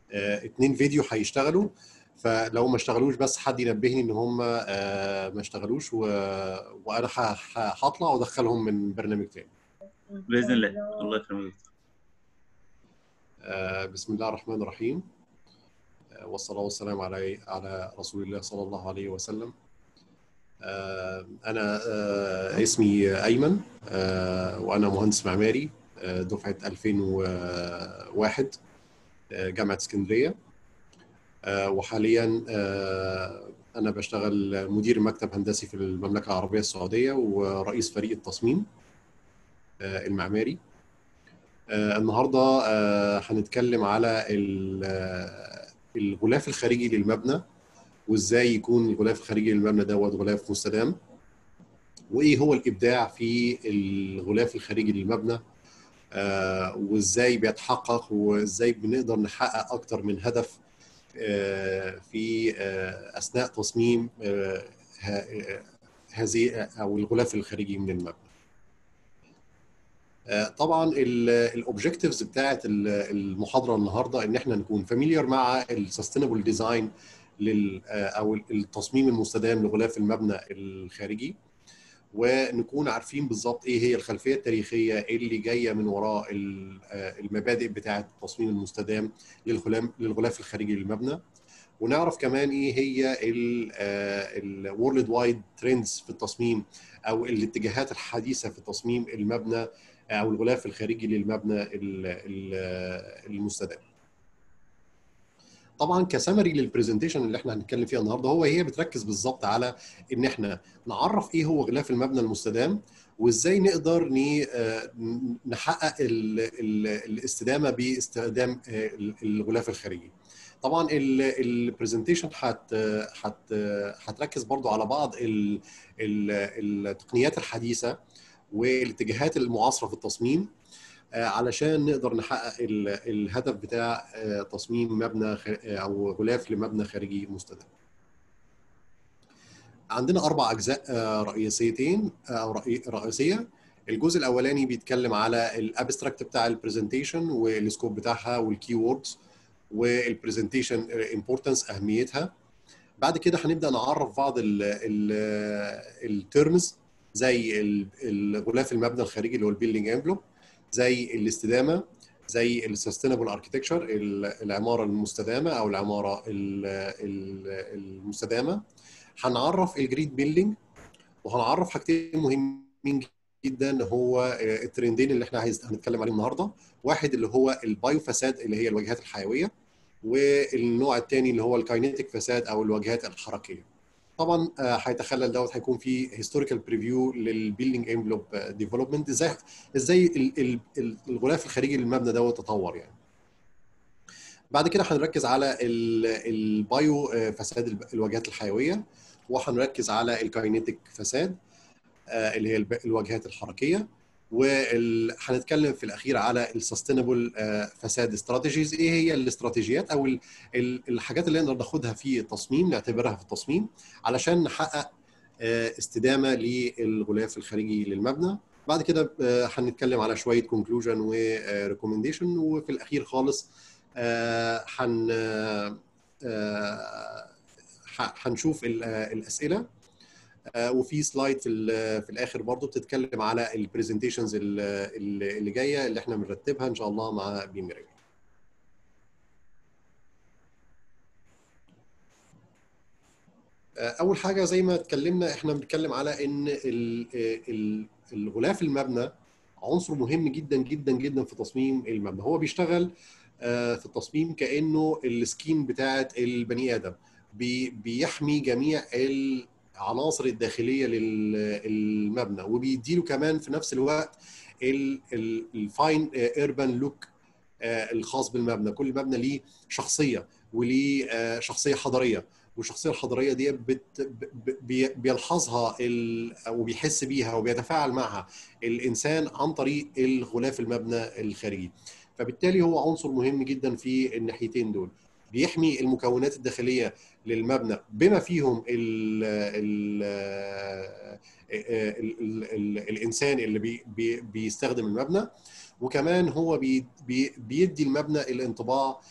آه، اتنين فيديو هيشتغلوا فلو ما اشتغلوش بس حد ينبهني ان هم آه، ما اشتغلوش و... وانا ه- ه- هطلع وادخلهم من برنامج تاني باذن الله الله يكرمك آه، بسم الله الرحمن الرحيم آه، والصلاة والسلام على على رسول الله صلى الله عليه وسلم آه، أنا آه، اسمي أيمن آه، وأنا مهندس معماري آه، دفعة 2001 آه، جامعة اسكندرية آه، وحاليا آه، أنا بشتغل مدير مكتب هندسي في المملكة العربية السعودية ورئيس فريق التصميم آه، المعماري آه، النهارده آه، هنتكلم على ال- آه، الغلاف الخارجي للمبنى وازاي يكون الغلاف الخارجي للمبنى دوت غلاف مستدام وايه هو الابداع في الغلاف الخارجي للمبنى آه، وازاي بيتحقق وازاي بنقدر نحقق اكتر من هدف آه، في آه، اثناء تصميم آه، ه- هذه او الغلاف الخارجي من المبنى آه، طبعا الاوبجكتيفز بتاعت ال- المحاضره النهارده ان احنا نكون فاميليار مع السستينبل ديزاين لل آه، او التصميم المستدام لغلاف المبنى الخارجي ونكون عارفين بالظبط ايه هي الخلفيه التاريخيه اللي جايه من وراء ال- آه، المبادئ بتاعه التصميم المستدام للغلاف للغلاف الخارجي للمبنى ونعرف كمان ايه هي الورلد وايد ترندز في التصميم او الاتجاهات الحديثه في تصميم المبنى او الغلاف الخارجي للمبنى ال- ال- المستدام. طبعا كسمري للبرزنتيشن اللي احنا هنتكلم فيها النهارده هو هي بتركز بالظبط على ان احنا نعرف ايه هو غلاف المبنى المستدام وازاي نقدر ن- آه، نحقق ال- ال- الاستدامه باستخدام آه، الغلاف الخارجي. طبعا البرزنتيشن هت هت هتركز برضو على بعض ال- ال- التقنيات الحديثه والاتجاهات المعاصره في التصميم آه، علشان نقدر نحقق ال- الهدف بتاع آه، تصميم مبنى خ- آه، او غلاف لمبنى خارجي مستدام. عندنا اربع اجزاء آه، رئيسيتين آه، او رئي- رئيسيه الجزء الاولاني بيتكلم على الابستراكت بتاع البرزنتيشن والسكوب بتاعها والكي ووردز والبرزنتيشن امبورتنس اهميتها بعد كده هنبدا نعرف بعض الترمز زي ال- الغلاف المبنى الخارجي اللي هو البيلدنج انفلوب زي الاستدامه زي السستينبل اركتكتشر العماره المستدامه او العماره ال- ال- المستدامه هنعرف الجريد بيلدينج وهنعرف حاجتين مهمين جدا هو الترندين اللي احنا عايز هنتكلم عليهم النهارده واحد اللي هو البايو فساد اللي هي الواجهات الحيويه والنوع الثاني اللي هو الكاينيتيك فساد او الواجهات الحركيه طبعا آه، هيتخلل دوت هيكون في هيستوريكال بريفيو للبيلدينج انفلوب ديفلوبمنت ازاي ازاي ال- ال- ال- الغلاف الخارجي للمبنى دوت تطور يعني بعد كده هنركز على ال- البايو آه، فساد الب- الواجهات الحيويه وهنركز على الكاينيتيك فساد آه، اللي هي الب- الواجهات الحركيه وهنتكلم في الاخير على السستينبل فساد استراتيجيز ايه هي الاستراتيجيات او ال- ال- الحاجات اللي نقدر ناخدها في التصميم نعتبرها في التصميم علشان نحقق آه، استدامه للغلاف الخارجي للمبنى بعد كده آه، هنتكلم على شويه كونكلوجن وريكومنديشن وفي الاخير خالص آه، هن آه، ح- هنشوف ال- آه، الاسئله آه، وفي سلايد في ال- في الاخر برضو بتتكلم على البرزنتيشنز اللي جايه اللي احنا بنرتبها ان شاء الله مع بيميري اول حاجه زي ما اتكلمنا احنا بنتكلم على ان ال- ال- الغلاف المبنى عنصر مهم جدا جدا جدا في تصميم المبنى هو بيشتغل آه، في التصميم كانه السكين بتاعه البني ادم بي- بيحمي جميع العناصر الداخليه للمبنى وبيديله كمان في نفس الوقت الفاين ايربان لوك الخاص بالمبنى كل مبنى ليه شخصيه وليه آه، شخصيه حضاريه والشخصيه الحضاريه دي بت ب- بي- بيلحظها ال- وبيحس بيها وبيتفاعل معها الانسان عن طريق الغلاف المبنى الخارجي فبالتالي هو عنصر مهم جدا في الناحيتين دول بيحمي المكونات الداخليه للمبنى بما فيهم ال ال ال ال ال الانسان اللي بي بي بيستخدم المبنى وكمان هو بي بي بيدي المبنى الانطباع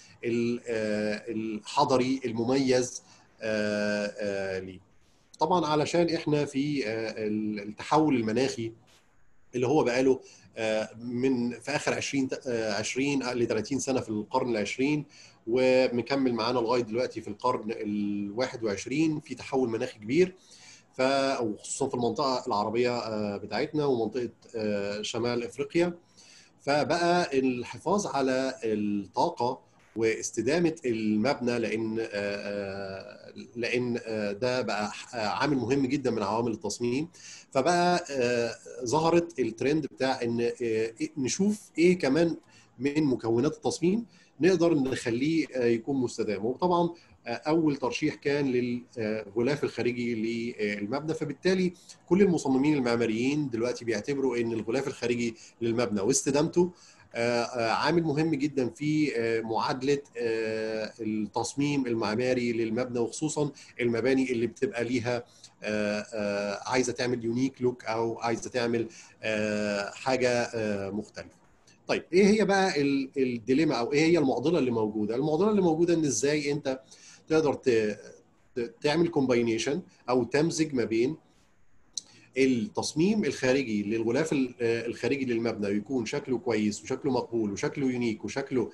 الحضري المميز ليه طبعا علشان احنا في التحول المناخي اللي هو بقاله من في اخر 20 20 ل 30 سنه في القرن العشرين ومكمل معانا لغايه دلوقتي في القرن ال 21 في تحول مناخي كبير ف وخصوصا في المنطقه العربيه بتاعتنا ومنطقه شمال افريقيا فبقى الحفاظ على الطاقه واستدامه المبنى لان لان ده بقى عامل مهم جدا من عوامل التصميم فبقى ظهرت الترند بتاع ان نشوف ايه كمان من مكونات التصميم نقدر نخليه يكون مستدام وطبعا اول ترشيح كان للغلاف الخارجي للمبنى فبالتالي كل المصممين المعماريين دلوقتي بيعتبروا ان الغلاف الخارجي للمبنى واستدامته عامل مهم جدا في معادله التصميم المعماري للمبنى وخصوصا المباني اللي بتبقى ليها عايزه تعمل يونيك لوك او عايزه تعمل حاجه مختلفه. طيب ايه هي بقى الديليما او ايه هي المعضله اللي موجوده؟ المعضله اللي موجوده ان ازاي انت تقدر تعمل كومباينيشن او تمزج ما بين التصميم الخارجي للغلاف الخارجي للمبنى يكون شكله كويس وشكله مقبول وشكله يونيك وشكله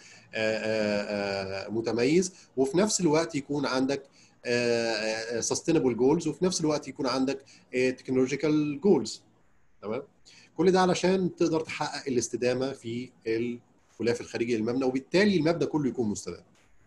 متميز وفي نفس الوقت يكون عندك سستينبل جولز وفي نفس الوقت يكون عندك تكنولوجيكال جولز تمام كل ده علشان تقدر تحقق الاستدامه في الغلاف الخارجي للمبنى وبالتالي المبنى كله يكون مستدام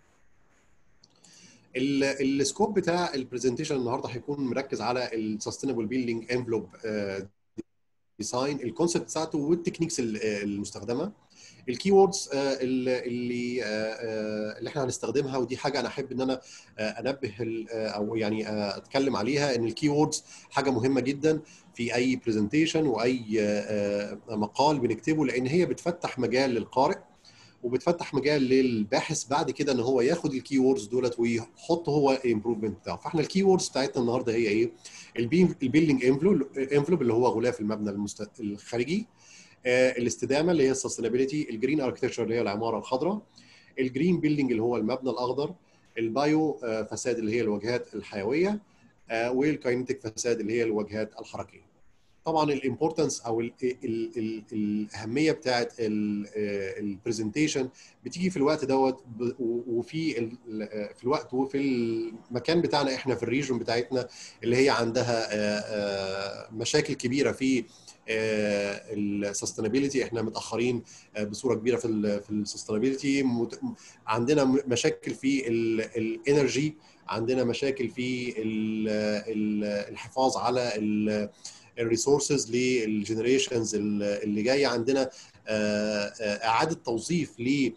السكوب بتاع البرزنتيشن النهارده هيكون مركز على السستينبل بيلدينج انفلوب ديزاين الكونسيبت بتاعته والتكنيكس المستخدمه الكي ووردز اللي اللي احنا هنستخدمها ودي حاجه انا احب ان انا انبه او يعني اتكلم عليها ان الكي ووردز حاجه مهمه جدا في اي برزنتيشن واي مقال بنكتبه لان هي بتفتح مجال للقارئ وبتفتح مجال للباحث بعد كده ان هو ياخد الكي ووردز دولت ويحط هو الامبروفمنت بتاعه فاحنا الكي ووردز بتاعتنا النهارده هي ايه البيلدنج انفلوب اللي هو غلاف المبنى المست... الخارجي آه الاستدامه اللي هي السستينابيلتي الجرين اركتكتشر اللي هي العماره الخضراء الجرين بيلدنج اللي هو المبنى الاخضر البايو آه فساد اللي هي الواجهات الحيويه آه والكاينتيك فساد اللي هي الواجهات الحركيه طبعا الامبورتنس او ال ال ال الاهميه بتاعت البرزنتيشن بتيجي في الوقت دوت وفي في الوقت وفي المكان بتاعنا احنا في الريجون بتاعتنا اللي هي عندها مشاكل كبيره في السستينابيلتي احنا متاخرين بصوره كبيره في في السستينابيلتي عندنا مشاكل في الانرجي عندنا مشاكل في الحفاظ على الريسورسز للجنريشنز اللي جايه عندنا اعاده توظيف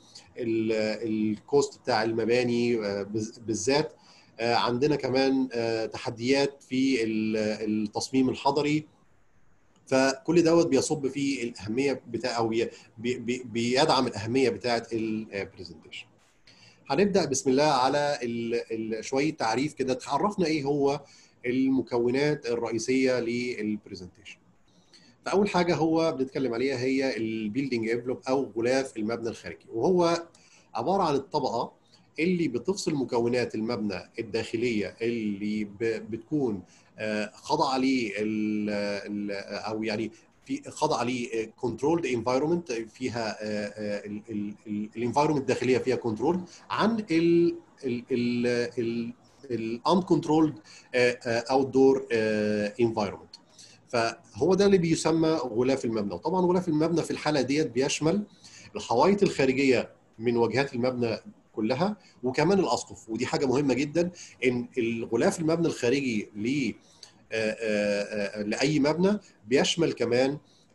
للكوست بتاع المباني بالذات عندنا كمان تحديات في التصميم الحضري فكل دوت بيصب في الاهميه بتاع او بيدعم الاهميه بتاعه البرزنتيشن هنبدا بسم الله على شويه تعريف كده تعرفنا ايه هو المكونات الرئيسيه للبرزنتيشن فاول حاجه هو بنتكلم عليها هي البيلدينج انفلوب او غلاف المبنى الخارجي وهو عباره عن الطبقه اللي بتفصل مكونات المبنى الداخليه اللي بتكون خضع ليه او يعني في خضع ليه كنترولد انفايرمنت فيها الانفايرمنت الداخليه فيها كنترول عن ال ال الانكنترولد اوت دور انفايرمنت فهو ده اللي بيسمى غلاف المبنى وطبعا غلاف المبنى في الحاله ديت بيشمل الحوايط الخارجيه من واجهات المبنى كلها وكمان الاسقف ودي حاجه مهمه جدا ان الغلاف المبنى الخارجي ل لاي مبنى بيشمل كمان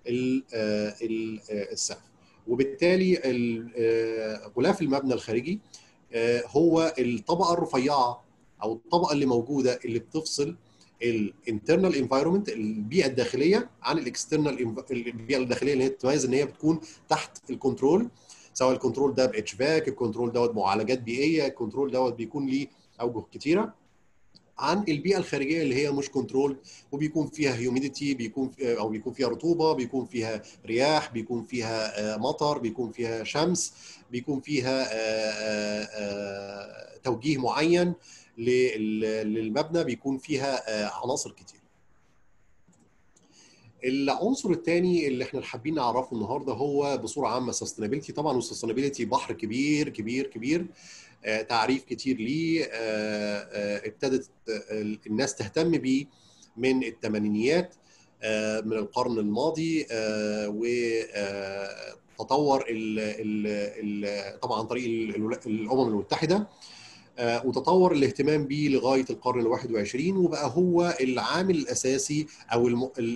السقف وبالتالي غلاف المبنى الخارجي هو الطبقه الرفيعه او الطبقه اللي موجوده اللي بتفصل الانترنال انفايرمنت البيئه الداخليه عن الاكسترنال البيئه الداخليه اللي هي تتميز ان هي بتكون تحت الكنترول سواء الكنترول ده باتش فاك الكنترول دوت معالجات بيئيه الكنترول دوت بيكون ليه اوجه كتيره عن البيئه الخارجيه اللي هي مش كنترول وبيكون فيها هيوميديتي بيكون او بيكون فيها رطوبه بيكون فيها رياح بيكون فيها مطر بيكون فيها شمس بيكون فيها توجيه معين للمبنى بيكون فيها عناصر كتير العنصر الثاني اللي احنا حابين نعرفه النهارده هو بصوره عامه سستينابيلتي طبعا والسستينابيلتي بحر كبير كبير كبير آه تعريف كتير ليه آه آه ابتدت الناس تهتم بيه من الثمانينيات من القرن الماضي وتطور طبعا عن طريق الامم المتحده وتطور الاهتمام به لغايه القرن ال 21 وبقى هو العامل الاساسي او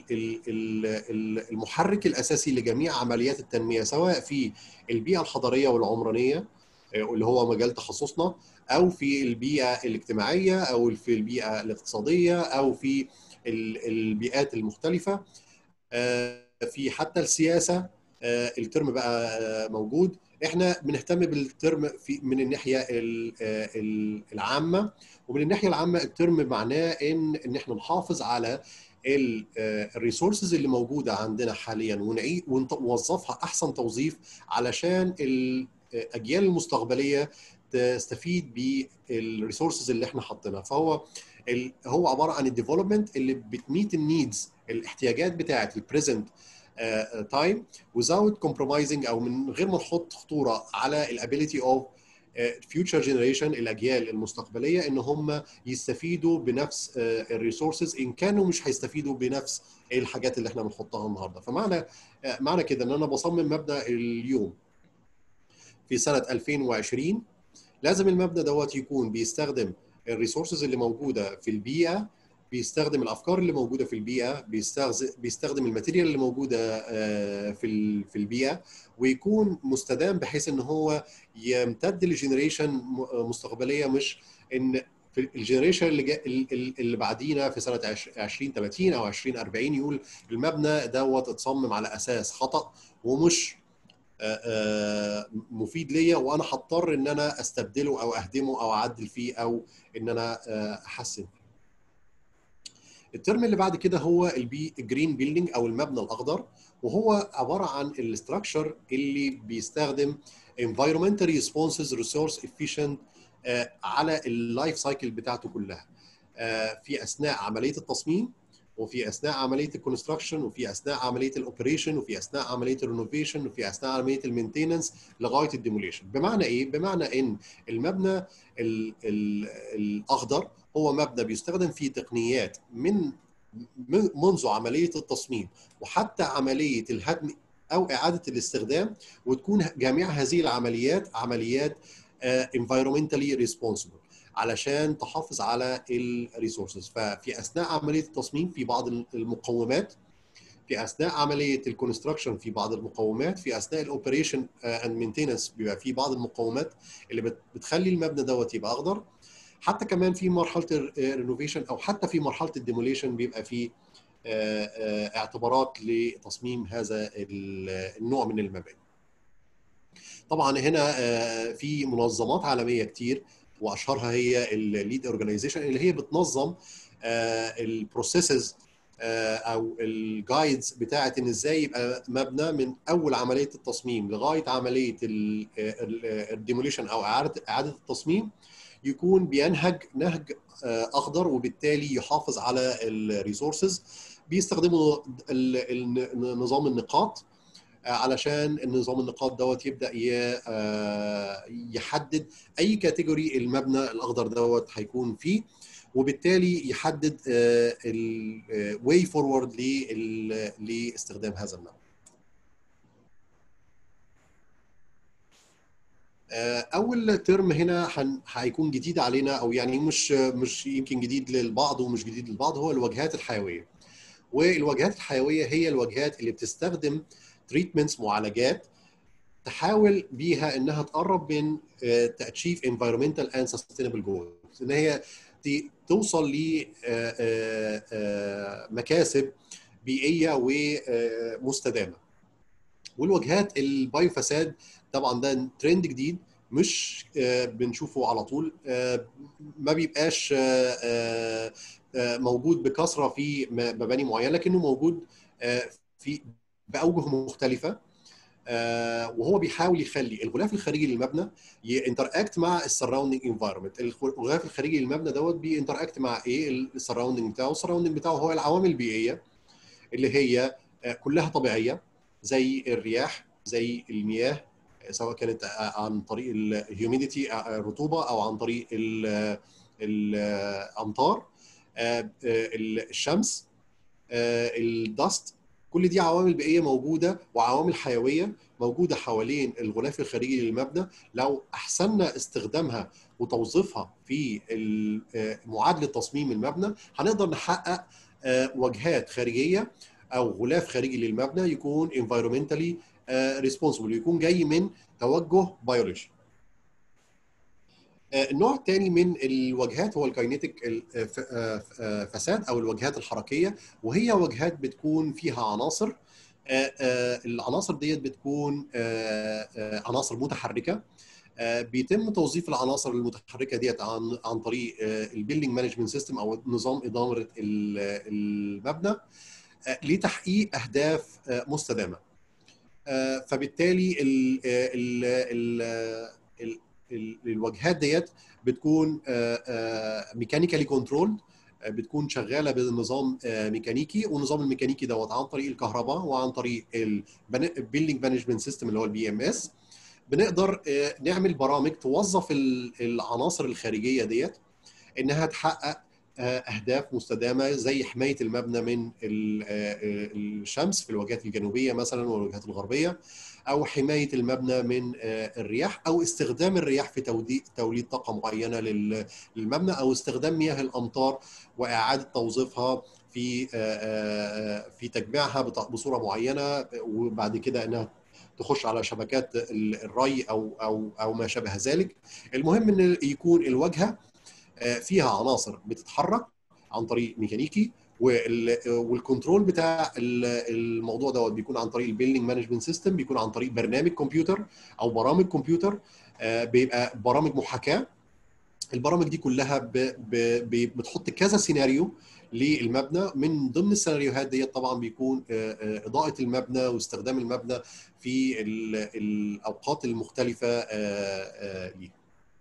المحرك الاساسي لجميع عمليات التنميه سواء في البيئه الحضريه والعمرانيه اللي هو مجال تخصصنا او في البيئه الاجتماعيه او في البيئه الاقتصاديه او في البيئات المختلفه في حتى السياسه الترم بقى موجود احنا بنهتم بالترم في من الناحيه العامه ومن الناحيه العامه الترم معناه ان ان احنا نحافظ على الريسورسز اللي موجوده عندنا حاليا ونعيد ونوظفها احسن توظيف علشان الاجيال المستقبليه تستفيد بالريسورسز اللي احنا حاطينها فهو هو عباره عن الديفلوبمنت اللي بتميت النيدز الاحتياجات بتاعه البريزنت تايم uh, without compromising او من غير ما نحط خطوره على الابيليتي اوف فيوتشر جنريشن الاجيال المستقبليه ان هم يستفيدوا بنفس الريسورسز ان كانوا مش هيستفيدوا بنفس الحاجات اللي احنا بنحطها النهارده فمعنى معنى كده ان انا بصمم مبنى اليوم في سنه 2020 لازم المبنى دوت يكون بيستخدم الريسورسز اللي موجوده في البيئه بيستخدم الافكار اللي موجوده في البيئه بيستخدم بيستخدم الماتيريال اللي موجوده في في البيئه ويكون مستدام بحيث ان هو يمتد لجنريشن مستقبليه مش ان في الجنريشن اللي جا اللي بعدينا في سنه 2030 او 2040 يقول المبنى دوت اتصمم على اساس خطا ومش مفيد ليا وانا هضطر ان انا استبدله او اهدمه او اعدل فيه او ان انا احسن فيه الترم اللي بعد كده هو البي جرين بيلدينج او المبنى الاخضر وهو عباره عن الاستراكشر اللي بيستخدم environmental responses resource efficient على اللايف سايكل بتاعته كلها في اثناء عمليه التصميم وفي اثناء عمليه الكونستراكشن وفي اثناء عمليه الاوبريشن وفي اثناء عمليه الرينوفيشن وفي اثناء عمليه المينتيننس لغايه الديموليشن بمعنى ايه بمعنى ان المبنى ال ال الاخضر هو مبنى بيستخدم فيه تقنيات من منذ عمليه التصميم وحتى عمليه الهدم او اعاده الاستخدام وتكون جميع هذه العمليات عمليات environmentally responsible علشان تحافظ على الريسورسز ففي اثناء عمليه التصميم في بعض المقومات في اثناء عمليه الكونستراكشن في بعض المقومات في اثناء الاوبريشن اند مينتيننس بيبقى في بعض المقومات اللي بتخلي المبنى دوت يبقى اخضر حتى كمان في مرحله الرينوفيشن او حتى في مرحله الديموليشن بيبقى في اعتبارات لتصميم هذا النوع من المباني طبعا هنا في منظمات عالميه كتير واشهرها هي الليد اورجانيزيشن اللي هي بتنظم البروسيسز او الجايدز بتاعه ان ازاي يبقى مبنى من اول عمليه التصميم لغايه عمليه الديموليشن او اعاده اعاده التصميم يكون بينهج نهج اخضر وبالتالي يحافظ على الريسورسز بيستخدموا نظام النقاط علشان النظام النقاط دوت يبدا يحدد اي كاتيجوري المبنى الاخضر دوت هيكون فيه وبالتالي يحدد الواي فورورد لاستخدام هذا المبنى اول ترم هنا هيكون جديد علينا او يعني مش مش يمكن جديد للبعض ومش جديد للبعض هو الواجهات الحيويه والواجهات الحيويه هي الواجهات اللي بتستخدم تريتمنتس معالجات تحاول بيها انها تقرب من تاتشيف environmental and sustainable goals ان هي توصل لمكاسب بيئيه ومستدامه والواجهات البايو فساد طبعا ده ترند جديد مش آه، بنشوفه على طول آه، ما بيبقاش آه، آه، آه، موجود بكثره في م- مباني معينه لكنه موجود آه، في باوجه مختلفه آه، وهو بيحاول يخلي الغلاف الخارجي للمبنى ينتراكت مع السراوندنج انفايرمنت الغلاف الخارجي للمبنى دوت بينتراكت مع ايه السراوندنج بتاعه السراوندنج بتاعه هو العوامل البيئيه اللي هي آه، كلها طبيعيه زي الرياح زي المياه آه، سواء كانت آه، عن طريق الهيوميديتي الرطوبه او عن طريق ال- الامطار آه، آه، الشمس آه، الدست كل دي عوامل بيئيه موجوده وعوامل حيويه موجوده حوالين الغلاف الخارجي للمبنى لو احسننا استخدامها وتوظيفها في ال- آه، معادله تصميم المبنى هنقدر نحقق آه، واجهات خارجيه او غلاف خارجي للمبنى يكون environmentally ريسبونسبل يكون جاي من توجه بيولوجي آه، النوع الثاني من الواجهات هو الكاينيتيك الف- آه، آه، فساد او الواجهات الحركيه وهي واجهات بتكون فيها عناصر آه، آه، العناصر ديت بتكون آه، آه، عناصر متحركه آه، بيتم توظيف العناصر المتحركه ديت عن عن طريق البيلدنج مانجمنت سيستم او نظام اداره ال- المبنى آه، لتحقيق اهداف آه، مستدامه آه، فبالتالي ال ال ال ال ال الواجهات ديت بتكون ميكانيكالي كنترول بتكون شغاله بنظام آه، ميكانيكي والنظام الميكانيكي دوت عن طريق الكهرباء وعن طريق البيلدنج مانجمنت سيستم اللي هو البي ام اس بنقدر آه، نعمل برامج توظف ال- العناصر الخارجيه ديت انها تحقق آه، اهداف مستدامه زي حمايه المبنى من ال- آه، آه، الشمس في الواجهات الجنوبيه مثلا والواجهات الغربيه او حمايه المبنى من آه، الرياح او استخدام الرياح في تودي- توليد طاقه معينه لل- للمبنى او استخدام مياه الامطار واعاده توظيفها في آه، آه، في تجميعها بط- بصوره معينه وبعد كده انها تخش على شبكات ال- الري او او او ما شابه ذلك المهم ان يكون الواجهه آه، فيها عناصر بتتحرك عن طريق ميكانيكي وال- والكنترول بتاع ال- الموضوع دوت بيكون عن طريق البيلدنج مانجمنت سيستم بيكون عن طريق برنامج كمبيوتر او برامج كمبيوتر آه، بيبقى برامج محاكاه البرامج دي كلها ب- ب- ب- بتحط كذا سيناريو للمبنى من ضمن السيناريوهات ديت طبعا بيكون آه، آه، اضاءه المبنى واستخدام المبنى في ال- الاوقات المختلفه آه، آه، ليه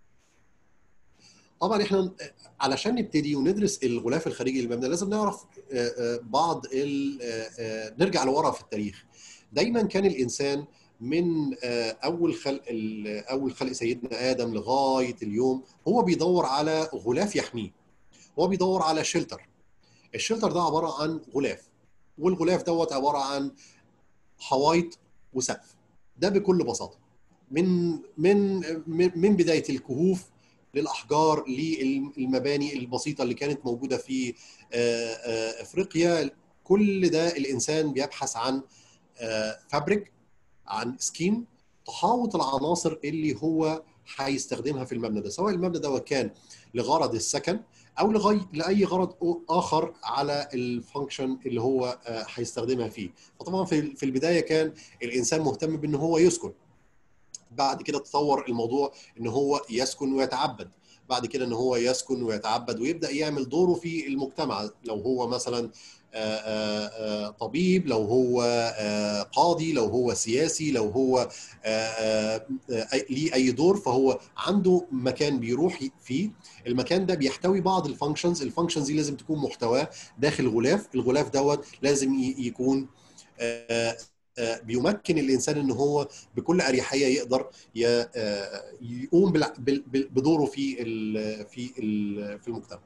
طبعا احنا علشان نبتدي وندرس الغلاف الخارجي للمبنى لازم نعرف آه، آه، بعض ال- آه، آه، نرجع لورا في التاريخ دايما كان الانسان من آه، اول خلق ال- اول خلق سيدنا ادم لغايه اليوم هو بيدور على غلاف يحميه هو بيدور على شيلتر الشيلتر ده عباره عن غلاف والغلاف دوت عباره عن حوايط وسقف ده بكل بساطه من من من من بدايه الكهوف للاحجار للمباني البسيطه اللي كانت موجوده في آه، آه، افريقيا كل ده الانسان بيبحث عن فابريك عن سكين تحاوط العناصر اللي هو هيستخدمها في المبنى ده سواء المبنى ده كان لغرض السكن او لغايه لاي غرض اخر على الفانكشن اللي هو آه، هيستخدمها فيه فطبعا في في البدايه كان الانسان مهتم بان هو يسكن بعد كده تطور الموضوع ان هو يسكن ويتعبد بعد كده ان هو يسكن ويتعبد ويبدا يعمل دوره في المجتمع لو هو مثلا آه، آه، آه، طبيب لو هو آه، قاضي لو هو سياسي لو هو آه، آه، آه، ليه اي دور فهو عنده مكان بيروح فيه المكان ده بيحتوي بعض الفانكشنز الفانكشنز دي لازم تكون محتواه داخل غلاف الغلاف دوت لازم ي- يكون آه، آه، بيمكن الانسان ان هو بكل اريحيه يقدر ي- آه، يقوم بالع- بال- بال- بدوره في ال- في ال- في المجتمع.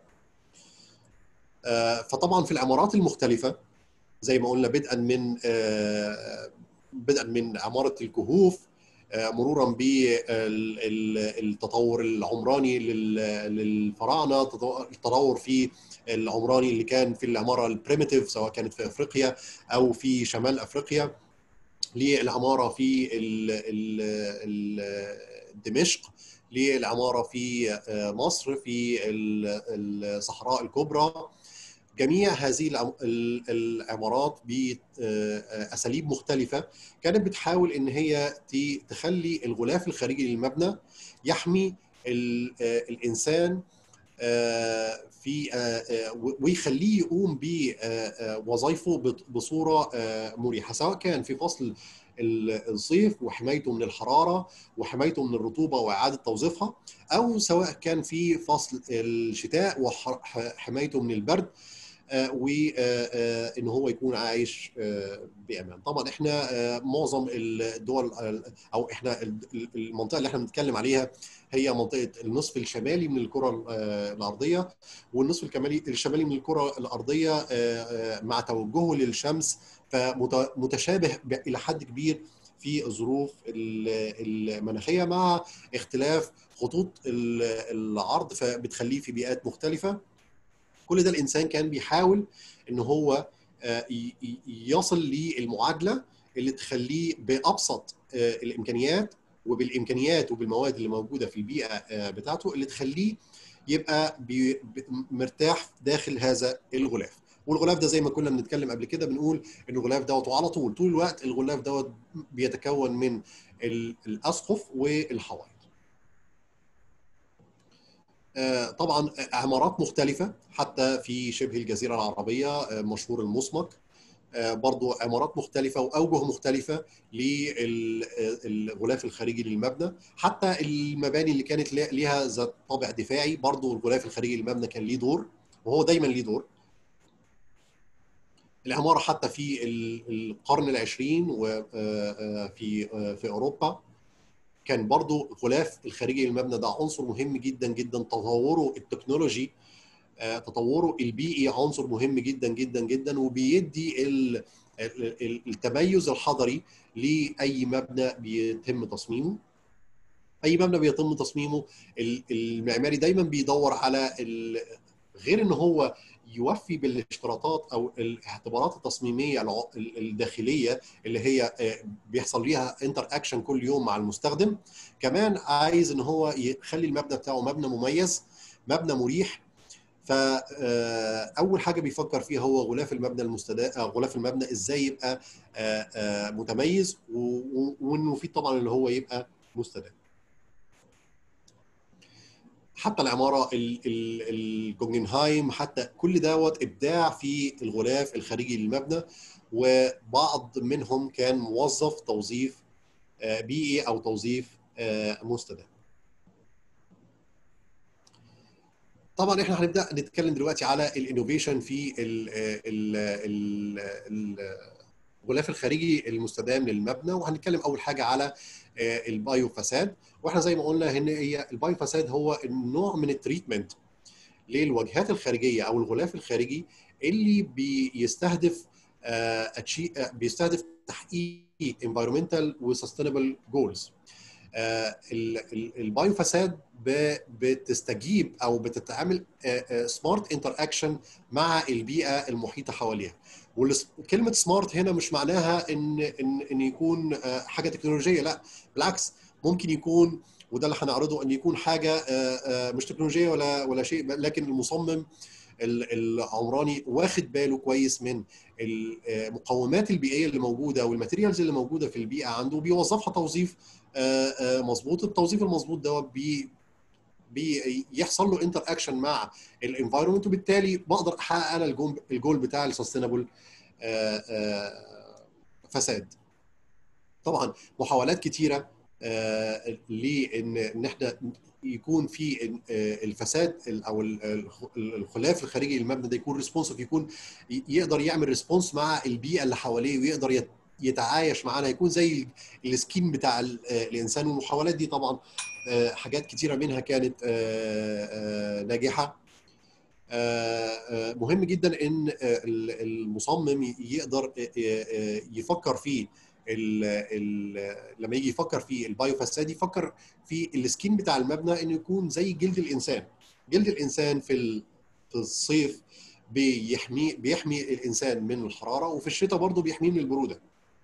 آه، فطبعا في العمارات المختلفه زي ما قلنا بدءا من آه، بدءا من عماره الكهوف آه، مرورا بالتطور العمراني لل- للفراعنه تطو- التطور في العمراني اللي كان في العماره البريميتيف سواء كانت في افريقيا او في شمال افريقيا للعماره في ال ال ال دمشق للعماره في آه، مصر في ال- الصحراء الكبرى جميع هذه العم- ال- العمارات باساليب مختلفه كانت بتحاول ان هي ت- تخلي الغلاف الخارجي للمبنى يحمي ال- آه، الانسان آه، في آه، آه، و- ويخليه يقوم بوظائفه بصوره آه، مريحه سواء كان في فصل ال- الصيف وحمايته من الحراره وحمايته من الرطوبه واعاده توظيفها او سواء كان في فصل الشتاء وحمايته من البرد وان هو يكون عايش آه، بامان طبعا احنا آه، معظم الدول او احنا المنطقه اللي احنا بنتكلم عليها هي منطقه النصف الشمالي من الكره آه، الارضيه والنصف الكمالي الشمالي من الكره الارضيه آه، آه، مع توجهه للشمس فمتشابه الى حد كبير في الظروف ال- المناخيه مع اختلاف خطوط ال- العرض فبتخليه في بيئات مختلفه كل ده الانسان كان بيحاول ان هو آه، ي- ي- يصل للمعادله اللي تخليه بابسط آه، الامكانيات وبالامكانيات وبالمواد اللي موجوده في البيئه آه، بتاعته اللي تخليه يبقى بي- ب- مرتاح داخل هذا الغلاف والغلاف ده زي ما كنا بنتكلم قبل كده بنقول ان الغلاف دوت وعلى طول طول الوقت الغلاف دوت بيتكون من ال- الاسقف والحوائط آه، طبعا عمارات مختلفة حتى في شبه الجزيرة العربية آه، مشهور المصمك آه، برضو عمارات مختلفة وأوجه مختلفة للغلاف الخارجي للمبنى حتى المباني اللي كانت لي- ليها ذات طابع دفاعي برضو الغلاف الخارجي للمبنى كان ليه دور وهو دايما ليه دور العمارة حتى في ال- القرن العشرين وفي في أوروبا كان برضو الغلاف الخارجي للمبنى ده عنصر مهم جدا جدا تطوره التكنولوجي آه، تطوره البيئي عنصر مهم جدا جدا جدا وبيدي ال- ال- ال- التميز الحضري لاي مبنى بيتم تصميمه اي مبنى بيتم تصميمه ال- المعماري دايما بيدور على ال- غير ان هو يوفي بالاشتراطات او الاعتبارات التصميميه الع- ال- الداخليه اللي هي آه، بيحصل ليها انتر اكشن كل يوم مع المستخدم كمان عايز ان هو يخلي المبنى بتاعه مبنى مميز مبنى مريح فاول حاجه بيفكر فيها هو غلاف المبنى المستدا آه، غلاف المبنى ازاي يبقى آه، آه، متميز و- و- وانه في طبعا اللي هو يبقى مستدام حتى العماره ال- ال- الجونجنهايم حتى كل دوت ابداع في الغلاف الخارجي للمبنى وبعض منهم كان موظف توظيف آه، بيئي او توظيف آه، مستدام طبعا احنا هنبدا نتكلم دلوقتي على الانوفيشن في ال ال ال ال الغلاف الخارجي المستدام للمبنى وهنتكلم اول حاجه على آه، البايو فساد واحنا زي ما قلنا ان هي البايو فساد هو النوع من التريتمنت للواجهات الخارجيه او الغلاف الخارجي اللي بيستهدف آه، أتشي- آه، بيستهدف تحقيق environmental وسستينبل جولز البايو فساد ب- بتستجيب او بتتعامل سمارت انتر اكشن مع البيئه المحيطه حواليها وكلمه سمارت هنا مش معناها ان ان ان يكون آه، حاجه تكنولوجيه لا بالعكس ممكن يكون وده اللي هنعرضه ان يكون حاجه آه، آه، مش تكنولوجيه ولا ولا شيء لكن المصمم ال- العمراني واخد باله كويس من المقومات البيئيه اللي موجوده والماتيريالز اللي موجوده في البيئه عنده بيوظفها توظيف آه، آه، مظبوط التوظيف المظبوط دوت بي بيحصل له انتر اكشن مع الانفايرمنت وبالتالي بقدر احقق انا الجول الجول بتاع السستينبل فساد طبعا محاولات كتيره آه، لان ان احنا يكون في آه، الفساد ال- او ال- الخ- الخلاف الخارجي للمبنى ده يكون ريسبونسيف يكون ي- يقدر يعمل ريسبونس مع البيئه اللي حواليه ويقدر يت- يتعايش معانا يكون زي ال- السكين بتاع ال- آه، الانسان والمحاولات دي طبعا آه، حاجات كتيره منها كانت آه، آه، ناجحه آه، آه، مهم جدا ان آه، ال- المصمم ي- يقدر آه، آه، يفكر في ال ال لما يجي يفكر في البايو فساد يفكر في السكين بتاع المبنى انه يكون زي جلد الانسان جلد الانسان في ال- في الصيف بيحمي بيحمي الانسان من الحراره وفي الشتاء برضه بيحميه من البروده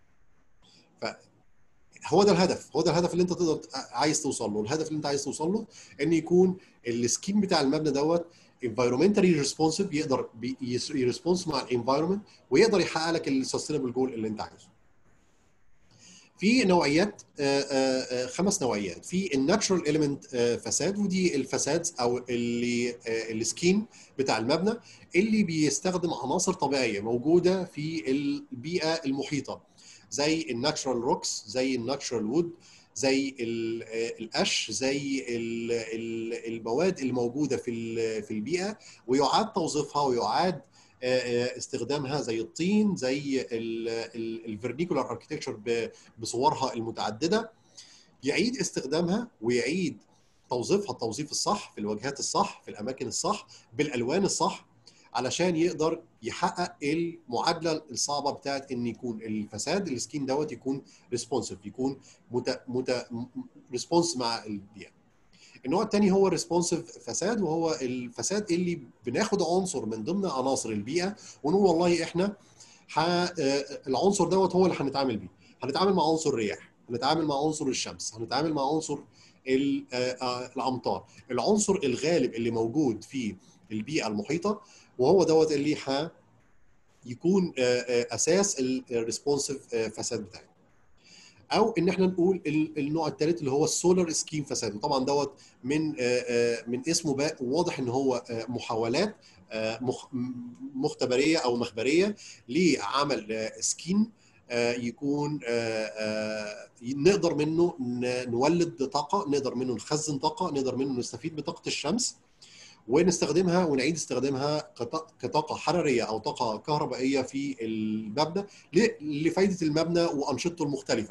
هو ده الهدف هو ده الهدف اللي انت تقدر عايز توصل له الهدف اللي انت عايز توصل له ان يكون السكين بتاع المبنى دوت environmentally responsive يقدر يرسبونس مع الانفايرمنت ويقدر يحقق لك السستينبل جول اللي انت عايزه. في نوعيات آه، آه، آه، خمس نوعيات في الناتشرال اليمنت فساد ودي الفساد او اللي السكين بتاع المبنى اللي بيستخدم عناصر طبيعيه موجوده في البيئه المحيطه زي الناتشرال روكس زي الناتشرال وود زي ال- القش زي ال- ال- المواد الموجوده في ال- في البيئه ويعاد توظيفها ويعاد آه، آه، استخدامها زي الطين زي الفيرنيكولار اركتكتشر بصورها المتعدده يعيد استخدامها ويعيد توظيفها التوظيف الصح في الواجهات الصح في الاماكن الصح بالالوان الصح علشان يقدر يحقق المعادله الصعبه بتاعت ان يكون الفساد السكين دوت يكون ريسبونسيف يكون مت مت ريسبونس مع البيئه. النوع الثاني هو الريسبونسيف فساد وهو الفساد اللي بناخد عنصر من ضمن عناصر البيئه ونقول والله احنا ح... آه، العنصر دوت هو اللي هنتعامل بيه هنتعامل مع عنصر الرياح هنتعامل مع عنصر الشمس هنتعامل مع عنصر ال- آه، آه، الامطار العنصر الغالب اللي موجود في البيئه المحيطه وهو دوت اللي ح يكون آه، آه، اساس الريسبونسيف فساد بتاعنا او ان احنا نقول ال- النوع الثالث اللي هو السولار سكيم فساد وطبعا دوت من آه، آه، من اسمه بقى واضح ان هو آه، محاولات آه، مخ- م- مختبريه او مخبريه لعمل آه، سكين آه، يكون آه، آه، نقدر منه ن- نولد طاقه نقدر منه نخزن طاقه نقدر منه نستفيد بطاقه الشمس ونستخدمها ونعيد استخدامها كط- كطاقه حراريه او طاقه كهربائيه في المبنى ل- لفائده المبنى وانشطته المختلفه.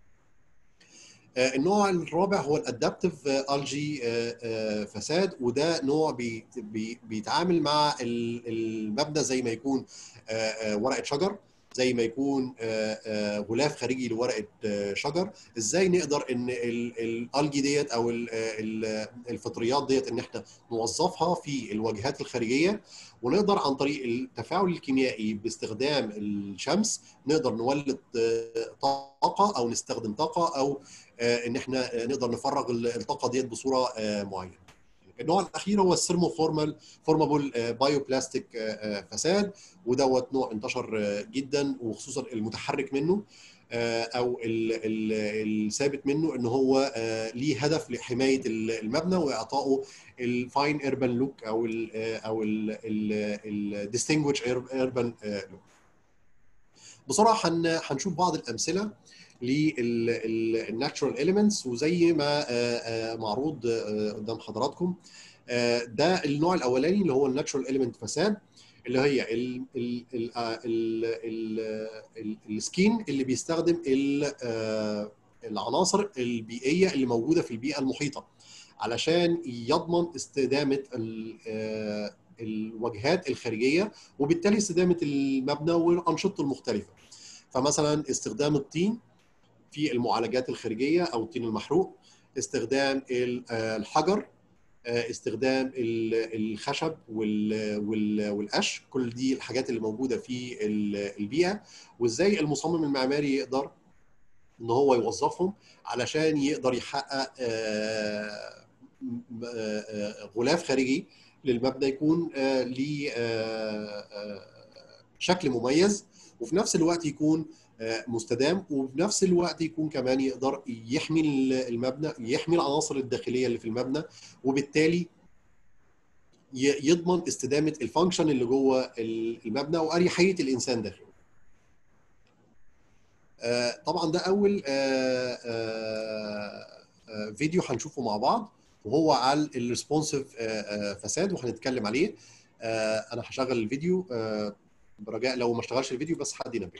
آه، النوع الرابع هو الادابتيف الجي فساد وده نوع بي بي بيتعامل مع ال- المبنى زي ما يكون آه، آه، ورقه شجر زي ما يكون آه، آه، غلاف خارجي لورقه آه، شجر ازاي نقدر ان ال- الالجي ديت او ال- ال- الفطريات ديت ان احنا نوظفها في الواجهات الخارجيه ونقدر عن طريق التفاعل الكيميائي باستخدام الشمس نقدر نولد آه، طاقه او نستخدم طاقه او آه، ان احنا آه، نقدر نفرغ ال- الطاقه ديت بصوره آه، معينه. النوع الاخير هو السيرمو فورمال فورمابل بايو بلاستيك فساد ودوت نوع انتشر آه، جدا وخصوصا المتحرك منه آه، او ال- ال- الثابت منه ان هو آه، ليه هدف لحمايه ال- المبنى واعطائه الفاين ايربان لوك او ال او الديستنجوش ايربان لوك. بسرعه هن- هنشوف بعض الامثله للناتشورال اليمنتس وزي ما آه، آه، معروض آه، قدام حضراتكم آه، ده النوع الاولاني اللي هو الناتشورال اليمنت فساد اللي هي ال- ال- ال- آه، ال- ال- ال- السكين اللي بيستخدم ال- آه، العناصر البيئيه اللي موجوده في البيئه المحيطه علشان يضمن استدامه ال- آه، الواجهات الخارجيه وبالتالي استدامه المبنى وانشطته المختلفه فمثلا استخدام الطين في المعالجات الخارجيه او الطين المحروق استخدام ال- آه، الحجر آه، استخدام ال- الخشب وال- وال- والقش كل دي الحاجات اللي موجوده في ال- البيئه وازاي المصمم المعماري يقدر ان هو يوظفهم علشان يقدر يحقق آه، م- آه، آه، غلاف خارجي للمبنى يكون آه، ليه آه، آه، شكل مميز وفي نفس الوقت يكون آه، مستدام وفي نفس الوقت يكون كمان يقدر يحمي المبنى يحمي العناصر الداخليه اللي في المبنى وبالتالي ي- يضمن استدامه الفانكشن اللي جوه المبنى واريحيه الانسان داخله. آه، طبعا ده اول آه، آه، آه، فيديو هنشوفه مع بعض وهو على الريسبونسيف فساد وهنتكلم عليه آه، انا هشغل الفيديو آه، برجاء لو ما اشتغلش الفيديو بس حد ينبه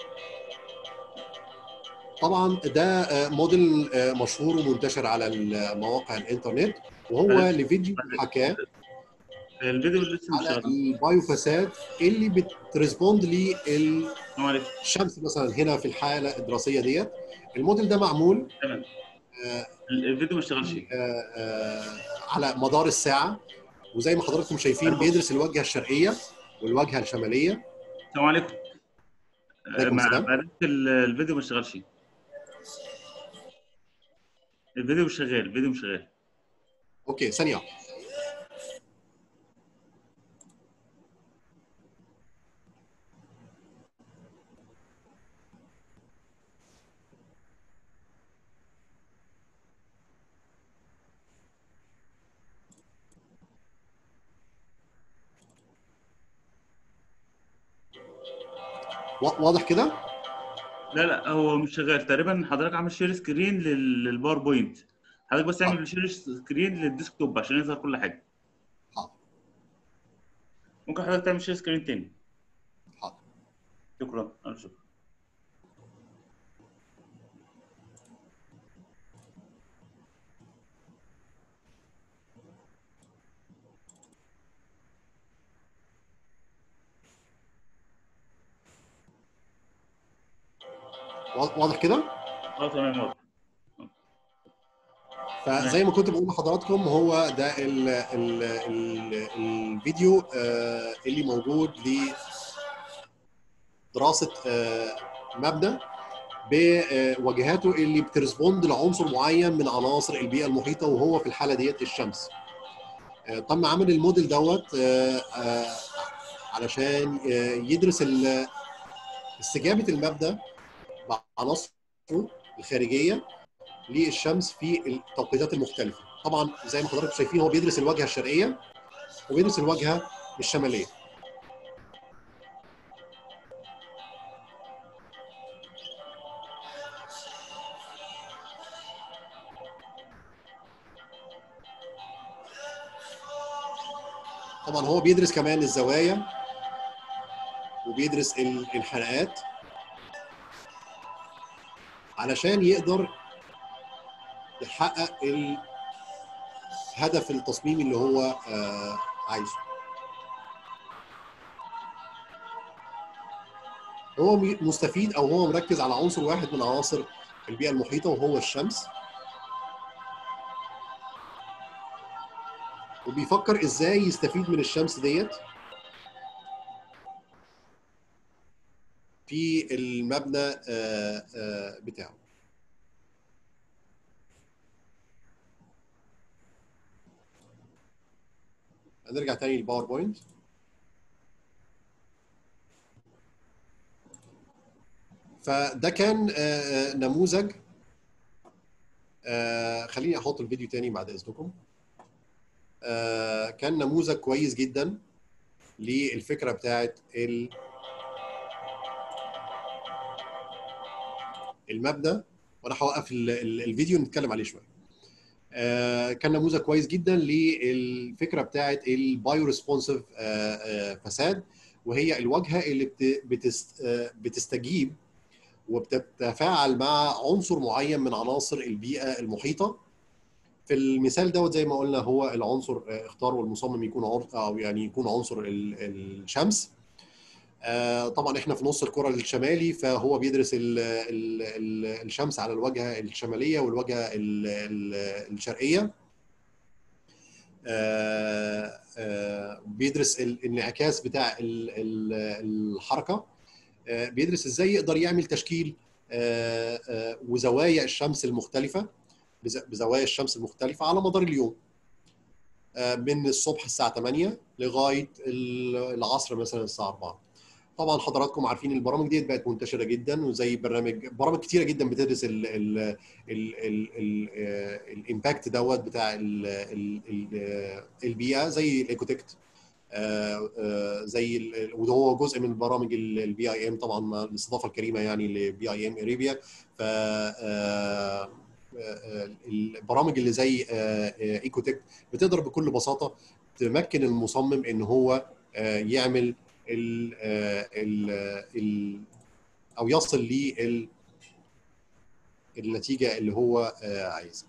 طبعا ده آه، موديل آه، مشهور ومنتشر على مواقع الانترنت وهو لفيديو حكاه الفيديو لسه مش على شغال البايو فساد اللي بتريسبوند لل السلام عليكم الشمس مثلا هنا في الحاله الدراسيه ديت الموديل ده معمول تمام آه، الفيديو ما اشتغلش آه، آه، على مدار الساعه وزي ما حضراتكم شايفين بيدرس الواجهه الشرقيه والواجهه الشماليه السلام عليكم عليكم مع السلام. بعد الفيديو ما اشتغلش الفيديو مش شغال الفيديو مش شغال اوكي ثانيه واحدة. وا- واضح كده لا لا هو مش شغال تقريبا حضرتك عامل شير سكرين لل- للباوربوينت حضرتك بس اعمل شير سكرين للديسكتوب عشان يظهر كل حاجه حاضر ممكن حضرتك تعمل شير سكرين تاني حاضر شكرا الف شكرا وا- واضح كده اه تمام واضح فزي ما كنت بقول لحضراتكم هو ده ال ال ال الفيديو آه، اللي موجود لدراسه آه، مبنى بواجهاته اللي بترسبوند لعنصر معين من عناصر البيئه المحيطه وهو في الحاله ديت الشمس. آه، تم عمل الموديل دوت آه، آه، علشان آه، يدرس ال- استجابه المبنى بعناصره الخارجيه للشمس في التوقيتات المختلفه طبعا زي ما حضراتكم شايفين هو بيدرس الواجهه الشرقيه وبيدرس الواجهه الشماليه طبعا هو بيدرس كمان الزوايا وبيدرس الانحناءات علشان يقدر يحقق الهدف التصميمي اللي هو آه، عايزه هو مي- مستفيد او هو مركز على عنصر واحد من عناصر البيئه المحيطه وهو الشمس وبيفكر ازاي يستفيد من الشمس ديت في المبنى آه، آه، بتاعه هنرجع تاني للباوربوينت فده كان آه، آه، نموذج آه، خليني احط الفيديو تاني بعد اذنكم آه، كان نموذج كويس جدا للفكره بتاعت ال- المبنى وانا هوقف ال- ال- الفيديو نتكلم عليه شويه آه، كان نموذج كويس جدا للفكره بتاعت البايو ريسبونسيف فساد وهي الواجهه اللي بت- بتست- آه، بتستجيب وبتتفاعل مع عنصر معين من عناصر البيئه المحيطه في المثال دوت زي ما قلنا هو العنصر آه، اختاره المصمم يكون عر- او يعني يكون عنصر ال- الشمس آه، طبعا احنا في نص الكره الشمالي فهو بيدرس ال ال ال الشمس على الواجهه الشماليه والواجهه ال ال الشرقيه آه، آه، بيدرس الانعكاس بتاع ال- ال- الحركه آه، بيدرس ازاي يقدر يعمل تشكيل آه، آه، وزوايا الشمس المختلفه بز- بزوايا الشمس المختلفه على مدار اليوم آه، من الصبح الساعه 8 لغايه ال- العصر مثلا الساعه 4 طبعا حضراتكم عارفين البرامج ديت بقت منتشره جدا وزي برنامج برامج كتيره جدا بتدرس ال ال ال ال ال الامباكت دوت بتاع ال ال ال البيئه زي الايكوتكت آه، آه، زي ال- وهو جزء من برامج البي اي ام طبعا مع الاستضافه الكريمه يعني لبي اي ام اريبيا ف آه، آه، البرامج اللي زي ايكوتك بتقدر بكل بساطه تمكن المصمم ان هو آه، يعمل ال ال ال او يصل لل النتيجه اللي هو آه، عايزها.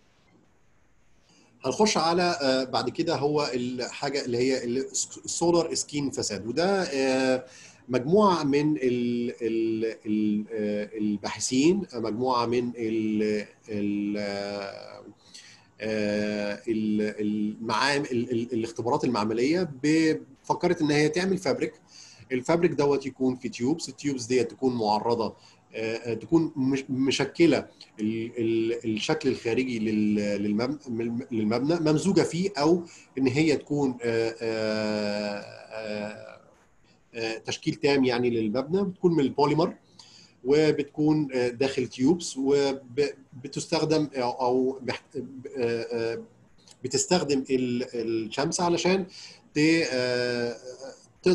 هنخش على آه، بعد كده هو الحاجه اللي هي السولار سكين فساد وده آه، مجموعه من ال ال ال آه، الباحثين مجموعه من ال ال آه، آه، ال- المعام ال- ال- الاختبارات المعمليه ب- فكرت ان هي تعمل فابريك الفابريك دوت يكون في تيوبس التيوبس ديت تكون معرضه آه، آه، تكون مش- مشكله ال- ال- الشكل الخارجي لل- للمب- للمبنى ممزوجه فيه او ان هي تكون آه، آه، آه، آه، تشكيل تام يعني للمبنى بتكون من البوليمر وبتكون آه، داخل تيوبس وبتستخدم او أو بح- آه، آه، بتستخدم ال- الشمس علشان ت- آه، تقدر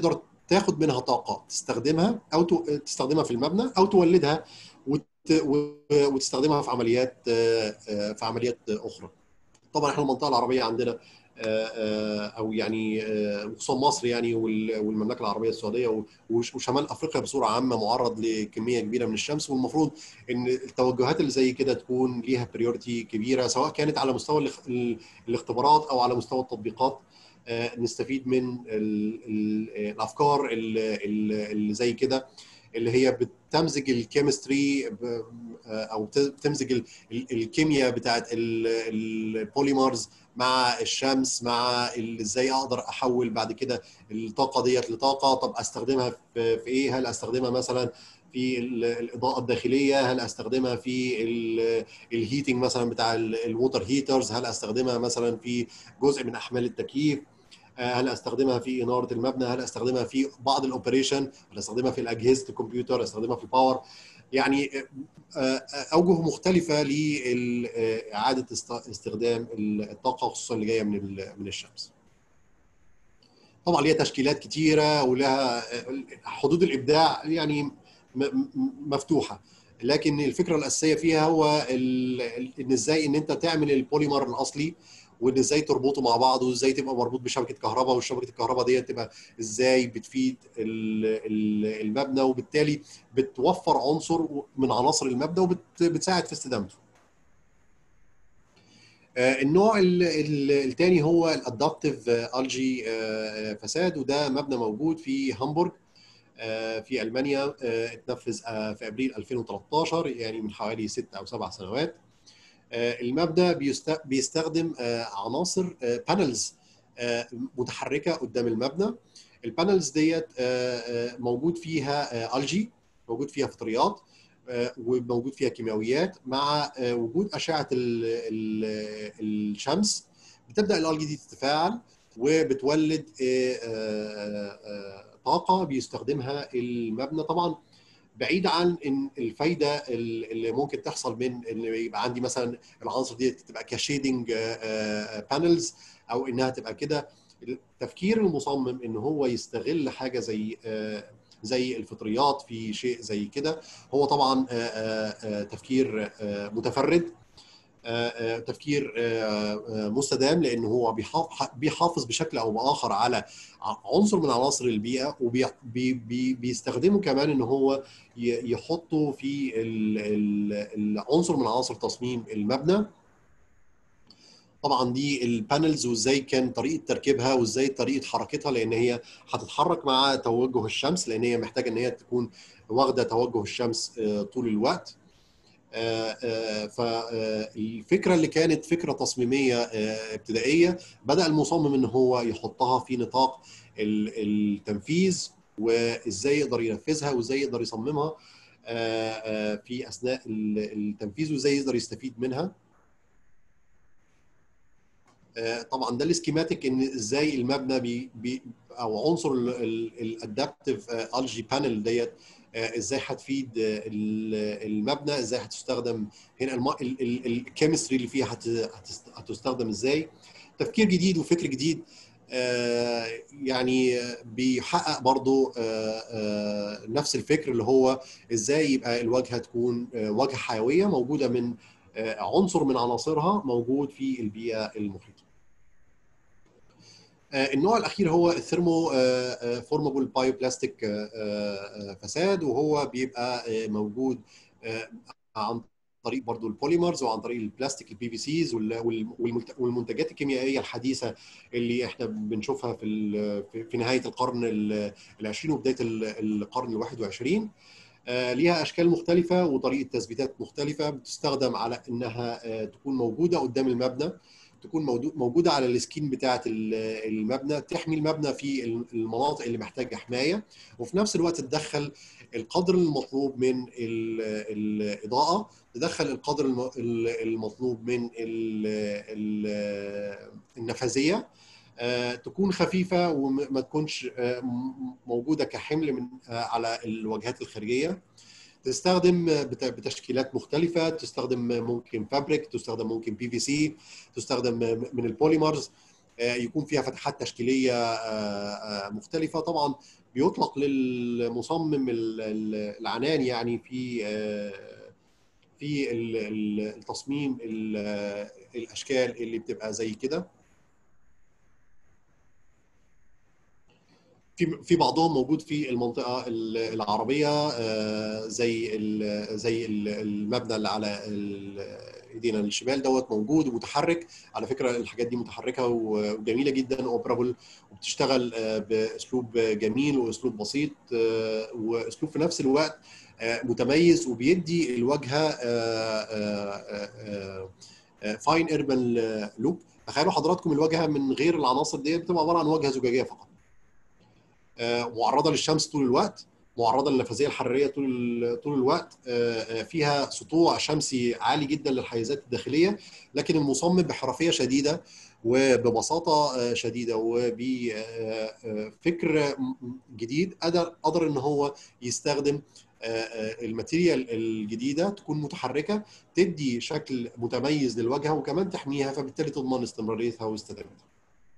تاخد منها طاقه تستخدمها او تستخدمها في المبنى او تولدها وتستخدمها في عمليات في عمليات اخرى. طبعا احنا المنطقه العربيه عندنا او يعني خصوصا مصر يعني والمملكه العربيه السعوديه وشمال افريقيا بصوره عامه معرض لكميه كبيره من الشمس والمفروض ان التوجهات اللي زي كده تكون ليها بريورتي كبيره سواء كانت على مستوى الاختبارات او على مستوى التطبيقات نستفيد من الافكار اللي زي كده اللي هي بتمزج الكيمستري او بتمزج الكيمياء بتاعت البوليمرز مع الشمس مع ازاي اقدر احول بعد كده الطاقه ديت لطاقه طب استخدمها في ايه هل استخدمها مثلا في الاضاءه الداخليه هل استخدمها في الهيتنج مثلا بتاع الووتر هيترز هل استخدمها مثلا في جزء من احمال التكييف هل استخدمها في اناره المبنى هل استخدمها في بعض الاوبريشن هل استخدمها في اجهزه الكمبيوتر استخدمها في الباور يعني اوجه مختلفه لاعاده استخدام الطاقه خصوصا اللي جايه من من الشمس طبعا ليها تشكيلات كتيره ولها حدود الابداع يعني مفتوحه لكن الفكره الاساسيه فيها هو ان ازاي ان انت تعمل البوليمر الاصلي وان ازاي تربطه مع بعض وازاي تبقى مربوط بشبكه كهرباء وشبكه الكهرباء ديت تبقى ازاي بتفيد المبنى وبالتالي بتوفر عنصر من عناصر المبنى وبتساعد في استدامته. النوع الثاني هو الادابتيف الجي فساد وده مبنى موجود في هامبورغ في المانيا اتنفذ في ابريل 2013 يعني من حوالي ست او سبع سنوات. المبنى بيستخدم عناصر بانلز متحركه قدام المبنى البانلز ديت موجود فيها الجي موجود فيها فطريات وموجود فيها كيماويات مع وجود اشعه الشمس بتبدا الالجي دي تتفاعل وبتولد طاقه بيستخدمها المبنى طبعا بعيد عن ان الفايده اللي ممكن تحصل من ان يبقى عندي مثلا العناصر دي تبقى كشيدنج بانلز او انها تبقى كده تفكير المصمم ان هو يستغل حاجه زي زي الفطريات في شيء زي كده هو طبعا تفكير متفرد تفكير مستدام لان هو بيحافظ بشكل او باخر على عنصر من عناصر البيئه وبيستخدمه كمان ان هو يحطه في العنصر من عناصر تصميم المبنى طبعا دي البانلز وازاي كان طريقه تركيبها وازاي طريقه حركتها لان هي هتتحرك مع توجه الشمس لان هي محتاجه ان هي تكون واخده توجه الشمس طول الوقت فالفكره اللي كانت فكره تصميميه ابتدائيه بدا المصمم ان هو يحطها في نطاق التنفيذ وازاي يقدر ينفذها وازاي يقدر يصممها في اثناء التنفيذ وازاي يقدر يستفيد منها طبعا ده السكيماتيك ان ازاي المبنى بي بي او عنصر الادابتيف الجي بانل ديت ازاي هتفيد المبنى ازاي هتستخدم هنا الكيمستري اللي فيها هتستخدم ازاي تفكير جديد وفكر جديد يعني بيحقق برضو نفس الفكر اللي هو ازاي يبقى الواجهه تكون واجهه حيويه موجوده من عنصر من عناصرها موجود في البيئه المحيطه النوع الاخير هو الثيرمو فورمابل بايو بلاستيك فساد وهو بيبقى موجود عن طريق برضو البوليمرز وعن طريق البلاستيك البي في سيز والمنتجات الكيميائيه الحديثه اللي احنا بنشوفها في في نهايه القرن العشرين وبدايه القرن الواحد وعشرين ليها اشكال مختلفه وطريقه تثبيتات مختلفه بتستخدم على انها تكون موجوده قدام المبنى تكون موجوده على السكين بتاعه المبنى تحمي المبنى في المناطق اللي محتاجه حمايه وفي نفس الوقت تدخل القدر المطلوب من الاضاءه تدخل القدر المطلوب من النفاذيه تكون خفيفه وما تكونش موجوده كحمل من على الواجهات الخارجيه تستخدم بتشكيلات مختلفة تستخدم ممكن فابريك تستخدم ممكن بي في سي تستخدم من البوليمرز يكون فيها فتحات تشكيليه مختلفه طبعا بيطلق للمصمم العنان يعني في في التصميم الاشكال اللي بتبقى زي كده في في بعضهم موجود في المنطقه العربيه زي زي المبنى اللي على ايدينا الشمال دوت موجود ومتحرك على فكره الحاجات دي متحركه وجميله جدا اوبرابل وبتشتغل باسلوب جميل واسلوب بسيط واسلوب في نفس الوقت متميز وبيدي الواجهه فاين ايربن لوك تخيلوا حضراتكم الواجهه من غير العناصر دي بتبقى عباره عن واجهه زجاجيه فقط معرضه للشمس طول الوقت معرضه للنفاذيه الحراريه طول طول الوقت فيها سطوع شمسي عالي جدا للحيزات الداخليه لكن المصمم بحرفيه شديده وببساطه شديده وبفكر جديد قدر قدر ان هو يستخدم الماتيريال الجديده تكون متحركه تدي شكل متميز للواجهه وكمان تحميها فبالتالي تضمن استمراريتها واستدامتها.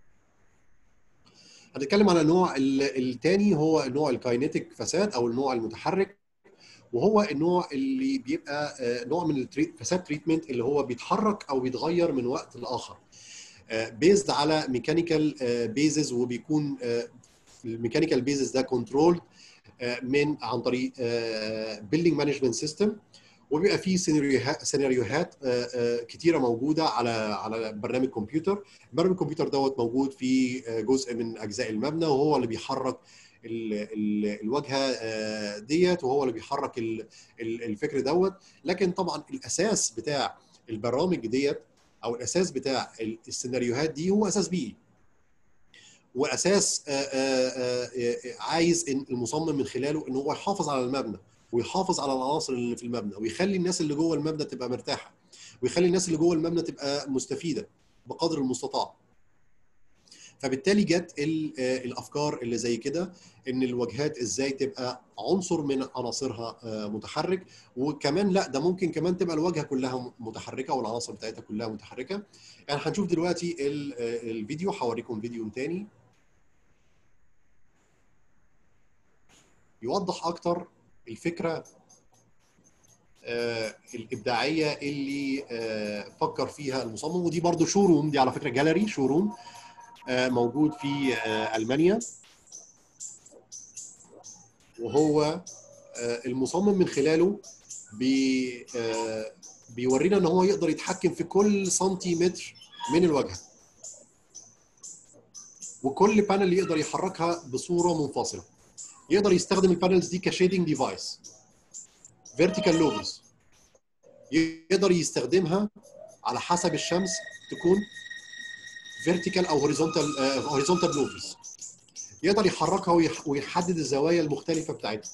هنتكلم على النوع الثاني هو النوع الكاينيتيك فساد او النوع المتحرك وهو النوع اللي بيبقى نوع من الفساد تريتمنت اللي هو بيتحرك او بيتغير من وقت لاخر بيزد على ميكانيكال بيزز وبيكون الميكانيكال بيزز ده كنترول من عن طريق بيلدينج مانجمنت سيستم وبيبقى فيه سيناريوهات سيناريوهات كتيره موجوده على على برنامج كمبيوتر برنامج الكمبيوتر دوت موجود في جزء من اجزاء المبنى وهو اللي بيحرك ال ال الواجهه ديت وهو اللي بيحرك الفكر دوت لكن طبعا الاساس بتاع البرامج ديت او الاساس بتاع السيناريوهات دي هو اساس بيئي واساس عايز ان المصمم من خلاله ان هو يحافظ على المبنى ويحافظ على العناصر اللي في المبنى ويخلي الناس اللي جوه المبنى تبقى مرتاحه ويخلي الناس اللي جوه المبنى تبقى مستفيده بقدر المستطاع فبالتالي جت الافكار اللي زي كده ان الواجهات ازاي تبقى عنصر من عناصرها متحرك وكمان لا ده ممكن كمان تبقى الواجهه كلها متحركه والعناصر بتاعتها كلها متحركه يعني هنشوف دلوقتي الفيديو هوريكم فيديو تاني يوضح اكتر الفكره آه الابداعيه اللي آه فكر فيها المصمم ودي برضو شوروم دي على فكره جاليري شوروم آه موجود في المانيا وهو المصمم من خلاله بي بيورينا ان هو يقدر يتحكم في كل سنتيمتر من الواجهه وكل بانل يقدر يحركها بصوره منفصله يقدر يستخدم البانلز دي كشيدنج ديفايس فيرتيكال لوجوز يقدر يستخدمها على حسب الشمس تكون فيرتيكال او هوريزونتال هوريزونتال لوجوز يقدر يحركها ويحدد الزوايا المختلفه بتاعتها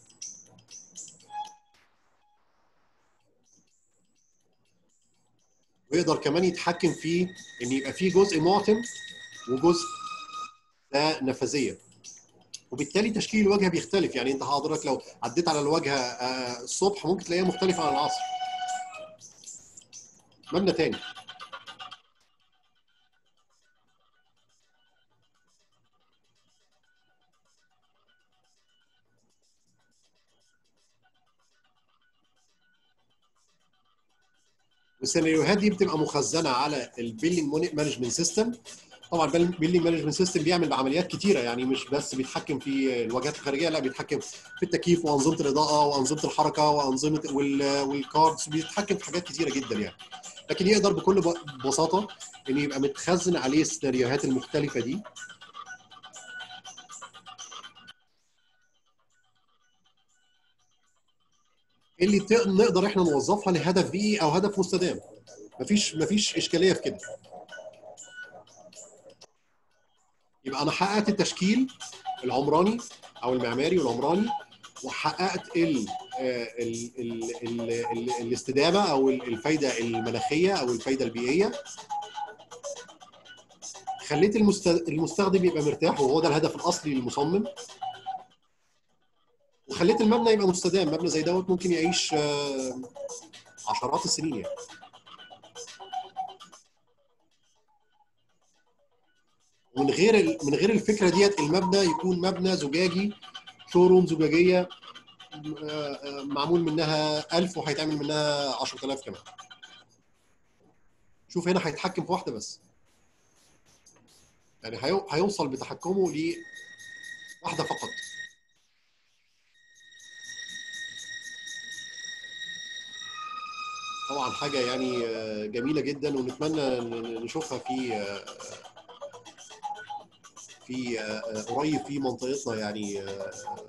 ويقدر كمان يتحكم في ان يبقى في جزء معتم وجزء ده نفاذيه وبالتالي تشكيل الواجهه بيختلف يعني انت حضرتك لو عديت على الواجهه الصبح ممكن تلاقيها مختلفه عن العصر مبنى تاني والسيناريوهات دي بتبقى مخزنه على البيلدنج مانجمنت سيستم طبعا البيلدنج مانجمنت سيستم بيعمل عمليات كتيره يعني مش بس بيتحكم في الواجهات الخارجيه لا بيتحكم في التكييف وانظمه الاضاءه وانظمه الحركه وانظمه والكاردز بيتحكم في حاجات كتيره جدا يعني لكن يقدر بكل بساطه ان يبقى متخزن عليه السيناريوهات المختلفه دي اللي نقدر احنا نوظفها لهدف بيئي او هدف مستدام مفيش مفيش اشكاليه في كده يبقى انا حققت التشكيل العمراني او المعماري والعمراني وحققت ال ال ال ال ال الاستدامه او الفايده المناخيه او الفايده البيئيه خليت المستخدم يبقى مرتاح وهو ده الهدف الاصلي للمصمم وخليت المبنى يبقى مستدام مبنى زي دوت ممكن يعيش عشرات السنين يعني ومن غير ال- من غير الفكره ديت المبنى يكون مبنى زجاجي شوروم زجاجيه آه، آه، معمول منها 1000 وهيتعمل منها 10000 كمان شوف هنا هيتحكم في واحده بس يعني هيو- هيوصل بتحكمه لواحده فقط طبعا حاجه يعني آه، جميله جدا ونتمنى ن- نشوفها في آه، في آه، آه، قريب في منطقتنا يعني آه،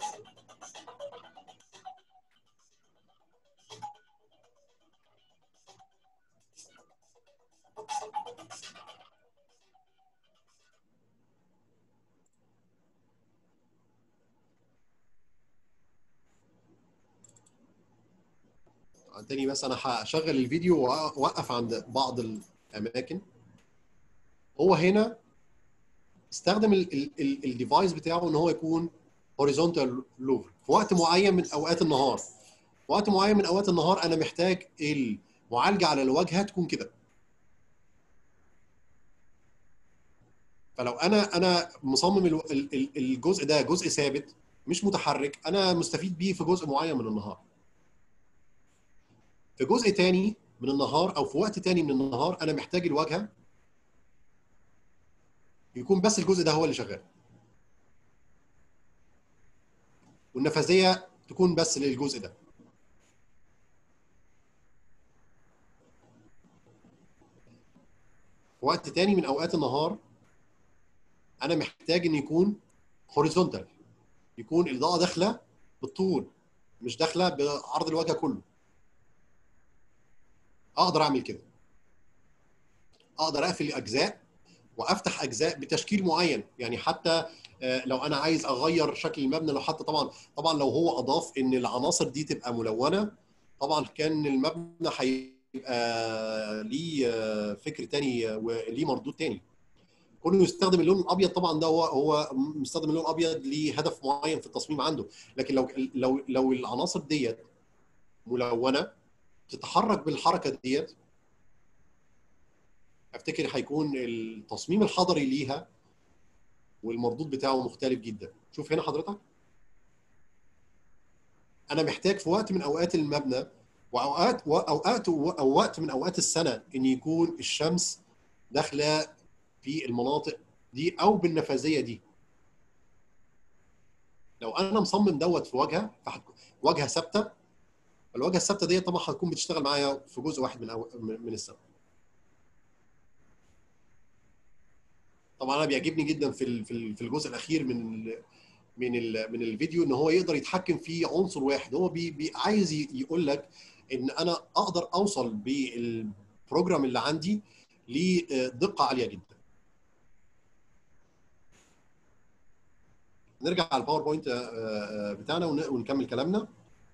تاني بس انا هشغل الفيديو واوقف عند بعض الاماكن هو هنا استخدم الديفايس بتاعه ان هو يكون هوريزونتال لوفر في وقت معين من اوقات النهار في وقت معين من اوقات النهار انا محتاج المعالجه على الواجهه تكون كده فلو انا انا مصمم ال- ال- ال- الجزء ده جزء ثابت مش متحرك انا مستفيد بيه في جزء معين من النهار في جزء تاني من النهار او في وقت تاني من النهار انا محتاج الواجهه يكون بس الجزء ده هو اللي شغال والنفاذيه تكون بس للجزء ده في وقت تاني من اوقات النهار انا محتاج ان يكون هوريزونتال يكون الاضاءه داخله بالطول مش داخله بعرض الواجهه كله اقدر اعمل كده اقدر اقفل اجزاء وافتح اجزاء بتشكيل معين يعني حتى آه، لو انا عايز اغير شكل المبنى لو حتى طبعا طبعا لو هو اضاف ان العناصر دي تبقى ملونه طبعا كان المبنى هيبقى ليه آه، فكر تاني آه، وليه مردود تاني كونه يستخدم اللون الابيض طبعا ده هو هو مستخدم اللون الابيض ليه هدف معين في التصميم عنده لكن لو لو لو العناصر ديت ملونه تتحرك بالحركه ديت افتكر هيكون التصميم الحضري ليها والمردود بتاعه مختلف جدا شوف هنا حضرتك انا محتاج في وقت من اوقات المبنى واوقات واوقات او وقت من اوقات السنه ان يكون الشمس داخله في المناطق دي او بالنفاذيه دي لو انا مصمم دوت في واجهه فهتكون واجهه ثابته الواجهه الثابته دي طبعا هتكون بتشتغل معايا في جزء واحد من أو... من السنه طبعا انا بيعجبني جدا في ال- في ال- في الجزء الاخير من ال- من ال- من الفيديو ان هو يقدر يتحكم في عنصر واحد هو بي بي عايز ي- يقول لك ان انا اقدر اوصل بالبروجرام اللي عندي لدقه عاليه جدا نرجع على الباوربوينت آه، آه، بتاعنا ون- ونكمل كلامنا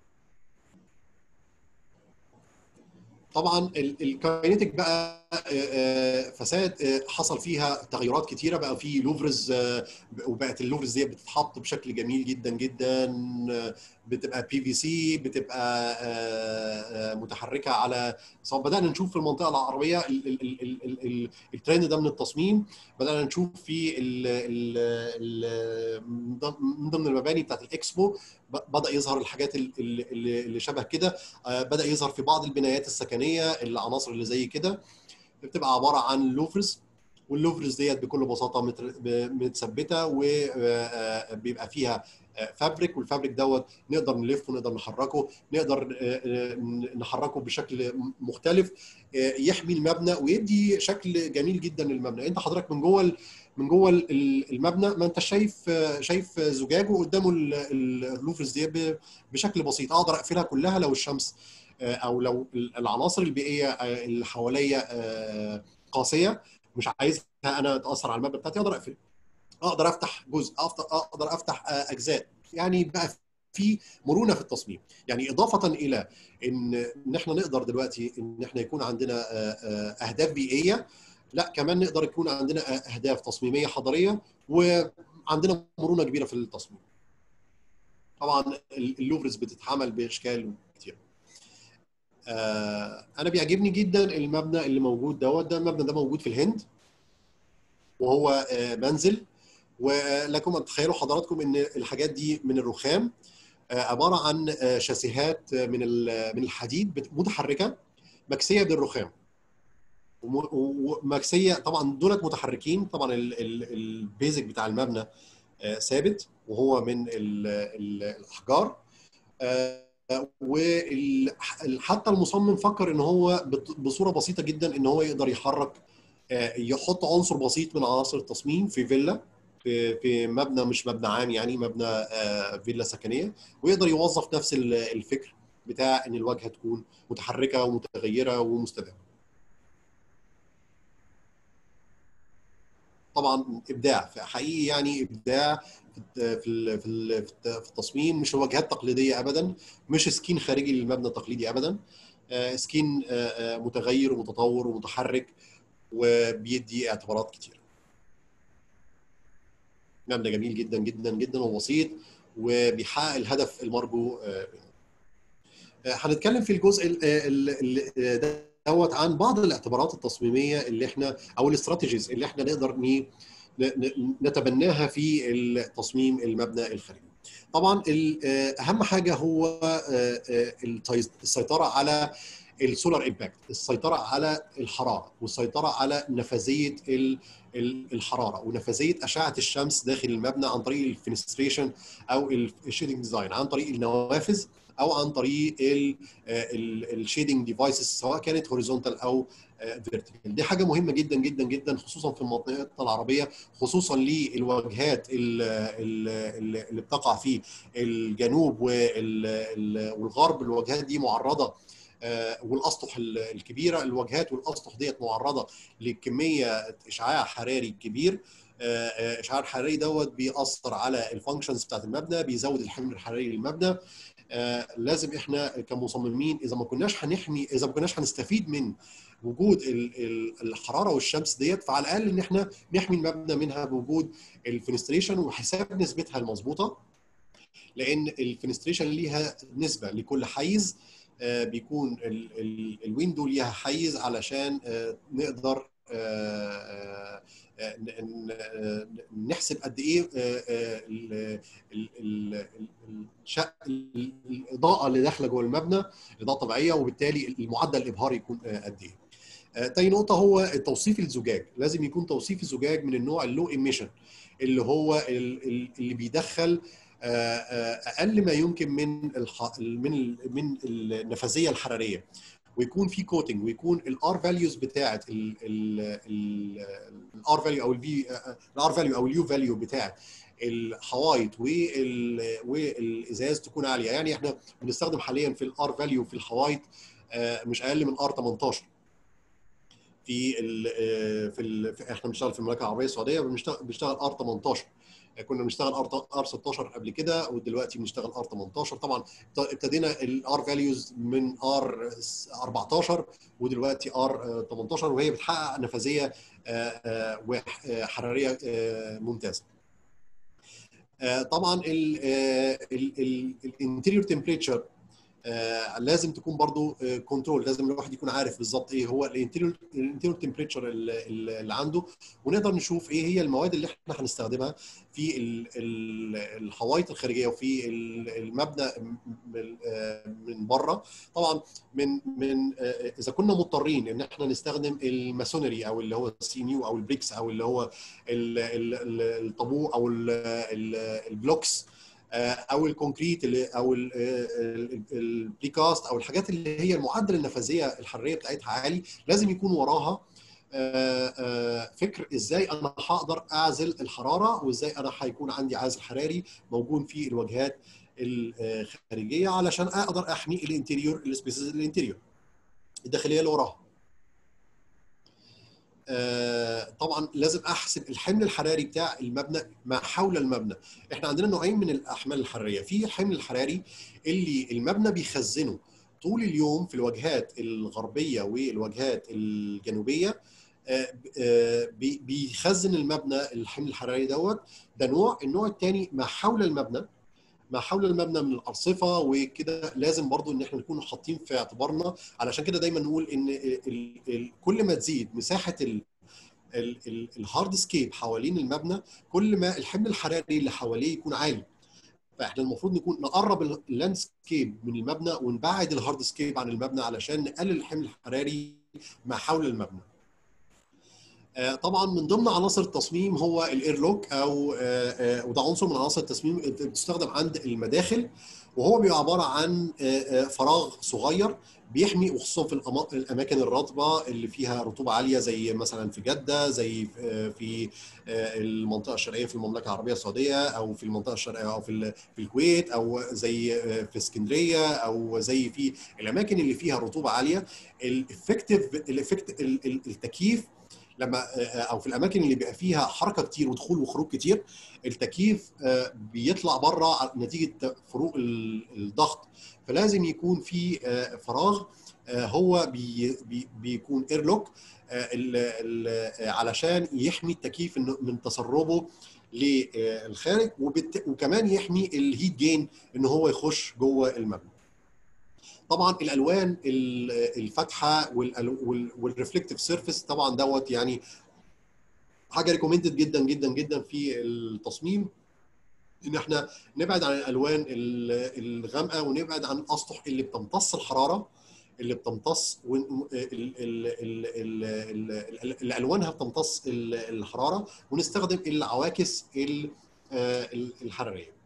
طبعا ال- الكاينتيك بقى آه، آه، فساد آه، حصل فيها تغيرات كتيره بقى في لوفرز آه، وبقت اللوفرز دي بتتحط بشكل جميل جدا جدا آه، بتبقى بي في سي بتبقى آه، آه، متحركه على سواء بدانا نشوف في المنطقه العربيه ال- ال- ال- ال- ال- ال- الترند ده من التصميم بدانا نشوف في ال- ال- ال- من ضمن المباني بتاعت الاكسبو ب- بدا يظهر الحاجات ال- ال- اللي اللي شبه كده آه، بدا يظهر في بعض البنايات السكنيه العناصر اللي زي كده بتبقى عباره عن لوفرز واللوفرز ديت بكل بساطه متر- ب- متثبته وبيبقى فيها آه، فابريك والفابريك دوت نقدر نلفه نقدر نحركه نقدر آه، آه، نحركه بشكل مختلف آه، يحمي المبنى ويدي شكل جميل جدا للمبنى انت حضرتك من جوه ال- من جوه ال- المبنى ما انت شايف آه، شايف زجاج وقدامه ال- ال- اللوفرز دي ب- بشكل بسيط اقدر اقفلها كلها لو الشمس آه، او لو العناصر البيئيه آه، اللي حواليا آه، قاسيه مش عايزها انا تاثر على المبنى بتاعتي اقدر اقفل اقدر افتح جزء أفت- اقدر افتح آه، اجزاء يعني بقى في مرونه في التصميم يعني اضافه الى ان ان احنا نقدر دلوقتي ان احنا يكون عندنا آه، آه، اهداف بيئيه لا كمان نقدر يكون عندنا آه، اهداف تصميميه حضاريه وعندنا مرونه كبيره في التصميم طبعا اللوفرز بتتعمل باشكال كتير آه، انا بيعجبني جدا المبنى اللي موجود دوت ده المبنى ده موجود في الهند وهو منزل ولكم ان تتخيلوا حضراتكم ان الحاجات دي من الرخام عباره عن شاسيهات من من الحديد متحركه مكسيه بالرخام ومكسيه طبعا دولت متحركين طبعا البيزك بتاع المبنى ثابت وهو من الاحجار وحتى المصمم فكر ان هو بصوره بسيطه جدا ان هو يقدر يحرك يحط عنصر بسيط من عناصر التصميم في فيلا في في مبنى مش مبنى عام يعني مبنى فيلا سكنيه ويقدر يوظف نفس الفكر بتاع ان الواجهه تكون متحركه ومتغيره ومستدامه. طبعا ابداع حقيقي يعني ابداع في في في التصميم مش واجهات تقليديه ابدا مش سكين خارجي للمبنى التقليدي ابدا سكين متغير ومتطور ومتحرك وبيدي اعتبارات كتير مبنى جميل جدا جدا جدا وبسيط وبيحقق الهدف المرجو هنتكلم في الجزء دوت عن بعض الاعتبارات التصميميه اللي احنا او الاستراتيجيز اللي احنا نقدر نتبناها في التصميم المبنى الخارجي. طبعا اهم حاجه هو السيطره على السولار امباكت، السيطره على الحراره والسيطره على نفاذيه الحراره ونفاذيه اشعه الشمس داخل المبنى عن طريق الفينستريشن او الشيدنج ديزاين عن طريق النوافذ او عن طريق الشيدنج ديفايسز سواء كانت هوريزونتال او فيرتيكال دي حاجه مهمه جدا جدا جدا خصوصا في المنطقه العربيه خصوصا للواجهات اللي بتقع في الجنوب والغرب الواجهات دي معرضه والاسطح الكبيره الواجهات والاسطح ديت معرضه لكميه اشعاع حراري كبير اشعاع الحراري دوت بيأثر على الفانكشنز بتاعت المبنى بيزود الحمل الحراري للمبنى آه لازم احنا كمصممين اذا ما كناش هنحمي اذا ما كناش هنستفيد من وجود الحراره والشمس ديت فعلى الاقل ان احنا نحمي المبنى منها بوجود الفنستريشن وحساب نسبتها المظبوطه لان الفنستريشن ليها نسبه لكل حيز آه بيكون الويندو ليها حيز علشان آه نقدر نحسب قد ايه الاضاءه اللي داخله جوه المبنى اضاءه طبيعيه وبالتالي المعدل الابهاري يكون قد ايه. تاني نقطه هو توصيف الزجاج لازم يكون توصيف الزجاج من النوع اللو ايميشن اللي هو اللي بيدخل اقل ما يمكن من من من النفاذيه الحراريه ويكون في كوتنج ويكون الار فاليوز بتاعه الار فاليو او الفي الار فاليو او اليو فاليو بتاعه الحوايط والازاز تكون عاليه يعني احنا بنستخدم حاليا في الار فاليو في الحوايط مش اقل من ار 18 في ال في ال احنا بنشتغل في المملكه العربيه السعوديه بنشتغل ار 18 كنا بنشتغل ار ار 16 قبل كده ودلوقتي بنشتغل ار 18 طبعا ابتدينا الار فاليوز من ار 14 ودلوقتي ار 18 وهي بتحقق نفاذيه وحراريه ممتازه. طبعا الانتيريور تمبريتشر آه لازم تكون برضو آه كنترول لازم الواحد يكون عارف بالظبط ايه هو الانتيريور الانتيريور تمبريتشر اللي عنده ونقدر نشوف ايه هي المواد اللي احنا هنستخدمها في الحوايط الخارجيه وفي المبنى من بره طبعا من من اذا كنا مضطرين ان احنا نستخدم الماسونري او اللي هو السي نيو او البريكس او اللي هو الطابوع او البلوكس او الكونكريت اللي او البريكاست او الحاجات اللي هي المعدل النفاذيه الحراريه بتاعتها عالي لازم يكون وراها فكر ازاي انا هقدر اعزل الحراره وازاي انا هيكون عندي عازل حراري موجود في الواجهات الخارجيه علشان اقدر احمي الانتيريور السبيسز الانتيريور الداخليه اللي وراها طبعا لازم احسب الحمل الحراري بتاع المبنى ما حول المبنى احنا عندنا نوعين من الاحمال الحراريه في الحمل الحراري اللي المبنى بيخزنه طول اليوم في الواجهات الغربيه والواجهات الجنوبيه بيخزن المبنى الحمل الحراري دوت ده نوع النوع الثاني ما حول المبنى ما حول المبنى من الارصفه وكده لازم برضو ان احنا نكون حاطين في اعتبارنا علشان كده دايما نقول ان ال ال كل ما تزيد مساحه الهارد سكيب حوالين المبنى كل ما الحمل الحراري اللي حواليه يكون عالي فاحنا المفروض نكون نقرب اللاندسكيب من المبنى ونبعد الهارد سكيب عن المبنى علشان نقلل الحمل الحراري ما حول المبنى طبعا من ضمن عناصر التصميم هو الايرلوك او وده عنصر من عناصر التصميم بتستخدم عند المداخل وهو بيبقى عباره عن فراغ صغير بيحمي وخصوصا في الاماكن الرطبه اللي فيها رطوبه عاليه زي مثلا في جده زي في المنطقه الشرقيه في المملكه العربيه السعوديه او في المنطقه الشرقيه او في في الكويت او زي في اسكندريه او زي في الاماكن اللي فيها رطوبه عاليه الافكتيف الافكت التكييف لما او في الاماكن اللي بيبقى فيها حركه كتير ودخول وخروج كتير التكييف بيطلع بره نتيجه فروق الضغط فلازم يكون في فراغ هو بي بي بيكون ايرلوك علشان يحمي التكييف من تسربه للخارج وكمان يحمي الهيت جين ان هو يخش جوه المبنى طبعا الالوان الفاتحه والريفلكتيف سيرفيس طبعا دوت يعني حاجه ريكومندد جدا جدا جدا في التصميم ان احنا نبعد عن الالوان الغامقه ونبعد عن الاسطح اللي بتمتص الحراره اللي بتمتص اللي الوانها بتمتص الحراره ونستخدم العواكس الحراريه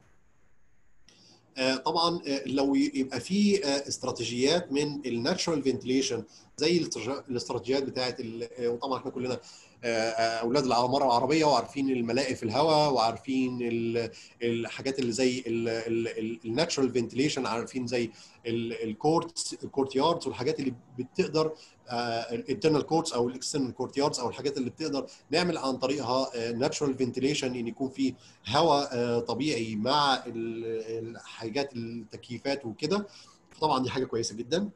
طبعا لو يبقى في استراتيجيات من الناتشورال فنتليشن زي الاستراتيجيات بتاعت وطبعا احنا كلنا اولاد العماره العربيه وعارفين الملاقي في الهواء وعارفين الحاجات اللي زي الناتشورال فنتليشن عارفين زي الكورت الكورت ياردز والحاجات اللي بتقدر الانترنال كورتس او الاكسترنال كورت ياردز او الحاجات اللي بتقدر نعمل عن طريقها ناتشورال فنتليشن ان يكون في هواء طبيعي مع الحاجات التكييفات وكده طبعا دي حاجه كويسه جدا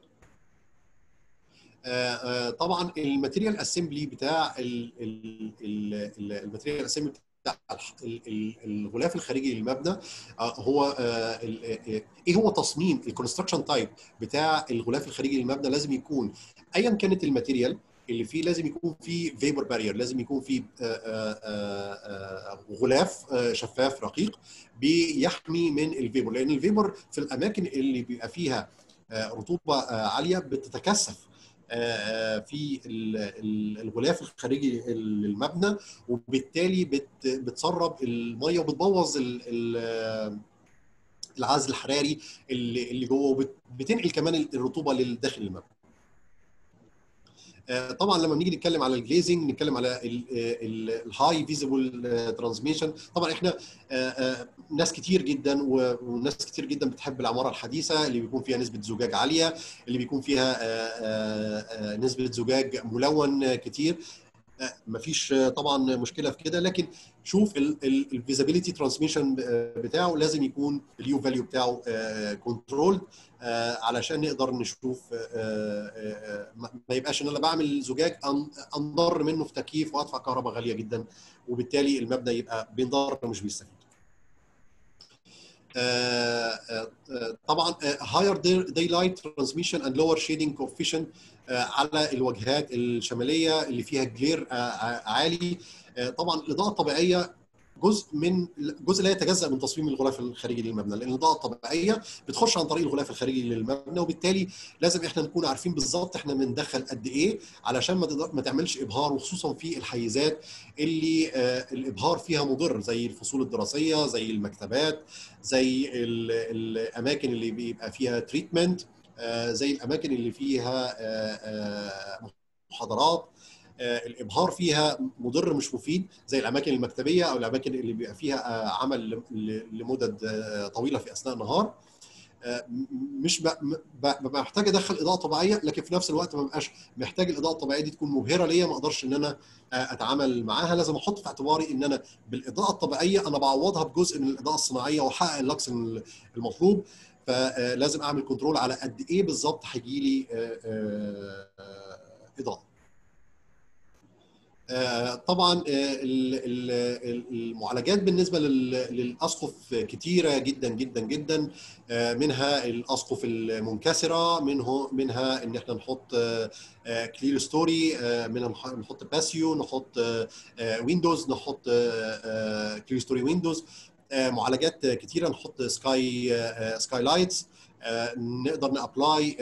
طبعا الماتيريال اسمبلي بتاع الماتيريال اسمبلي بتاع الغلاف الخارجي للمبنى هو ايه هو تصميم الكونستراكشن تايب بتاع الغلاف الخارجي للمبنى لازم يكون ايا كانت الماتيريال اللي فيه لازم يكون فيه فيبر بارير لازم يكون فيه غلاف شفاف رقيق بيحمي من الفيبر لان الفيبر في الاماكن اللي بيبقى فيها رطوبه عاليه بتتكثف في الغلاف الخارجي للمبنى وبالتالي بتسرب الميه وبتبوظ العزل الحراري اللي جوه وبتنقل كمان الرطوبه لداخل المبنى. طبعا لما بنيجي نتكلم على الجليزنج نتكلم على الهاي فيزيبل ترانسميشن طبعا احنا ناس كتير جدا وناس كتير جدا بتحب العماره الحديثه اللي بيكون فيها نسبه زجاج عاليه اللي بيكون فيها نسبه زجاج ملون كتير مفيش طبعا مشكله في كده لكن شوف الفيزابيليتي ترانسميشن بتاعه لازم يكون اليو فاليو بتاعه كنترول علشان نقدر نشوف ما يبقاش ان انا بعمل زجاج انضر منه في تكييف وادفع كهرباء غاليه جدا وبالتالي المبنى يبقى بينضر مش بيستفيد. طبعا higher daylight transmission and lower shading coefficient على الواجهات الشماليه اللي فيها جلير عالي طبعا الاضاءه الطبيعيه جزء من جزء لا يتجزا من تصميم الغلاف الخارجي للمبنى لان الاضاءه الطبيعيه بتخش عن طريق الغلاف الخارجي للمبنى وبالتالي لازم احنا نكون عارفين بالظبط احنا بندخل قد ايه علشان ما ما تعملش ابهار وخصوصا في الحيزات اللي آه الابهار فيها مضر زي الفصول الدراسيه زي المكتبات زي الاماكن اللي بيبقى فيها تريتمنت آه زي الاماكن اللي فيها آه محاضرات الابهار فيها مضر مش مفيد زي الاماكن المكتبيه او الاماكن اللي بيبقى فيها عمل لمدد طويله في اثناء النهار مش ببقى محتاج ادخل اضاءه طبيعيه لكن في نفس الوقت ما بقاش محتاج الاضاءه الطبيعيه دي تكون مبهره ليا ما اقدرش ان انا اتعامل معاها لازم احط في اعتباري ان انا بالاضاءه الطبيعيه انا بعوضها بجزء من الاضاءه الصناعيه واحقق اللكس المطلوب فلازم اعمل كنترول على قد ايه بالظبط هيجي لي اضاءه طبعا المعالجات بالنسبه للاسقف كتيره جدا جدا جدا منها الاسقف المنكسره منه منها ان احنا نحط كلير ستوري منها نحط باسيو نحط ويندوز نحط كلير ستوري ويندوز معالجات كتيره نحط سكاي سكاي لايتس نقدر نابلاي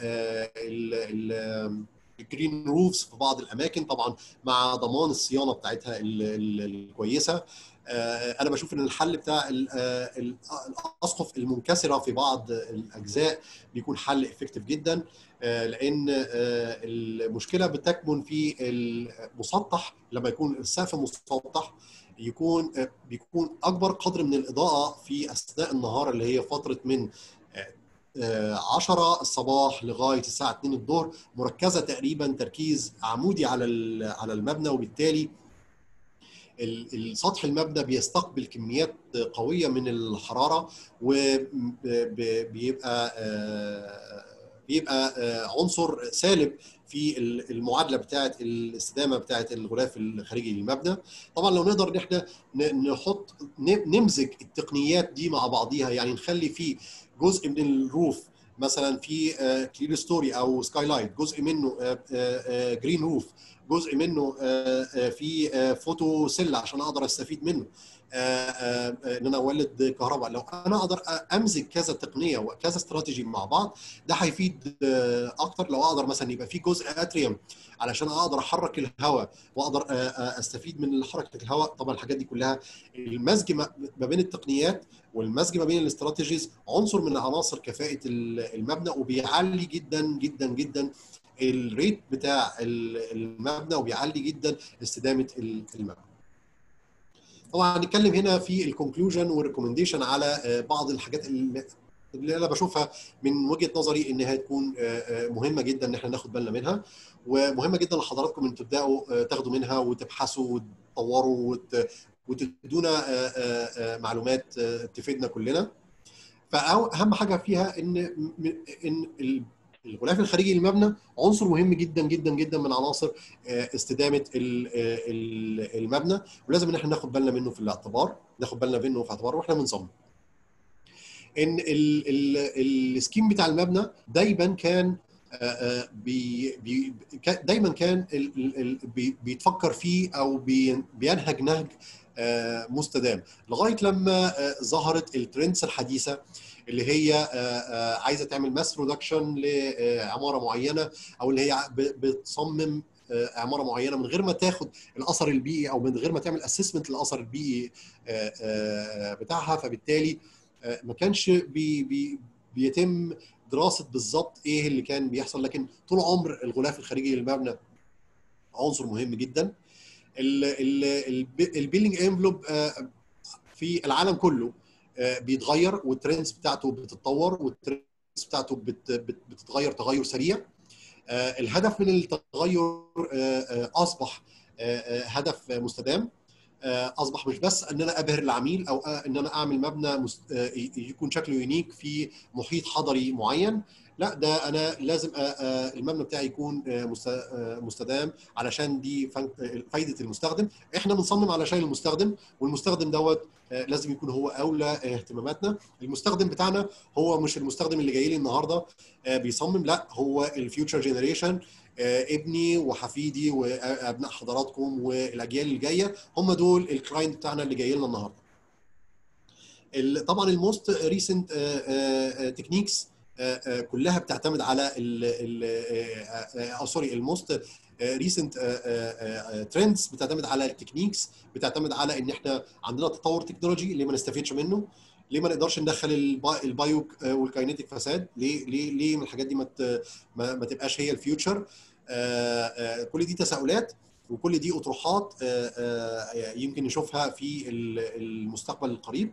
الجرين روفز في بعض الاماكن طبعا مع ضمان الصيانه بتاعتها الكويسه انا بشوف ان الحل بتاع الاسقف المنكسره في بعض الاجزاء بيكون حل افكتيف جدا لان المشكله بتكمن في المسطح لما يكون السقف مسطح يكون بيكون اكبر قدر من الاضاءه في اثناء النهار اللي هي فتره من 10 الصباح لغايه الساعه 2 الظهر مركزه تقريبا تركيز عمودي على على المبنى وبالتالي السطح المبنى بيستقبل كميات قويه من الحراره وبيبقى بيبقى عنصر سالب في المعادله بتاعه الاستدامه بتاعه الغلاف الخارجي للمبنى طبعا لو نقدر ان احنا نحط نمزج التقنيات دي مع بعضيها يعني نخلي في جزء من الروف مثلا في كلير ستوري او سكاي لايت جزء منه جرين روف جزء منه في فوتو سيل عشان اقدر استفيد منه ان انا اولد كهرباء لو انا اقدر امزج كذا تقنيه وكذا استراتيجي مع بعض ده هيفيد اكتر لو اقدر مثلا يبقى في جزء اتريوم علشان اقدر احرك الهواء واقدر استفيد من حركه الهواء طبعا الحاجات دي كلها المزج ما بين التقنيات والمزج ما بين الاستراتيجيز عنصر من عناصر كفاءه المبنى وبيعلي جدا جدا جدا الريت بتاع المبنى وبيعلي جدا استدامه المبنى. طبعا هنتكلم هنا في الكونكلوجن والريكومنديشن على بعض الحاجات اللي اللي انا بشوفها من وجهه نظري انها تكون مهمه جدا ان احنا ناخد بالنا منها ومهمه جدا لحضراتكم ان تبداوا تاخدوا منها وتبحثوا وتطوروا وتدونا معلومات تفيدنا كلنا فاهم حاجه فيها ان ان الغلاف الخارجي للمبنى عنصر مهم جدا جدا جدا من عناصر استدامه المبنى ولازم ان احنا ناخد بالنا منه في الاعتبار ناخد بالنا منه في الاعتبار واحنا بنصمم ان السكيم بتاع المبنى دايما كان بي بي دايما كان بيتفكر فيه او بينهج نهج مستدام لغايه لما ظهرت الترندز الحديثه اللي هي عايزه تعمل ماس برودكشن لعماره معينه او اللي هي بتصمم عماره معينه من غير ما تاخد الاثر البيئي او من غير ما تعمل اسسمنت للاثر البيئي بتاعها فبالتالي ما كانش بي بي بيتم دراسه بالظبط ايه اللي كان بيحصل لكن طول عمر الغلاف الخارجي للمبنى عنصر مهم جدا البيلنج انفلوب في العالم كله بيتغير والترندز بتاعته بتتطور والترندز بتاعته بتتغير تغير سريع الهدف من التغير اصبح هدف مستدام اصبح مش بس ان انا ابهر العميل او ان انا اعمل مبنى يكون شكله يونيك في محيط حضري معين لا ده انا لازم المبنى بتاعي يكون مستدام علشان دي فايده المستخدم احنا بنصمم علشان المستخدم والمستخدم دوت لازم يكون هو اولى اهتماماتنا المستخدم بتاعنا هو مش المستخدم اللي جاي لي النهارده بيصمم لا هو الفيوتشر جينيريشن ابني وحفيدي وابناء حضراتكم والاجيال اللي جايه هم دول الكلاينت بتاعنا اللي جاي لنا النهارده طبعا الموست ريسنت تكنيكس كلها بتعتمد على ال سوري الموست ريسنت ترندز بتعتمد على التكنيكس بتعتمد على ان احنا عندنا تطور تكنولوجي اللي ما نستفيدش منه ليه ما نقدرش ندخل البايو والكاينيتيك فساد ليه ليه ليه من الحاجات دي ما ما تبقاش هي الفيوتشر كل دي تساؤلات وكل دي اطروحات يمكن نشوفها في المستقبل القريب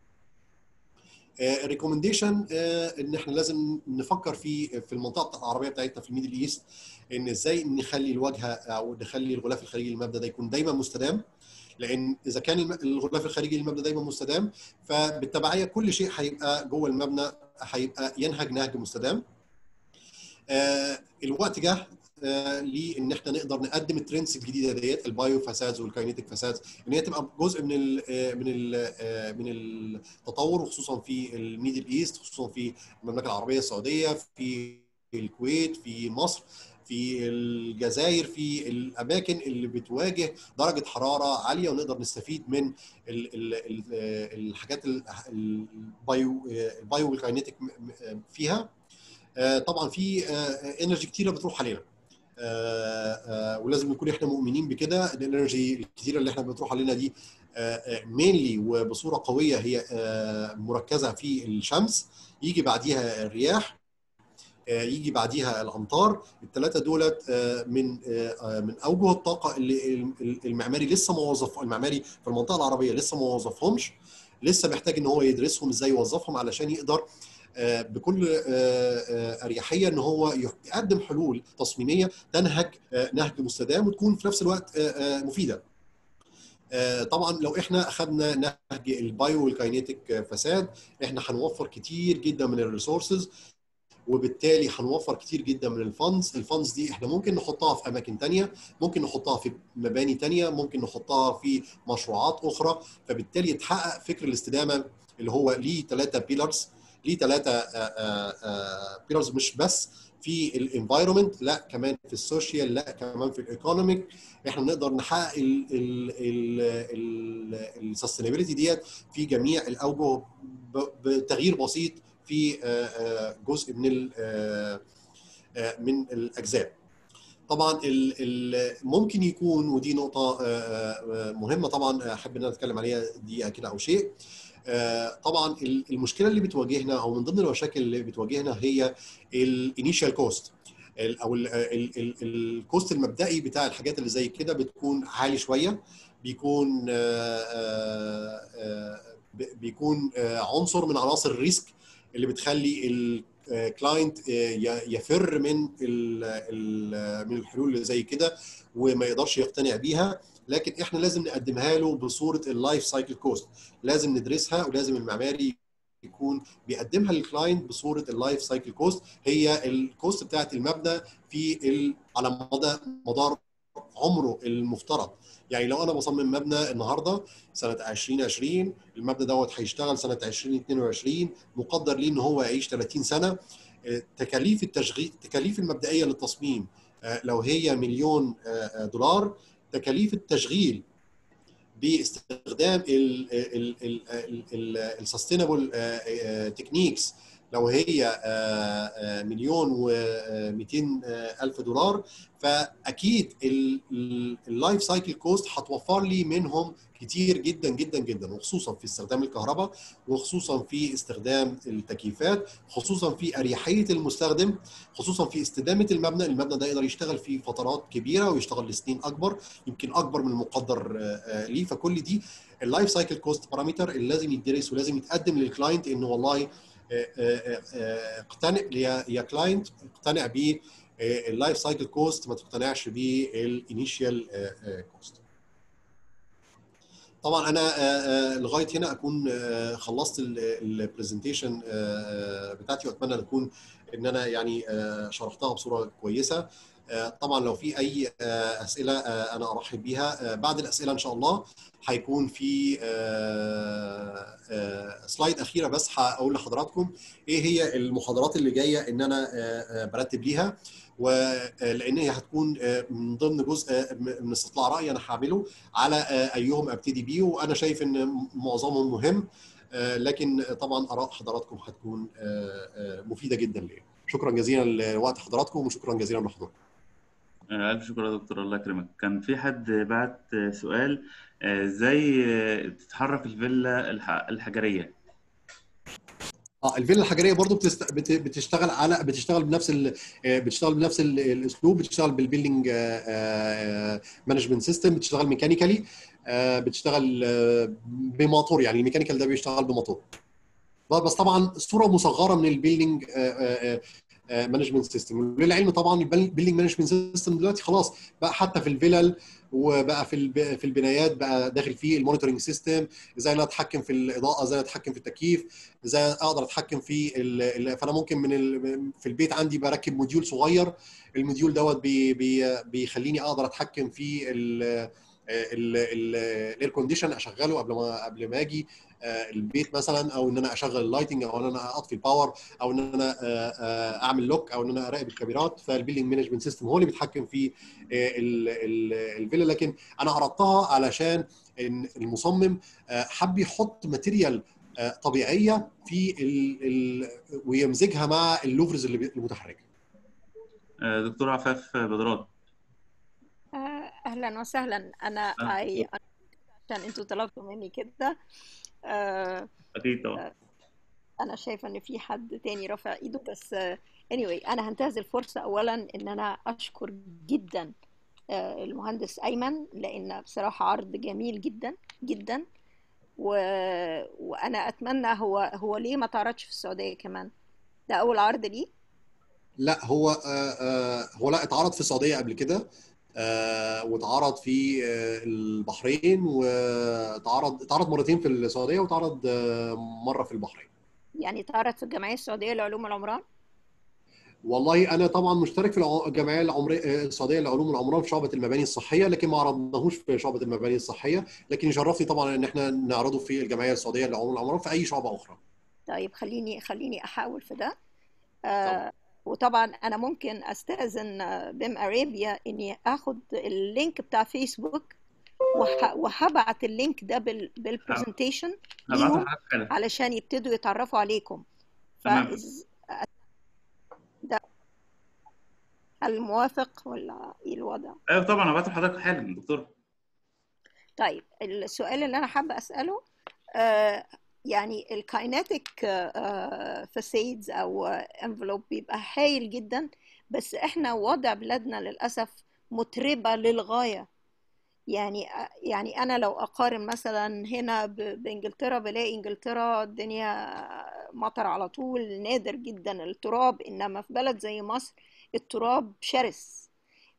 الريكومنديشن ان احنا لازم نفكر في في المنطقه العربيه بتاعتنا في الميدل ايست ان ازاي نخلي الواجهه او نخلي الغلاف الخارجي للمبنى ده يكون دايما مستدام لان اذا كان الغلاف الخارجي للمبنى دايما مستدام فبالتبعيه كل شيء هيبقى جوه المبنى هيبقى ينهج نهج مستدام الوقت جه آه، لان احنا نقدر نقدم الترندز الجديده ديت البايو فاسادز والكاينيتيك فاسادز ان هي تبقى جزء من ال من ال من التطور وخصوصا في الميدل ايست خصوصا في المملكه العربيه السعوديه في الكويت في مصر في الجزائر في الاماكن اللي بتواجه درجه حراره عاليه ونقدر نستفيد من ال ال ال الحاجات ال- البايو البايو والكاينيتيك فيها آه، طبعا في انرجي كتيره بتروح علينا آه، آه، ولازم نكون احنا مؤمنين بكده ان الانرجي الكتيره اللي احنا بتروح علينا دي مينلي وبصوره قويه هي آه، مركزه في الشمس يجي بعديها الرياح آه، يجي بعديها الامطار الثلاثه دولت آه، من آه، من اوجه الطاقه اللي المعماري لسه ما وظف المعماري في المنطقه العربيه لسه ما وظفهمش لسه محتاج ان هو يدرسهم ازاي يوظفهم علشان يقدر آه، بكل آه، آه، اريحيه ان هو يقدم حلول تصميميه تنهج آه، نهج مستدام وتكون في نفس الوقت آه، آه، مفيده. آه، طبعا لو احنا اخذنا نهج البايو والكاينيتيك فساد احنا هنوفر كتير جدا من الريسورسز وبالتالي هنوفر كتير جدا من الفندز الفندز دي احنا ممكن نحطها في اماكن تانية ممكن نحطها في مباني تانية ممكن نحطها في مشروعات اخرى فبالتالي يتحقق فكر الاستدامه اللي هو ليه ثلاثه بيلرز ليه ثلاثه بيلرز مش بس في الانفايرمنت لا كمان في السوشيال لا كمان في الايكونوميك احنا نقدر نحقق السستينابيلتي ديت في جميع الاوجه ب- بتغيير بسيط في آه، آه، جزء من ال- آه، آه، من الاجزاء طبعا ال- ال- ممكن يكون ودي نقطه آه، آه، مهمه طبعا احب ان انا اتكلم عليها دقيقه كده او شيء آه، طبعا ال- المشكله اللي بتواجهنا او من ضمن المشاكل اللي بتواجهنا هي الانيشال كوست او الكوست المبدئي بتاع الحاجات اللي زي كده بتكون عالي شويه بيكون آه، آه، آه، ب- بيكون آه، عنصر من عناصر الريسك اللي بتخلي الكلاينت يفر من ال- ال- من الحلول اللي زي كده وما يقدرش يقتنع بيها لكن احنا لازم نقدمها له بصوره اللايف سايكل كوست لازم ندرسها ولازم المعماري يكون بيقدمها للكلاينت بصوره اللايف سايكل كوست هي الكوست بتاعت المبنى في ال... على مدى مدار عمره المفترض يعني لو انا بصمم مبنى النهارده سنه 2020 المبنى دوت هيشتغل سنه 2022 مقدر ليه ان هو يعيش 30 سنه آه، تكاليف التشغيل التكاليف المبدئيه للتصميم آه، لو هي مليون آه، آه، دولار تكاليف التشغيل باستخدام السستينبل تكنيكس لو هي آه، آه، مليون و200 الف دولار فاكيد اللايف سايكل كوست هتوفر لي منهم كتير جدا جدا جدا وخصوصا في استخدام الكهرباء وخصوصا في استخدام التكييفات خصوصا في اريحيه المستخدم خصوصا في استدامه المبنى المبنى ده يقدر يشتغل في فترات كبيره ويشتغل لسنين اكبر يمكن اكبر من المقدر آه، آه، ليه فكل دي اللايف سايكل كوست بارامتر اللي لازم يدرس ولازم يتقدم للكلاينت انه والله آه، آه، آه، اقتنع يا يا كلاينت اقتنع ب اللايف سايكل كوست ما تقتنعش بالانيشال كوست طبعا انا آه، آه، لغايه هنا اكون آه، خلصت البرزنتيشن بتاعتي واتمنى ان اكون ان انا يعني آه، شرحتها بصوره كويسه آه، طبعا لو في اي آه، اسئله آه، انا ارحب بيها آه، بعد الاسئله ان شاء الله هيكون في آه، آه، سلايد اخيره بس هقول لحضراتكم ايه هي المحاضرات اللي جايه ان انا آه، آه، برتب ليها ولان هي هتكون آه، من ضمن جزء آه، من استطلاع راي انا هعمله على آه، ايهم ابتدي بيه وانا شايف ان معظمهم مهم آه، لكن طبعا اراء حضراتكم هتكون آه، آه، مفيده جدا ليا شكرا جزيلا لوقت حضراتكم وشكرا جزيلا لحضوركم آه، ألف شكر يا دكتور الله يكرمك كان في حد بعت آه، سؤال آه، ازاي آه، تتحرك الفيلا الح- الحجرية اه الفيلا الحجريه برضو بتست... بت... بتشتغل على بتشتغل بنفس ال... آه، بتشتغل بنفس ال... الاسلوب بتشتغل بالبيلدنج مانجمنت سيستم بتشتغل ميكانيكالي بتشتغل آه، بموتور يعني الميكانيكال ده بيشتغل بموتور بس طبعا صوره مصغره من البيلدنج مانجمنت سيستم وللعلم طبعا البيلدنج مانجمنت سيستم دلوقتي خلاص بقى حتى في الفلل وبقى في الب- في البنايات بقى داخل فيه المونيتورنج سيستم ازاي انا اتحكم في الاضاءه ازاي اتحكم في التكييف ازاي اقدر اتحكم في ال- ال- فانا ممكن من ال- في البيت عندي بركب موديول صغير الموديول دوت بي بي بيخليني اقدر اتحكم في الاير كونديشن اشغله قبل ما قبل ما اجي آه، البيت مثلا او ان انا اشغل اللايتنج او ان انا اطفي الباور او ان انا آه، آه، اعمل لوك او ان انا اراقب الكاميرات فالبيلدنج مانجمنت سيستم هو اللي بيتحكم في ال- ال- الفيلا لكن انا عرضتها علشان ان المصمم آه، حب يحط ماتيريال آه، طبيعيه في ال ال ويمزجها مع اللوفرز اللي بي- المتحركه آه، دكتور عفاف بدران آه، اهلا وسهلا انا آه. أي... عشان انتوا طلبتوا مني كده آه، اكيد طبعا انا شايفه ان في حد تاني رافع ايده بس آه، anyway انا هنتهز الفرصه اولا ان انا اشكر جدا آه، المهندس ايمن لان بصراحه عرض جميل جدا جدا و... وانا اتمنى هو هو ليه ما تعرضش في السعوديه كمان ده اول عرض ليه لا هو آه، آه، هو لا اتعرض في السعوديه قبل كده آه، واتعرض في آه، البحرين واتعرض اتعرض مرتين في السعوديه واتعرض آه، مره في البحرين يعني تعرض في الجمعيه السعوديه لعلوم العمران والله انا طبعا مشترك في الع- الجمعيه العمريه السعوديه لعلوم العمران في شعبه المباني الصحيه لكن ما عرضناهوش في شعبه المباني الصحيه لكن يشرفني طبعا ان احنا نعرضه في الجمعيه السعوديه لعلوم العمران في اي شعبه اخرى طيب خليني خليني احاول في ده آه وطبعا انا ممكن استاذن آه، بيم ارابيا اني اخد اللينك بتاع فيسبوك وح- وهبعت اللينك ده بال بالبرزنتيشن هبعت ليهم لحضرتك حالا علشان يبتدوا يتعرفوا عليكم تمام. فإز... ده هل موافق ولا ايه الوضع؟ ايوه طبعا هبعت لحضرتك حالا دكتور طيب السؤال اللي انا حابه اساله آه يعني الكايناتيك فاسيدز او انفلوب بيبقى هايل جدا بس احنا وضع بلادنا للاسف متربه للغايه يعني يعني انا لو اقارن مثلا هنا ب- بانجلترا بلاقي انجلترا الدنيا مطر على طول نادر جدا التراب انما في بلد زي مصر التراب شرس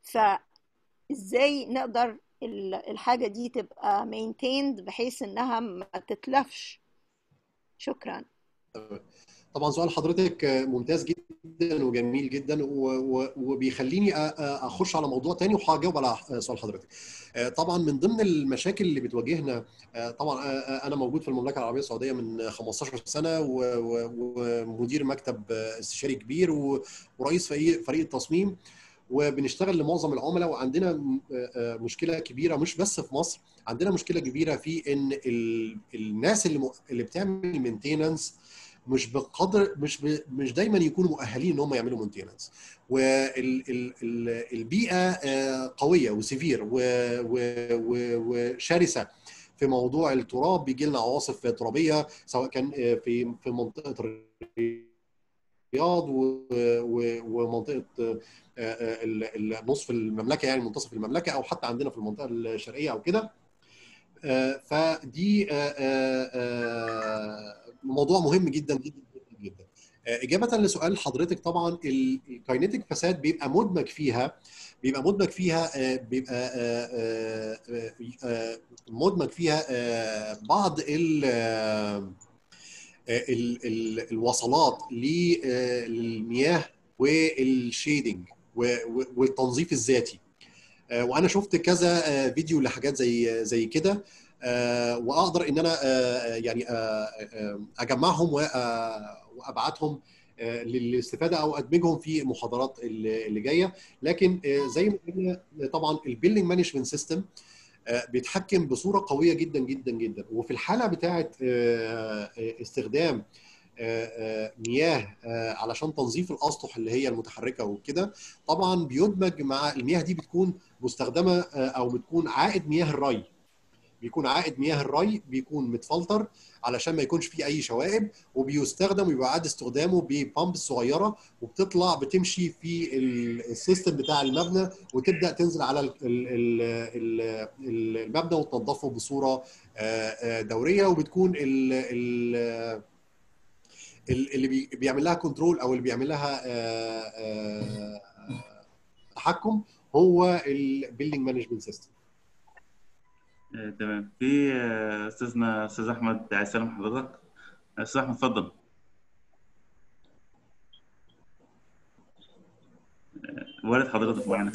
فازاي نقدر ال- الحاجة دي تبقى maintained بحيث انها ما تتلفش شكرا طبعا سؤال حضرتك ممتاز جدا وجميل جدا و- و- وبيخليني أ- أ- اخش على موضوع تاني وهجاوب على سؤال حضرتك. طبعا من ضمن المشاكل اللي بتواجهنا طبعا انا موجود في المملكه العربيه السعوديه من 15 سنه و- و- ومدير مكتب استشاري كبير و- ورئيس فريق فريق التصميم وبنشتغل لمعظم العملاء وعندنا م- مشكله كبيره مش بس في مصر عندنا مشكله كبيره في ان ال- الناس اللي م- اللي بتعمل مينتيننس مش بقدر مش ب... مش دايما يكونوا مؤهلين ان هم يعملوا مينتيننس والبيئه قويه وسيفير و... و... و... وشرسه في موضوع التراب بيجي لنا عواصف ترابيه سواء كان في في منطقه الرياض و... و... ومنطقه ال- ال- نصف المملكه يعني منتصف المملكه او حتى عندنا في المنطقه الشرقيه او كده آه، فدي آه، آه، آه، موضوع مهم جدا جدا جدا جدا آه، إجابة لسؤال حضرتك طبعا ال- الكاينيتيك فساد بيبقى مدمج فيها بيبقى مدمج فيها آه، بيبقى آه، آه، آه، آه، مدمج فيها آه، بعض ال آه، ال- ال- الوصلات للمياه والشيدنج و- و- والتنظيف الذاتي آه، وانا شفت كذا آه، فيديو لحاجات زي زي كده آه، واقدر ان انا آه، يعني آه، آه، اجمعهم وأ- وابعتهم آه، للاستفاده او ادمجهم في المحاضرات اللي اللي جايه لكن آه، زي ما قلنا طبعا البيلدنج مانجمنت سيستم بيتحكم بصوره قويه جدا جدا جدا وفي الحاله بتاعه آه، آه، استخدام آه، آه، مياه آه، علشان تنظيف الاسطح اللي هي المتحركه وكده طبعا بيدمج مع المياه دي بتكون مستخدمه آه، او بتكون عائد مياه الري بيكون عائد مياه الري بيكون متفلتر علشان ما يكونش فيه اي شوائب وبيستخدم ويعاد استخدامه ببامب صغيره وبتطلع بتمشي في ال- السيستم بتاع المبنى وتبدا تنزل على ال- ال- ال- ال- المبنى وتنظفه بصوره آه، آه، دوريه وبتكون ال ال ال- اللي بي- بيعمل لها كنترول او اللي بيعمل لها آه، آه، تحكم هو البيلدينج مانجمنت سيستم آه، تمام في آه، استاذنا استاذ احمد عايز اسلم حضرتك استاذ احمد اتفضل آه، والد حضرتك معانا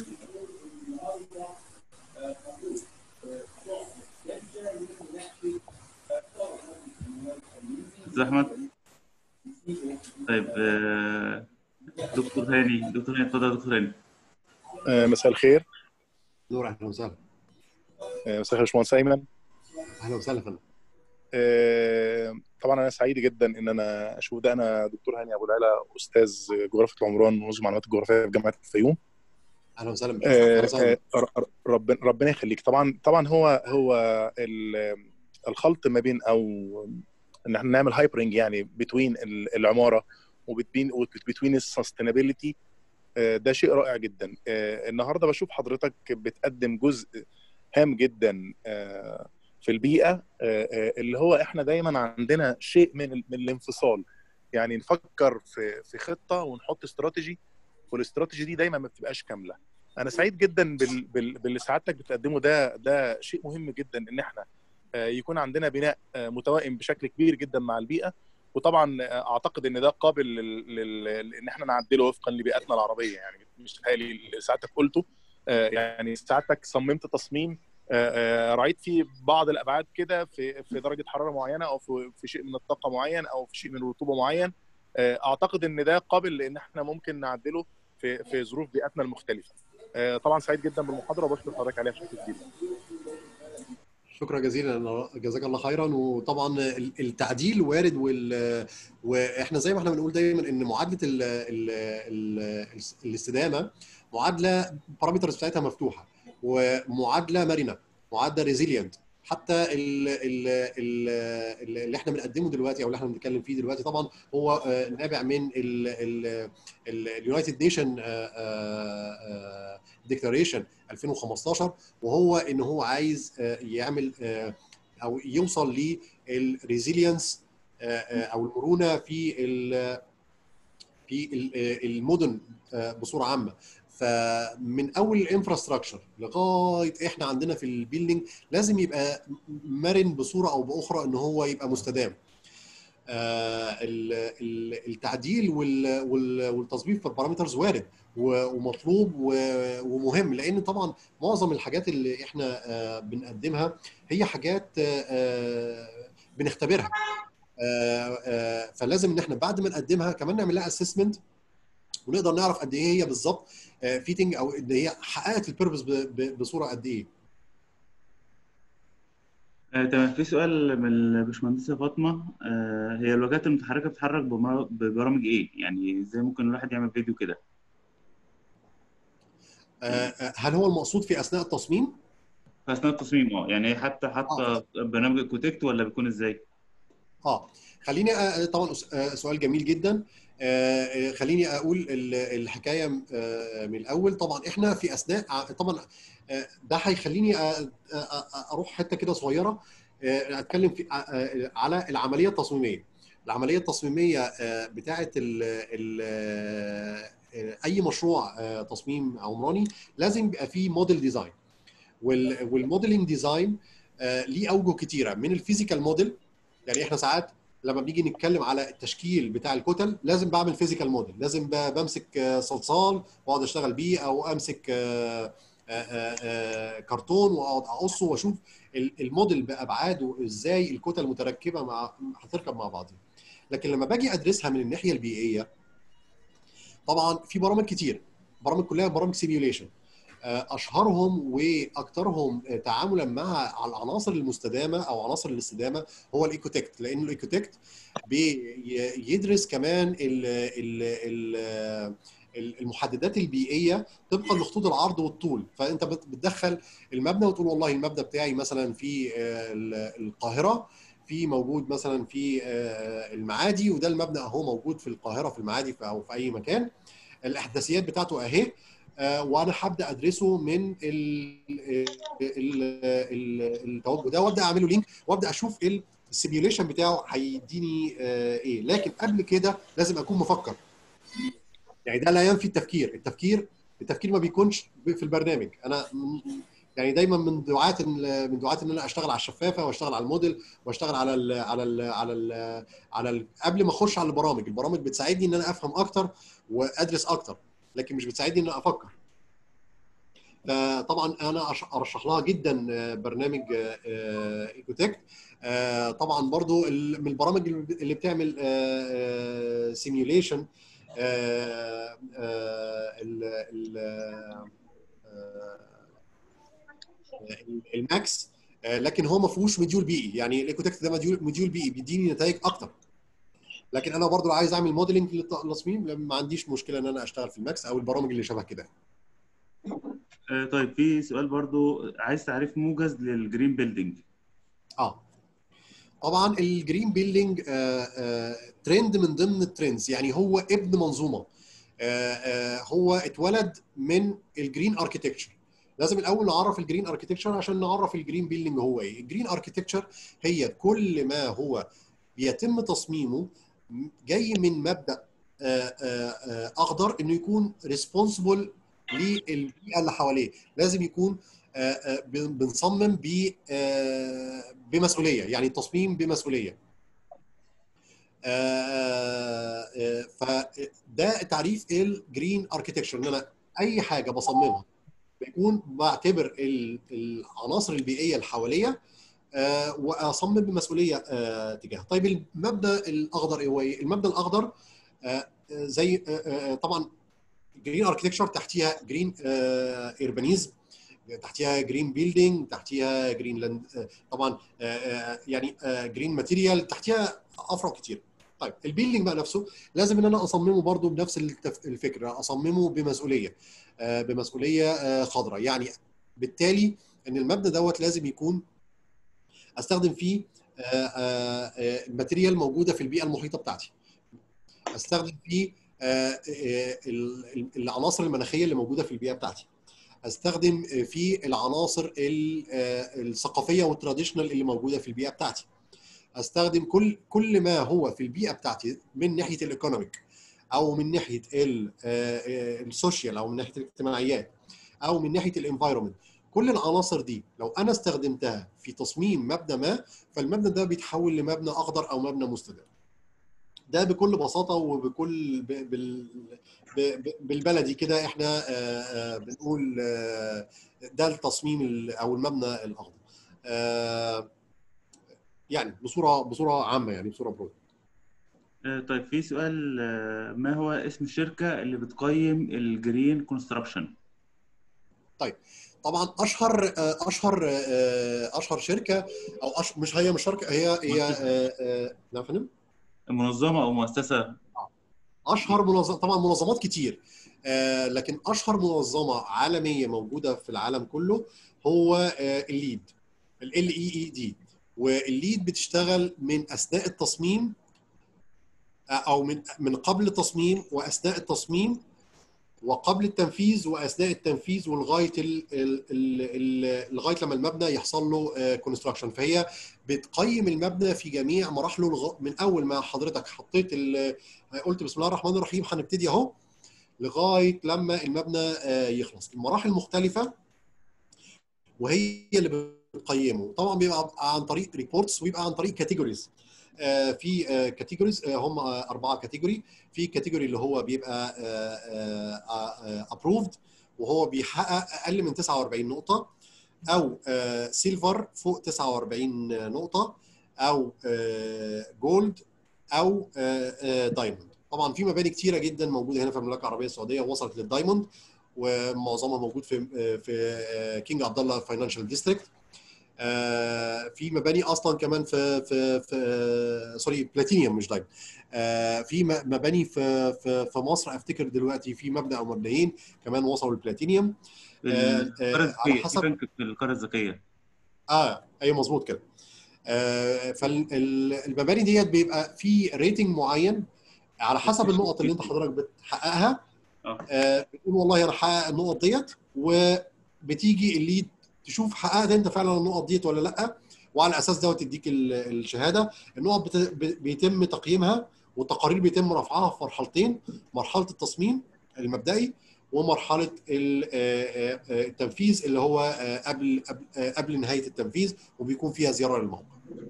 استاذ احمد طيب آه، دكتور هاني دكتور هاني اتفضل يا دكتور هاني آه، مساء الخير نور اهلا وسهلا آه، مساء الخير يا باشمهندس ايمن اهلا وسهلا يا فندم آه، طبعا انا سعيد جدا ان انا اشوف ده انا دكتور هاني ابو العلا استاذ جغرافيا العمران ونظم معلومات الجغرافيه في جامعه الفيوم اهلا وسهلا بك آه، أهلا وسهلا. آه، ر- ربنا ربنا يخليك طبعا طبعا هو هو ال- الخلط ما بين او ان احنا نعمل هايبرنج يعني بتوين العماره وبتوين وبتوين السستينابيلتي ده شيء رائع جدا آه، النهارده بشوف حضرتك بتقدم جزء هام جدا آه، في البيئه آه، آه، اللي هو احنا دايما عندنا شيء من ال- من الانفصال يعني نفكر في في خطه ونحط استراتيجي والاستراتيجي دي دايما ما بتبقاش كامله انا سعيد جدا بال- بال- باللي سعادتك بتقدمه ده ده شيء مهم جدا ان احنا آه، يكون عندنا بناء آه، متوائم بشكل كبير جدا مع البيئه وطبعا آه، اعتقد ان ده قابل لل- لل- لان احنا نعدله وفقا لبيئتنا العربيه يعني مش تهيألي اللي سعادتك قلته آه، يعني سعادتك صممت تصميم آه، آه، راعيت فيه بعض الابعاد كده في في درجه حراره معينه او في في شيء من الطاقه معين او في شيء من الرطوبه معين آه، اعتقد ان ده قابل لان احنا ممكن نعدله في في ظروف بيئتنا المختلفه آه، طبعا سعيد جدا بالمحاضره وبشكر حضرتك عليها بشكل كبير شكرا جزيلا جزاك الله خيرا وطبعا ال- التعديل وارد وال... واحنا زي ما احنا بنقول دايما ان معادله ال... ال... ال... الاستدامه معادله البارامترز بتاعتها مفتوحه ومعادله مرنه معادله ريزيلينت حتى ال... ال... ال... اللي احنا بنقدمه دلوقتي او اللي احنا بنتكلم فيه دلوقتي طبعا هو آه، نابع من اليونايتد نيشن ديكلاريشن 2015 وهو ان هو عايز آه، يعمل آه، او يوصل للريزيلينس او المرونه في ال في ال- آه، المدن آه، بصوره عامه فمن اول الانفراستراكشر لغايه احنا عندنا في البيلدينج لازم يبقى مرن بصوره او باخرى ان هو يبقى مستدام آه، ال- ال- التعديل وال- وال- والتظبيط في البارامترز وارد و- ومطلوب و- ومهم لان طبعا معظم الحاجات اللي احنا آه، بنقدمها هي حاجات آه، آه، بنختبرها آه، آه، فلازم ان احنا بعد ما نقدمها كمان نعمل لها اسسمنت ونقدر نعرف قد ايه هي بالظبط فيتنج او ان هي حققت البيربز بصوره قد ايه آه، تمام في سؤال من الباشمهندسة فاطمة آه، هي الواجهات المتحركة بتتحرك بمر- ببرامج إيه؟ يعني إزاي ممكن الواحد يعمل فيديو كده؟ آه، آه، هل هو المقصود في اثناء التصميم؟ في أثناء التصميم أه يعني حتى حتى برنامج الكوتكت ولا بيكون إزاي؟ اه خليني آه، طبعا أس- آه، سؤال جميل جدا آه، آه، خليني اقول ال- الحكايه آه، من الاول طبعا احنا في اثناء ع- طبعا آه، ده هيخليني آه، آه، آه، اروح حته كده صغيره آه، اتكلم في آه، آه، على العمليه التصميميه العمليه التصميميه آه، بتاعه ال ال آه، اي مشروع آه، تصميم عمراني لازم يبقى فيه موديل ديزاين والموديلنج ديزاين آه، ليه اوجه كتيره من الفيزيكال موديل يعني احنا ساعات لما بنيجي نتكلم على التشكيل بتاع الكتل لازم بعمل فيزيكال موديل لازم ب- بمسك آه، صلصال واقعد اشتغل بيه او امسك آه، آه، آه، آه، كرتون واقعد اقصه واشوف ال- الموديل بابعاده ازاي الكتل متركبه مع هتركب مع بعضها لكن لما باجي ادرسها من الناحيه البيئيه طبعا في برامج كتير برامج كلها برامج سيميوليشن اشهرهم واكثرهم تعاملا مع العناصر المستدامه او عناصر الاستدامه هو الايكوتكت لان الايكوتكت بيدرس كمان ال ال ال المحددات البيئيه طبقا لخطوط العرض والطول فانت بت- بتدخل المبنى وتقول والله المبنى بتاعي مثلا في آه، ال- القاهره في موجود مثلا في آه، المعادي وده المبنى اهو موجود في القاهره في المعادي في- او في اي مكان الاحداثيات بتاعته اهي آه، وانا هبدا ادرسه من ال- ال- ال- ال- التوجه ده وابدا اعمله لينك وابدا اشوف ال السيميوليشن بتاعه هيديني آه، ايه لكن قبل كده لازم اكون مفكر يعني ده لا ينفي التفكير التفكير التفكير ما بيكونش في البرنامج انا م- يعني دايما من دعاة ال- من دعاة ان انا اشتغل على الشفافه واشتغل على الموديل واشتغل على ال على ال على ال على ال قبل ما اخش على البرامج البرامج بتساعدني ان انا افهم اكتر وادرس اكتر لكن مش بتساعدني ان انا افكر فطبعا انا أش- ارشح لها جدا آه، برنامج ايكوتك طبعا برضو ال- من البرامج اللي بتعمل سيميوليشن الماكس آه، لكن هو ما فيهوش مديول بيئي يعني الايكوتكت ده مديول مديول بيئي بيديني نتائج اكتر لكن انا برضو لو عايز اعمل موديلنج للتصميم ما عنديش مشكله ان انا اشتغل في الماكس او البرامج اللي شبه كده آه، طيب في سؤال برضو عايز تعريف موجز للجرين بيلدينج اه طبعا الجرين بيلدينج ترند من ضمن الترندز يعني هو ابن منظومه آه، آه، هو اتولد من الجرين اركيتكتشر لازم الاول نعرف الجرين اركيتكتشر عشان نعرف الجرين بيلدينج هو ايه الجرين اركيتكتشر هي كل ما هو بيتم تصميمه جاي من مبدا آه، آه، آه، اخضر انه يكون ريسبونسبل للبيئه اللي حواليه لازم يكون آه، آه، بن- بنصمم ب آه، بمسؤوليه يعني تصميم بمسؤوليه آه، آه، فده تعريف الجرين اركيتكتشر ان انا اي حاجه بصممها بيكون بعتبر ال- العناصر البيئيه اللي حواليا آه، واصمم بمسؤوليه آه، تجاهها. طيب المبدا الاخضر ايه هو ايه؟ المبدا الاخضر آه، آه، زي آه، آه، طبعا جرين اركتكتشر تحتيها جرين ايربانيزم تحتيها جرين بيلدينج تحتيها جرين لاند طبعا آه، آه، يعني جرين ماتيريال تحتيها افرع كتير طيب البيلدينج بقى نفسه لازم ان انا اصممه برضو بنفس التف- الفكره اصممه بمسؤوليه آه، بمسؤوليه آه، خضراء يعني بالتالي ان المبنى دوت لازم يكون استخدم فيه آه، آه، آه، الماتيريال موجوده في البيئه المحيطه بتاعتي استخدم فيه آه، آه، ال- ال- العناصر المناخيه اللي موجوده في البيئه بتاعتي استخدم آه، فيه العناصر ال- آه، الثقافيه والتراديشنال اللي موجوده في البيئه بتاعتي استخدم كل كل ما هو في البيئه بتاعتي من ناحيه الايكونوميك او من ناحيه ال- آه، آه، السوشيال او من ناحيه الاجتماعيات او من ناحيه الانفايرمنت كل العناصر دي لو انا استخدمتها في تصميم مبنى ما فالمبنى ده بيتحول لمبنى اخضر او مبنى مستدام ده بكل بساطه وبكل ب- بال ب- ب- بالبلدي كده احنا آه، آه، بنقول آه، ده التصميم ال- او المبنى الاخضر آه، يعني بصوره بصوره عامه يعني بصوره برود آه، طيب في سؤال آه، ما هو اسم الشركة اللي بتقيم الجرين كونستراكشن؟ طبعا اشهر آه، اشهر آه، اشهر شركه او أش... مش هي مش شركه هي هي آه، آه، نعم يا فندم منظمة أو مؤسسة اشهر منظمه طبعا منظمات كتير آه، لكن اشهر منظمه عالميه موجوده في العالم كله هو آه، الليد ال اي اي دي والليد بتشتغل من اثناء التصميم آه، او من من قبل التصميم واثناء التصميم وقبل التنفيذ واثناء التنفيذ ولغايه ال ال ال ال لغايه لما المبنى يحصل له كونستراكشن فهي بتقيم المبنى في جميع مراحله لغ- من اول ما حضرتك حطيت ال- قلت بسم الله الرحمن الرحيم هنبتدي اهو لغايه لما المبنى آه، يخلص المراحل مختلفه وهي اللي بتقيمه طبعا بيبقى عن طريق ريبورتس ويبقى عن طريق كاتيجوريز في كاتيجوريز هم آه، اربعه كاتيجوري في كاتيجوري اللي هو بيبقى ابروفد وهو بيحقق اقل من 49 نقطه او سيلفر فوق 49 نقطه او جولد او دايموند طبعا في مباني كتيره جدا موجوده هنا في المملكه العربيه السعوديه وصلت للدايموند ومعظمها موجود في في كينج عبد الله فاينانشال ديستريكت في مباني اصلا كمان في في في سوري بلاتينيوم مش دايموند في م- مباني في في في مصر افتكر دلوقتي في مبنى او مبنيين كمان وصلوا للبلاتينيوم آه، آه، القارة على الذكية في حسب- بنك في القارة الذكية اه ايوه مظبوط كده فالمباني ديت بيبقى في ريتنج معين على حسب النقط اللي انت حضرتك بتحققها اه آه، بتقول والله انا حقق النقط ديت وبتيجي الليد تشوف حققت انت فعلا النقط ديت ولا لا وعلى اساس دوت تديك ال- الشهاده النقط بت- ب- بيتم تقييمها والتقارير بيتم رفعها في مرحلتين مرحله التصميم المبدئي ومرحله ال- آه، آه، التنفيذ اللي هو آه، قبل قبل- آه، قبل نهايه التنفيذ وبيكون فيها زياره للموقع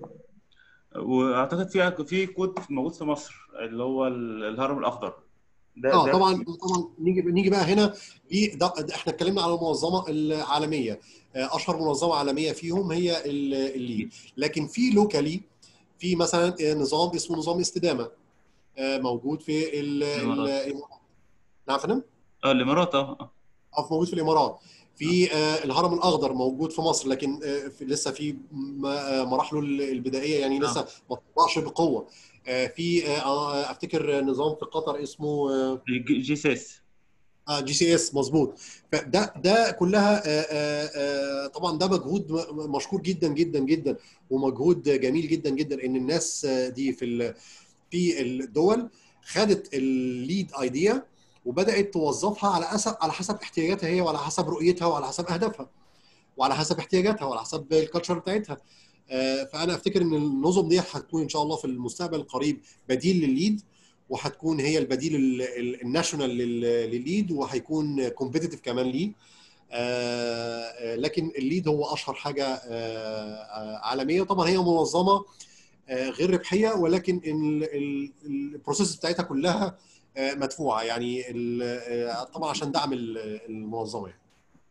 واعتقد في في كود موجود في مصر اللي هو ال- الهرم الاخضر ده اه ده طبعا طبعا نيجي نيجي بقى هنا دي ده ده احنا اتكلمنا على المنظمه العالميه آه، اشهر منظمه عالميه فيهم هي ال- الليد لكن في لوكالي في مثلا آه، نظام اسمه نظام استدامه آه، موجود في ال- ال- الإمارات. نعم يا فندم؟ اه الامارات اه اه موجود في الامارات في آه، الهرم الاخضر موجود في مصر لكن آه، في لسه في م- آه، مراحله البدائيه يعني لسه ما طلعش بقوه آه، في آه، آه، افتكر نظام في قطر اسمه آه، جي جي سي اس اه جي سي اس مظبوط فده ده كلها آه، آه، آه، طبعا ده مجهود م- مشكور جدا جدا جدا ومجهود جميل جدا جدا ان الناس آه، دي في ال- في الدول خدت الليد ايديا وبدات توظفها على حسب على حسب احتياجاتها هي وعلى حسب رؤيتها وعلى حسب اهدافها وعلى حسب احتياجاتها وعلى حسب الكالتشر بتاعتها آه، فانا افتكر ان النظم دي هتكون ان شاء الله في المستقبل القريب بديل للليد وهتكون هي البديل ال- ال- الناشونال لل- للليد وهيكون كومبيتيتيف كمان ليه آه، آه، لكن الليد هو اشهر حاجه آه، آه، عالميه طبعا هي منظمه آه، غير ربحيه ولكن ال- ال- البروسيس بتاعتها كلها آه، مدفوعه يعني ال- آه، طبعا عشان دعم ال- المنظمه يعني.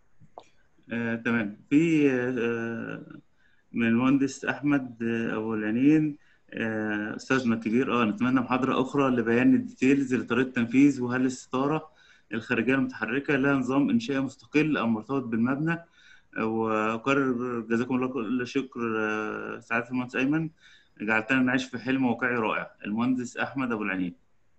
آه، تمام في آه، من المهندس احمد آه، ابو العنين آه، استاذنا الكبير اه نتمنى محاضره اخرى لبيان الديتيلز لطريقه التنفيذ وهل الستاره الخارجيه المتحركه لها نظام انشائي مستقل او مرتبط بالمبنى آه، واكرر جزاكم الله كل شكر آه، سعاده المهندس ايمن جعلتنا نعيش في حلم واقعي رائع المهندس احمد ابو العنين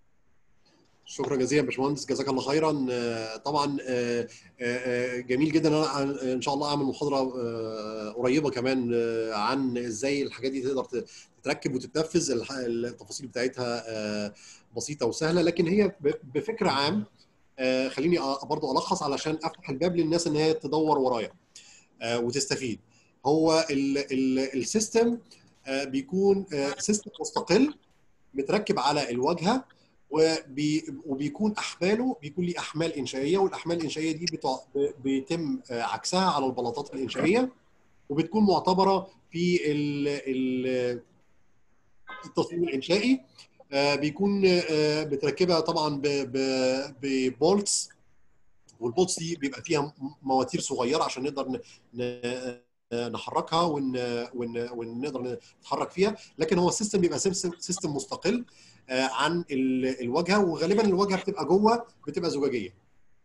شكرا جزيلا يا باشمهندس جزاك الله خيرا آه، طبعا آه، آه، جميل جدا ان انا ان شاء الله اعمل محاضره آه، قريبه كمان آه، عن ازاي الحاجات دي تقدر تتركب وتتنفذ الح- التفاصيل بتاعتها آه، بسيطه وسهله لكن هي ب- بفكر عام آه، خليني أ- برضو الخص علشان افتح الباب للناس ان هي تدور ورايا آه، وتستفيد هو ال- ال- السيستم آه، بيكون آه، سيستم مستقل متركب على الواجهه وبي وبيكون احماله بيكون ليه احمال انشائيه والاحمال الانشائيه دي بتع... ب- بيتم آه، عكسها على البلاطات الانشائيه وبتكون معتبره في ال... ال... التصميم الانشائي آه، بيكون آه، بتركبها طبعا ب... ب... ببولتس والبولتس دي بيبقى فيها م- مواتير صغيره عشان نقدر ن... ن... نحركها ون... ون... ونقدر نتحرك فيها لكن هو السيستم بيبقى سيستم سيستم مستقل آه، عن ال- الواجهه وغالبا الواجهه بتبقى جوه بتبقى زجاجيه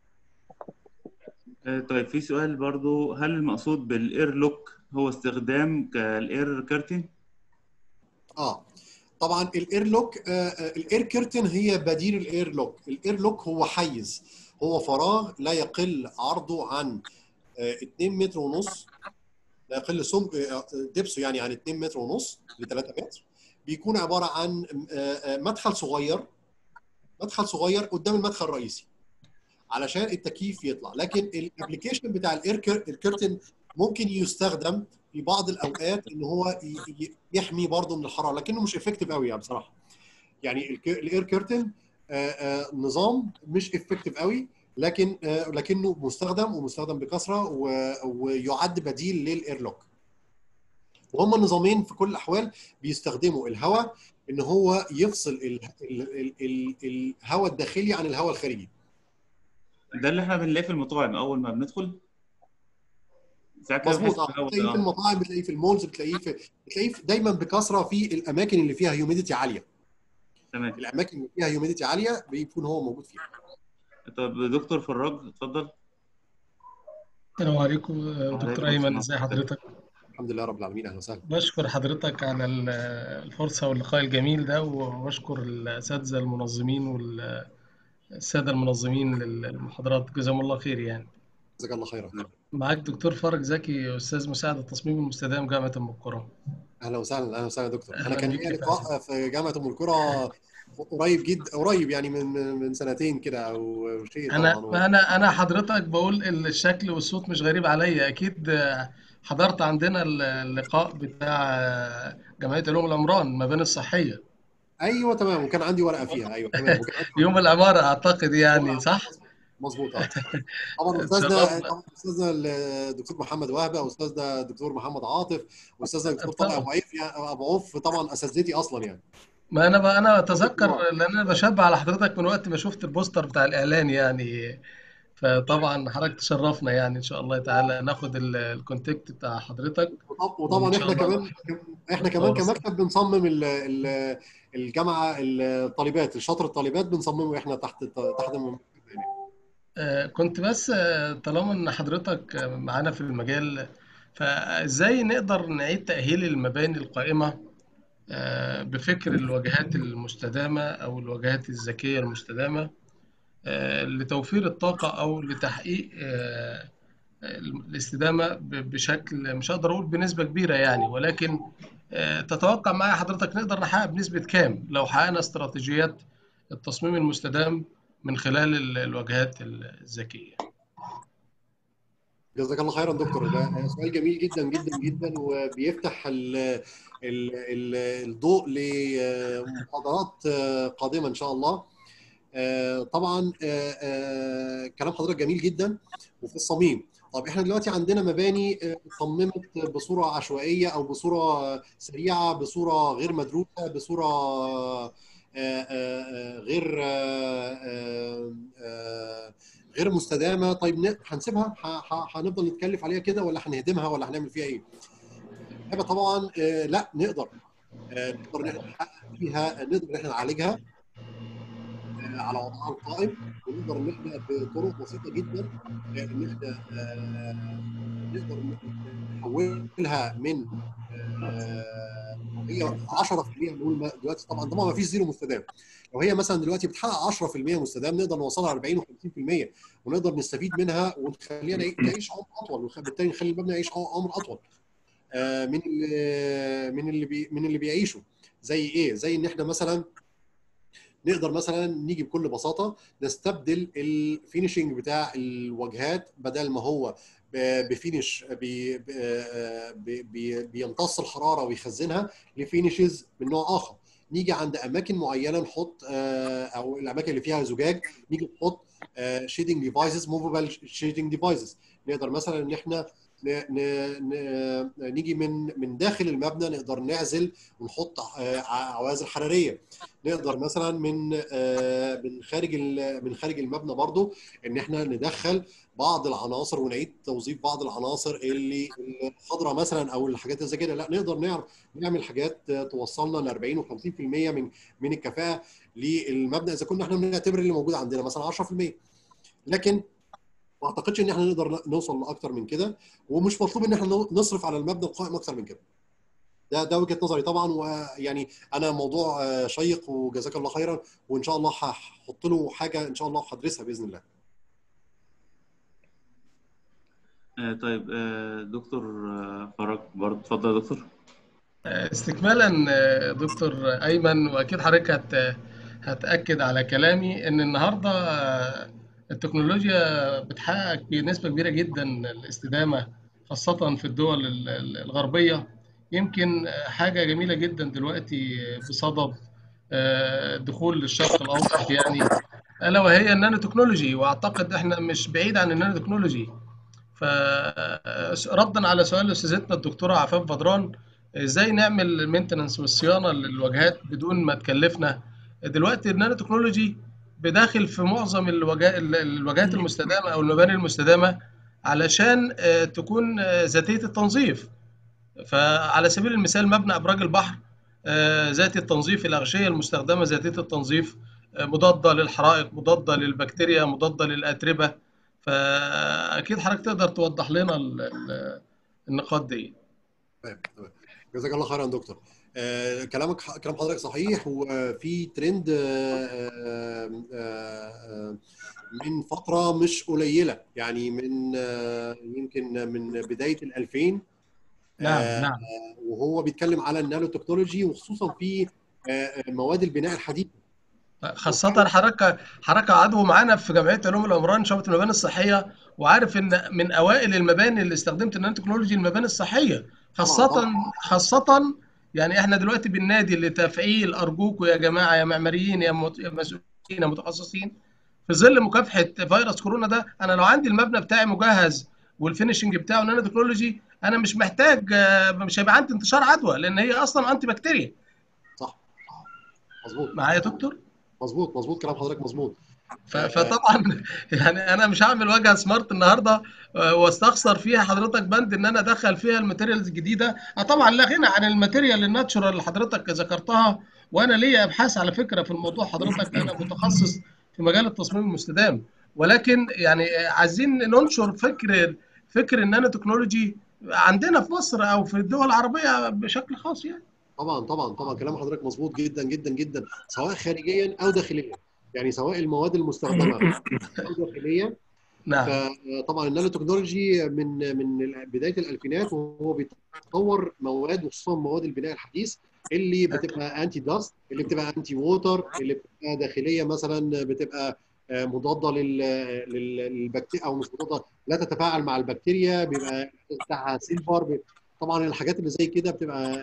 آه، طيب في سؤال برضو هل المقصود بالاير لوك هو استخدام كالاير كارتن اه طبعا الاير لوك آه، آه، الاير كيرتن هي بديل الاير لوك الاير لوك هو حيز هو فراغ لا يقل عرضه عن آه، 2 متر ونص لا يقل سم آه، دبسه يعني عن 2 متر ونص ل 3 متر بيكون عباره عن آه، آه، مدخل صغير مدخل صغير قدام المدخل الرئيسي علشان التكييف يطلع لكن الابلكيشن بتاع الاير كيرتن ممكن يستخدم في بعض الاوقات ان هو ي- ي- يحمي برضه من الحراره لكنه مش افكتيف قوي يعني بصراحه يعني الاير كيرتن نظام مش افكتيف قوي لكن آه، لكنه مستخدم ومستخدم بكثره و- ويعد بديل للاير لوك وهم النظامين في كل الاحوال بيستخدموا الهواء ان هو يفصل ال- ال- ال- ال- الهواء الداخلي عن الهواء الخارجي ده اللي احنا بنلاقيه في المطاعم اول ما بندخل ساعات كده مظبوط بحس اه بالهوا بتلاقيه ده في المطاعم بتلاقيه في المولز بتلاقيه في بتلاقيه في- دايما بكثره في الاماكن اللي فيها هيوميديتي عاليه تمام الاماكن اللي فيها هيوميديتي عاليه بيكون هو موجود فيها طب دكتور فراج اتفضل السلام عليكم دكتور وعليكم ايمن السلام. ازي حضرتك الحمد لله رب العالمين اهلا وسهلا بشكر حضرتك على ال- الفرصه واللقاء الجميل ده وبشكر الاساتذه المنظمين والساده المنظمين للمحاضرات جزاهم الله خير يعني جزاك الله خيرا معاك دكتور فرج زكي استاذ مساعد التصميم المستدام جامعه ام القرى اهلا وسهلا اهلا وسهلا يا دكتور انا أهلا كان بيك ليا يا لقاء في جامعه ام القرى قريب جدا قريب يعني من من سنتين كده او شيء انا طبعا ما انا انا حضرتك بقول الشكل والصوت مش غريب عليا اكيد حضرت عندنا اللقاء بتاع آه، جمعيه علوم العمران المباني الصحيه ايوه تمام وكان عندي ورقه فيها ايوه تمام وكان عندي يوم العماره اعتقد يعني صح؟ مظبوط اه طبعا اتشرفنا. استاذنا طبعا استاذنا الدكتور محمد وهبه واستاذنا الدكتور محمد عاطف واستاذنا الدكتور طارق طبعا. ابو عيف يعني ابو عوف طبعا اساتذتي اصلا يعني ما انا بقى انا اتذكر لان انا بشبه على حضرتك من وقت ما شفت البوستر بتاع الاعلان يعني فطبعا حضرتك تشرفنا يعني ان شاء الله تعالى ناخد ال- الكونتاكت بتاع حضرتك وطب- وطبعا وإن شاء احنا الله. كمان احنا كمان خلاص. كمكتب بنصمم ال- ال- الجامعه الطالبات الشاطر الطالبات بنصممه احنا تحت تحت آه، كنت بس آه، طالما ان حضرتك آه، معانا في المجال فازاي نقدر نعيد تأهيل المباني القائمة آه، بفكر الواجهات المستدامة او الواجهات الذكية المستدامة آه، لتوفير الطاقة او لتحقيق آه، الاستدامة ب- بشكل مش هقدر اقول بنسبة كبيرة يعني ولكن آه، تتوقع معايا حضرتك نقدر نحقق بنسبة كام لو حققنا استراتيجيات التصميم المستدام من خلال ال- الواجهات الذكية جزاك الله خيرا دكتور ده سؤال جميل جدا جدا جدا وبيفتح ال ال ال الضوء لمحاضرات قادمه ان شاء الله آه، طبعا آه، آه، كلام حضرتك جميل جدا وفي الصميم طب احنا دلوقتي عندنا مباني آه، اتصممت بصوره عشوائيه او بصوره سريعه بصوره غير مدروسه بصوره آه، آه، آه، غير آه، آه، آه، غير مستدامه طيب ن- هنسيبها ه- ه- هنفضل نتكلف عليها كده ولا هنهدمها ولا هنعمل فيها ايه؟ الإجابة طبعا آه، لا نقدر آه، نقدر ان احنا نحقق فيها نقدر ان احنا نعالجها آه، على وضعها القائم ونقدر نبدا بطرق بسيطه جدا آه، ان احنا آه، نقدر نحولها من آه، هي 10% نقول ما- دلوقتي طبعا طبعا ما فيش زيرو مستدام لو هي مثلا دلوقتي بتحقق 10% مستدام نقدر نوصلها 40 و50% ونقدر نستفيد منها ونخليها نعي- تعيش عمر اطول وبالتالي نخلي المبنى يعيش عمر اطول آه، من اللي من اللي بي من اللي بيعيشوا زي ايه؟ زي ان احنا مثلا نقدر مثلا نيجي بكل بساطه نستبدل الفينشنج بتاع الواجهات بدل ما هو ب- بفينش بي بي بي بيمتص الحراره ويخزنها لفينشز من نوع اخر نيجي عند اماكن معينه نحط آه، او الاماكن اللي فيها زجاج نيجي نحط شيدنج ديفايسز موفبل شيدنج ديفايسز نقدر مثلا ان احنا ن- ن- ن- نيجي من من داخل المبنى نقدر نعزل ونحط آه، عوازل حراريه نقدر مثلا من آه، من خارج ال- من خارج المبنى برضو ان احنا ندخل بعض العناصر ونعيد توظيف بعض العناصر اللي الخضراء مثلا او الحاجات اللي زي كده لا نقدر نعرف نعمل حاجات آه، توصلنا ل 40 و50% من من الكفاءه للمبنى اذا كنا احنا بنعتبر اللي موجود عندنا مثلا 10% لكن ما اعتقدش ان احنا نقدر نوصل لاكتر من كده ومش مطلوب ان احنا نصرف على المبنى القائم اكتر من كده ده ده وجهه نظري طبعا ويعني انا موضوع آه، شيق وجزاك الله خيرا وان شاء الله هحط له حاجه ان شاء الله هدرسها باذن الله آه، طيب آه، دكتور آه، فرج برضه اتفضل يا دكتور استكمالا آه، دكتور أيمن وأكيد حضرتك هت هتأكد على كلامي إن النهاردة آه، التكنولوجيا بتحقق بنسبة كبيرة جدا الاستدامة خاصة في الدول ال- ال- الغربية يمكن آه، حاجة جميلة جدا دلوقتي بصدد آه، دخول الشرق الأوسط يعني ألا وهي النانو تكنولوجي وأعتقد إحنا مش بعيد عن النانو تكنولوجي فردا على سؤال استاذتنا الدكتوره عفاف بدران ازاي نعمل المينتننس والصيانه للواجهات بدون ما تكلفنا دلوقتي النانو تكنولوجي بداخل في معظم الواجهات الواجهات المستدامه او المباني المستدامه علشان آه، تكون آه، ذاتيه التنظيف فعلى سبيل المثال مبنى ابراج البحر آه، ذاتي التنظيف الاغشيه المستخدمه ذاتيه التنظيف آه، مضاده للحرائق مضاده للبكتيريا مضاده للاتربه فاكيد حضرتك تقدر توضح لنا ال- ال- النقاط دي تمام تمام جزاك الله خيرا دكتور آه كلامك كلام حضرتك صحيح وفي ترند آه آه آه من فتره مش قليله يعني من آه يمكن من بدايه ال 2000 نعم نعم وهو بيتكلم على النانو تكنولوجي وخصوصا في آه، مواد البناء الحديثه خاصة حضرتك حضرتك عضو معانا في جمعية علوم العمران شعبة المباني الصحية وعارف ان من اوائل المباني اللي استخدمت النانو تكنولوجي المباني الصحية خاصة طبعاً. خاصة يعني احنا دلوقتي بننادي لتفعيل ارجوكم يا جماعة يا معماريين يا مت- يا مسؤولين يا متخصصين في ظل مكافحة فيروس كورونا ده انا لو عندي المبنى بتاعي مجهز والفينشنج بتاعه نانو تكنولوجي انا مش محتاج آه، مش هيبقى عندي انتشار عدوى لان هي اصلا انتي بكتيريا صح مظبوط معايا يا دكتور؟ مظبوط مظبوط كلام حضرتك مظبوط ف- فطبعا يعني انا مش هعمل واجهه سمارت النهارده آه، واستخسر فيها حضرتك بند ان انا ادخل فيها الماتيريالز الجديده آه، طبعا لا غنى عن الماتيريال الناتشورال اللي حضرتك ذكرتها وانا ليا ابحاث على فكره في الموضوع حضرتك انا متخصص في مجال التصميم المستدام ولكن يعني آه، عايزين ننشر فكر فكر النانو تكنولوجي عندنا في مصر او في الدول العربيه بشكل خاص يعني طبعا طبعا طبعا كلام حضرتك مظبوط جدا جدا جدا سواء خارجيا او داخليا يعني سواء المواد المستخدمه او داخليا نعم فطبعا النانو تكنولوجي من من بدايه الالفينات وهو بيطور مواد وخصوصا مواد البناء الحديث اللي بتبقى انتي داست اللي بتبقى انتي ووتر اللي بتبقى داخليه مثلا بتبقى آه، مضاده لل- لل- للبكتيريا او مش مضاده لا تتفاعل مع البكتيريا بيبقى بتاعها سيلفر بي- طبعا الحاجات اللي زي كده بتبقى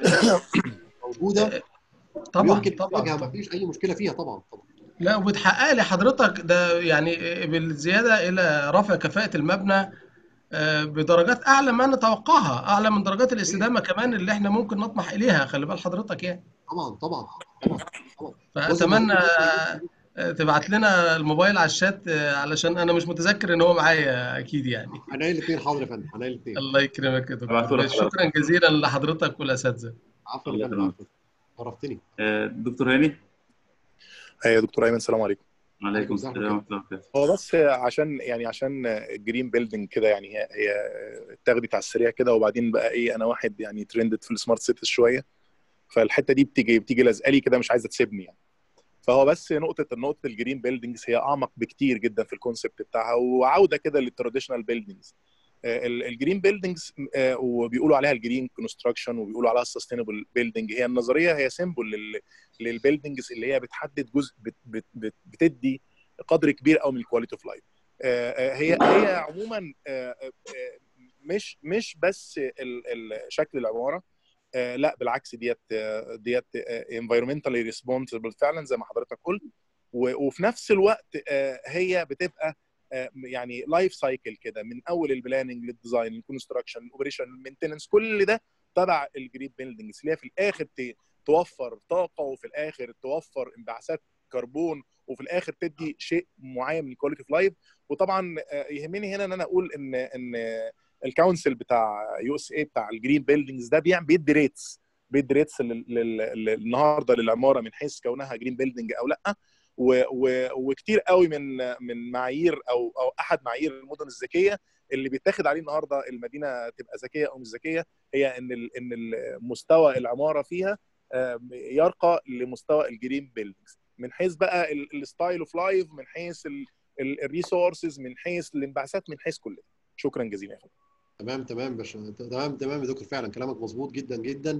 موجوده طبعا ويمكن طبعا تواجهها ما فيش اي مشكله فيها طبعا طبعا لا وبتحقق لي حضرتك ده يعني بالزياده الى رفع كفاءه المبنى آه، بدرجات اعلى ما نتوقعها اعلى من درجات الاستدامه كمان اللي احنا ممكن نطمح اليها خلي بال حضرتك يعني طبعا طبعا طبعا طبعا فاتمنى آه، تبعت لنا الموبايل على الشات آه، علشان انا مش متذكر ان هو معايا اكيد يعني عناية الاثنين حاضر يا فندم عناية الاثنين الله يكرمك يا أبعته دكتور لك حضرتك. شكرا جزيلا لحضرتك والاساتذه عفوا الله يا فندم يكرمك. عفوا شرفتني آه، دكتور هاني يا دكتور ايمن السلام عليكم عليكم السلام السلام ورحمه الله وبركاته هو بس عشان يعني عشان الجرين بيلدينج كده يعني هي هي اتاخدت على السريع كده وبعدين بقى ايه انا واحد يعني ترندد في السمارت سيتيز شويه فالحته دي بتيجي بتيجي لازقه لي كده مش عايزه تسيبني يعني فهو بس نقطه نقطه الجرين بيلدينجز هي اعمق بكتير جدا في الكونسبت بتاعها وعوده كده للتراديشنال بيلدينجز الجرين بيلدينجز وبيقولوا عليها الجرين كونستراكشن وبيقولوا عليها السستينبل بيلدينج هي النظريه هي سيمبل للبيلدينجز اللي هي بتحدد جزء بت بت بت بتدي قدر كبير قوي من الكواليتي اوف لايف هي هي عموما آه، آه، مش مش بس ال- ال- شكل العماره آه، لا بالعكس ديت آه، ديت انفايرمنتالي ريسبونسبل فعلا زي ما حضرتك قلت و- وفي نفس الوقت آه، هي بتبقى آه، يعني لايف سايكل كده من اول البلاننج للديزاين للكونستراكشن الاوبريشن المينتننس كل ده تبع الجرين بيلدينجز اللي هي في الاخر ت- توفر طاقه وفي الاخر توفر انبعاثات كربون وفي الاخر تدي شيء معين من الكواليتي اوف لايف وطبعا آه، يهمني هنا ان انا اقول ان ان الكونسل بتاع يو اس اي بتاع الجرين بيلدينجز ده بيعمل بيدي ريتس بيدي ريتس لل- لل- لل- النهارده للعماره من حيث كونها جرين بيلدينج او لا و- و- وكتير قوي من من معايير او او احد معايير المدن الذكيه اللي بيتاخد عليه النهارده المدينه تبقى ذكيه او مش ذكيه هي ان ال- ان ال- مستوى العماره فيها آه، يرقى لمستوى الجرين بيلدينجز من حيث بقى الستايل اوف لايف من حيث الريسورسز من حيث الانبعاثات من حيث كل ده شكرا جزيلا يا فندم تمام تمام باشا تمام تمام يا دكتور فعلا كلامك مظبوط جدا جدا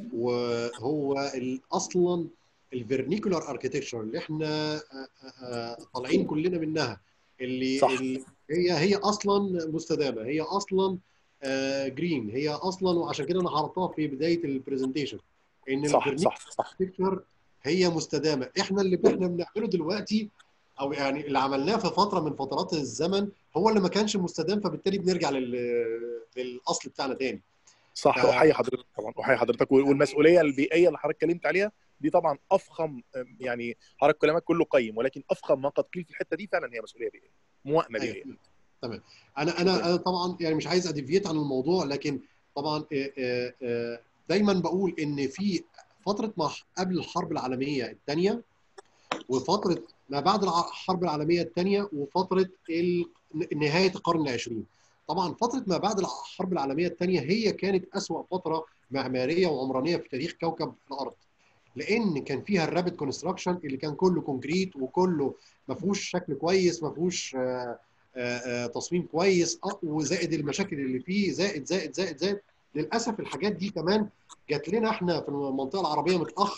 وهو ال- اصلا الفيرنيكولار اركتكتشر اللي احنا آه، آه، طالعين كلنا منها اللي صح. اللي هي هي اصلا مستدامه هي اصلا جرين هي اصلا وعشان كده انا حرطتها في بدايه البرزنتيشن ان صح الفيرنيكولار صح صح اركتكتشر هي مستدامه احنا اللي احنا بنعمله دلوقتي او يعني اللي عملناه في فتره من فترات الزمن هو اللي ما كانش مستدام فبالتالي بنرجع لل... للاصل بتاعنا تاني صح ف- احيي حضرتك طبعا احيي حضرتك والمسؤوليه البيئيه اللي حضرتك اتكلمت عليها دي طبعا افخم يعني حضرتك كلامك كله قيم ولكن افخم ما قد قيل في الحته دي فعلا هي مسؤوليه بيئيه موائمه بيئيه أيوة. تمام انا انا انا طبعا يعني مش عايز اديفيت عن الموضوع لكن طبعا آه، آه، آه، دايما بقول ان في فتره ما قبل الحرب العالميه الثانيه وفتره ما بعد الع- الحرب العالميه الثانيه وفتره ال- نهايه القرن العشرين طبعا فتره ما بعد الحرب العالميه الثانيه هي كانت اسوا فتره معماريه وعمرانيه في تاريخ كوكب الارض لان كان فيها الرابid كونستراكشن اللي كان كله كونكريت وكله ما فيهوش شكل كويس ما فيهوش آه، آه، آه، تصميم كويس آه، وزائد المشاكل اللي فيه زائد زائد زائد زائد للاسف الحاجات دي كمان جات لنا احنا في المنطقه العربيه متاخر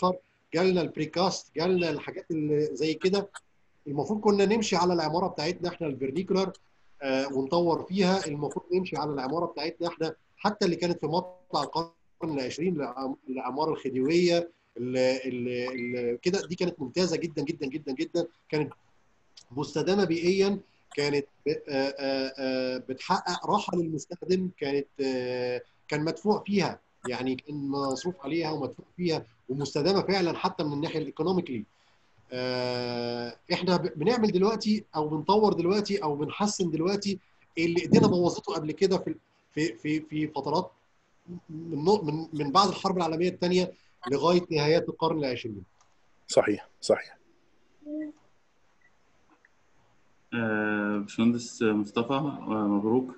جالنا البريكاست جالنا الحاجات اللي زي كده المفروض كنا نمشي على العماره بتاعتنا احنا الفيرنيكولار آه ونطور فيها المفروض نمشي على العماره بتاعتنا احنا حتى اللي كانت في مطلع القرن العشرين العم- العماره الخديويه اللي اللي اللي كده دي كانت ممتازه جدا جدا جدا جدا كانت مستدامه بيئيا كانت ب- آه، آه، آه، بتحقق راحه للمستخدم كانت آه، كان مدفوع فيها يعني كان مصروف عليها ومدفوع فيها ومستدامه فعلا حتى من الناحيه الايكونوميكلي آه، احنا ب- بنعمل دلوقتي او بنطور دلوقتي او بنحسن دلوقتي اللي ايدينا بوظته قبل كده في في في في فترات من نو- من من بعد الحرب العالميه الثانيه لغايه نهايات القرن العشرين صحيح صحيح آه، باشمهندس مصطفى آه، مبروك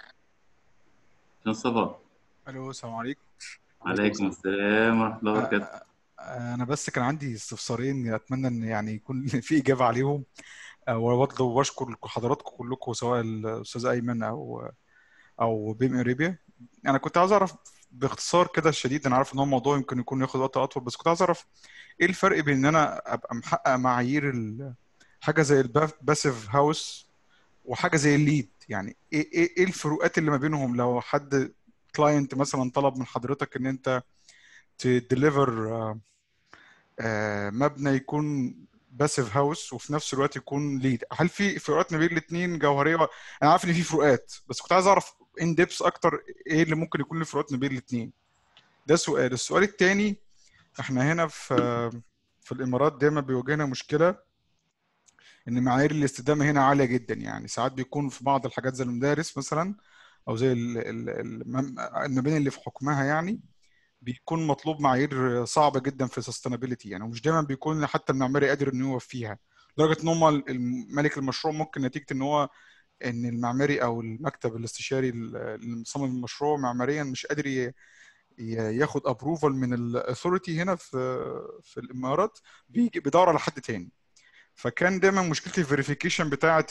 باشمهندس مصطفى الو السلام عليكم عليكم السلام ورحمة الله وبركاته آه، آه، انا بس كان عندي استفسارين اتمنى ان يعني يكون في اجابه عليهم آه، وبرضه بشكر حضراتكم كلكم سواء الاستاذ ايمن او او بيم اريبيا انا كنت عايز اعرف باختصار كده شديد انا عارف ان هو موضوع يمكن يكون ياخد وقت اطول بس كنت عايز اعرف ايه الفرق بين ان انا ابقى محقق معايير ال- حاجه زي الباسيف هاوس وحاجه زي الليد يعني ايه ايه ايه الفروقات اللي ما بينهم لو حد كلاينت مثلا طلب من حضرتك ان انت تديليفر مبنى يكون باسيف هاوس وفي نفس الوقت يكون ليد هل في فروقات ما بين الاثنين جوهريه انا عارف ان في فروقات بس كنت عايز اعرف ان ديبس اكتر ايه اللي ممكن يكون له فروقات ما بين الاثنين ده سؤال السؤال الثاني احنا هنا في في الامارات دايما بيواجهنا مشكله ان معايير الاستدامه هنا عاليه جدا يعني ساعات بيكون في بعض الحاجات زي المدارس مثلا او زي ال- ال- المم- المباني اللي في حكمها يعني بيكون مطلوب معايير صعبه جدا في السستينابيلتي يعني ومش دايما بيكون حتى المعماري قادر انه يوفيها لدرجه ان هم مالك المشروع ممكن نتيجه ان هو ان المعماري او المكتب الاستشاري اللي مصمم المشروع معماريا مش قادر ي- ي- ياخد ابروفال من الاثوريتي هنا في في الامارات بيجي بيدور على حد تاني فكان دايما مشكله الفيريفيكيشن بتاعه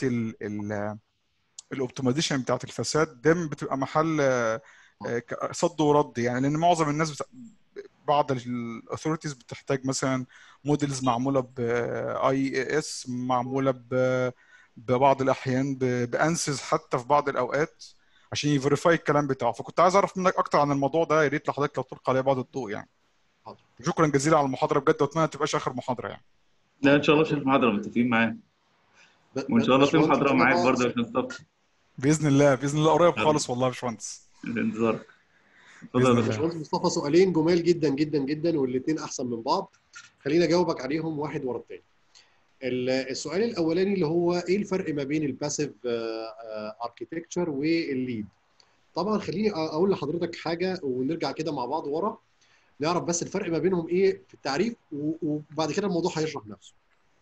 الاوبتمايزيشن بتاعه الفساد دايما بتبقى محل آه، آه، ك- صد ورد يعني لان معظم الناس بت... بعض الاثوريتيز بتحتاج مثلا موديلز معموله باي اس معموله ب... ببعض الاحيان ب... بانسز حتى في بعض الاوقات عشان يفيريفاي الكلام بتاعه فكنت عايز اعرف منك اكتر عن الموضوع ده يا ريت لحضرتك لو تلقى عليه بعض الضوء يعني حاضر. شكرا جزيلا على المحاضره بجد واتمنى ما تبقاش اخر محاضره يعني لا ان شاء الله في محاضرة متفقين معاك ب- وان شاء الله في باشمهندس محاضرة معاك مصطفى، برضه يا باشمهندس مصطفى باذن الله باذن الله قريب يلا. خالص والله يا باشمهندس في انتظارك اتفضل بإذن يا الله. باشا. باشمهندس مصطفى سؤالين جمال جدا جدا جدا والاثنين احسن من بعض خليني اجاوبك عليهم واحد ورا الثاني السؤال الاولاني اللي هو ايه الفرق ما بين الباسيف اركيتكتشر والليد طبعا خليني اقول لحضرتك حاجه ونرجع كده مع بعض ورا نعرف بس الفرق ما بينهم ايه في التعريف و- وبعد كده الموضوع هيشرح نفسه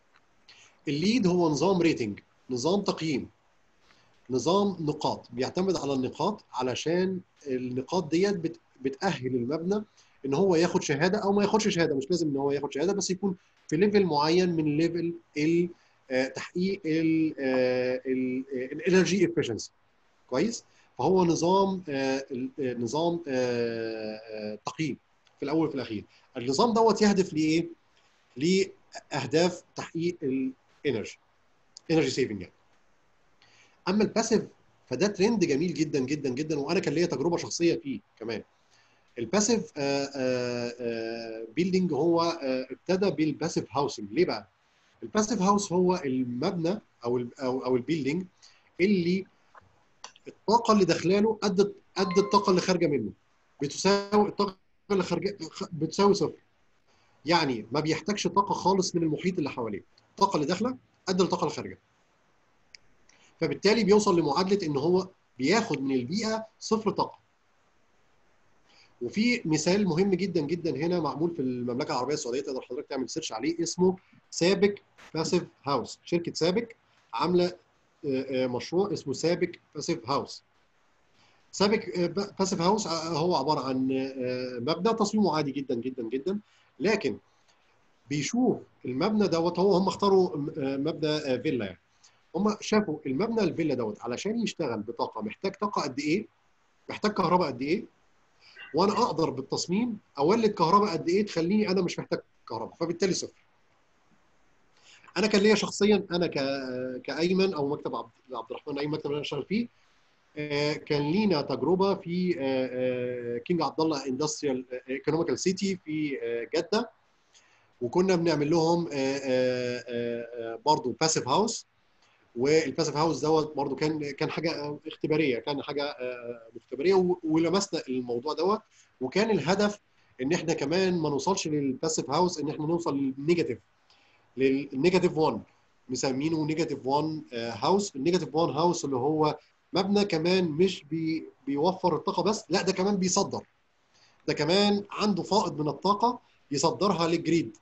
الليد هو نظام ريتنج نظام تقييم نظام نقاط بيعتمد على النقاط علشان النقاط ديت بت- بتأهل المبنى ان هو ياخد شهاده او ما ياخدش شهاده مش لازم ان هو ياخد شهاده بس يكون في ليفل معين من ليفل ال- آه، تحقيق الانرجي افشنسي كويس فهو نظام آه، ال- آه، نظام آه، آه، تقييم في الاول وفي الاخير النظام دوت يهدف لايه؟ لاهداف تحقيق الانرجي انرجي سيفنج يعني اما الباسيف فده ترند جميل جدا جدا جدا وانا كان ليا تجربه شخصيه فيه كمان الباسيف بيلدينج هو آه، ابتدى بالباسيف هاوسنج ليه بقى الباسيف هاوس هو المبنى او ال او او البيلدينج اللي الطاقه اللي داخلاله قد قد الطاقه اللي خارجه منه بتساوي الطاقه اللي خارجه خ- بتساوي صفر يعني ما بيحتاجش طاقه خالص من المحيط اللي حواليه الطاقه اللي داخله قد الطاقه اللي خارجه فبالتالي بيوصل لمعادله ان هو بياخد من البيئه صفر طاقه وفي مثال مهم جدا جدا هنا معمول في المملكه العربيه السعوديه تقدر حضرتك تعمل سيرش عليه اسمه سابك باسيف هاوس شركه سابك عامله آه، آه، مشروع اسمه سابك باسيف هاوس سابك آه، باسيف هاوس آه، هو عباره عن آه، مبنى تصميمه عادي جدا جدا جدا لكن بيشوف المبنى دوت هو هم اختاروا آه، مبنى آه، فيلا يعني هم شافوا المبنى الفيلا دوت علشان يشتغل بطاقه محتاج طاقه قد ايه محتاج كهرباء قد ايه وانا اقدر بالتصميم اولد كهرباء قد ايه تخليني انا مش محتاج الكهرباء فبالتالي صفر انا كان ليا شخصيا انا ك كايمن او مكتب عبد عبد الرحمن اي مكتب انا شغال فيه آه، كان لينا تجربه في آه، آه، كينج عبد الله اندستريال ايكونوميكال سيتي في آه، جده وكنا بنعمل لهم آه، آه، آه، برضو باسيف هاوس والباسيف هاوس دوت برضو كان كان حاجه اختباريه كان حاجه آه، مختبريه و- ولمسنا الموضوع دوت وكان الهدف ان احنا كمان ما نوصلش للباسيف هاوس ان احنا نوصل للنيجاتيف للنيجاتيف 1 مسمينه نيجاتيف 1 هاوس النيجاتيف 1 هاوس اللي هو مبنى كمان مش بي بيوفر الطاقه بس لا ده كمان بيصدر ده كمان عنده فائض من الطاقه يصدرها للجريد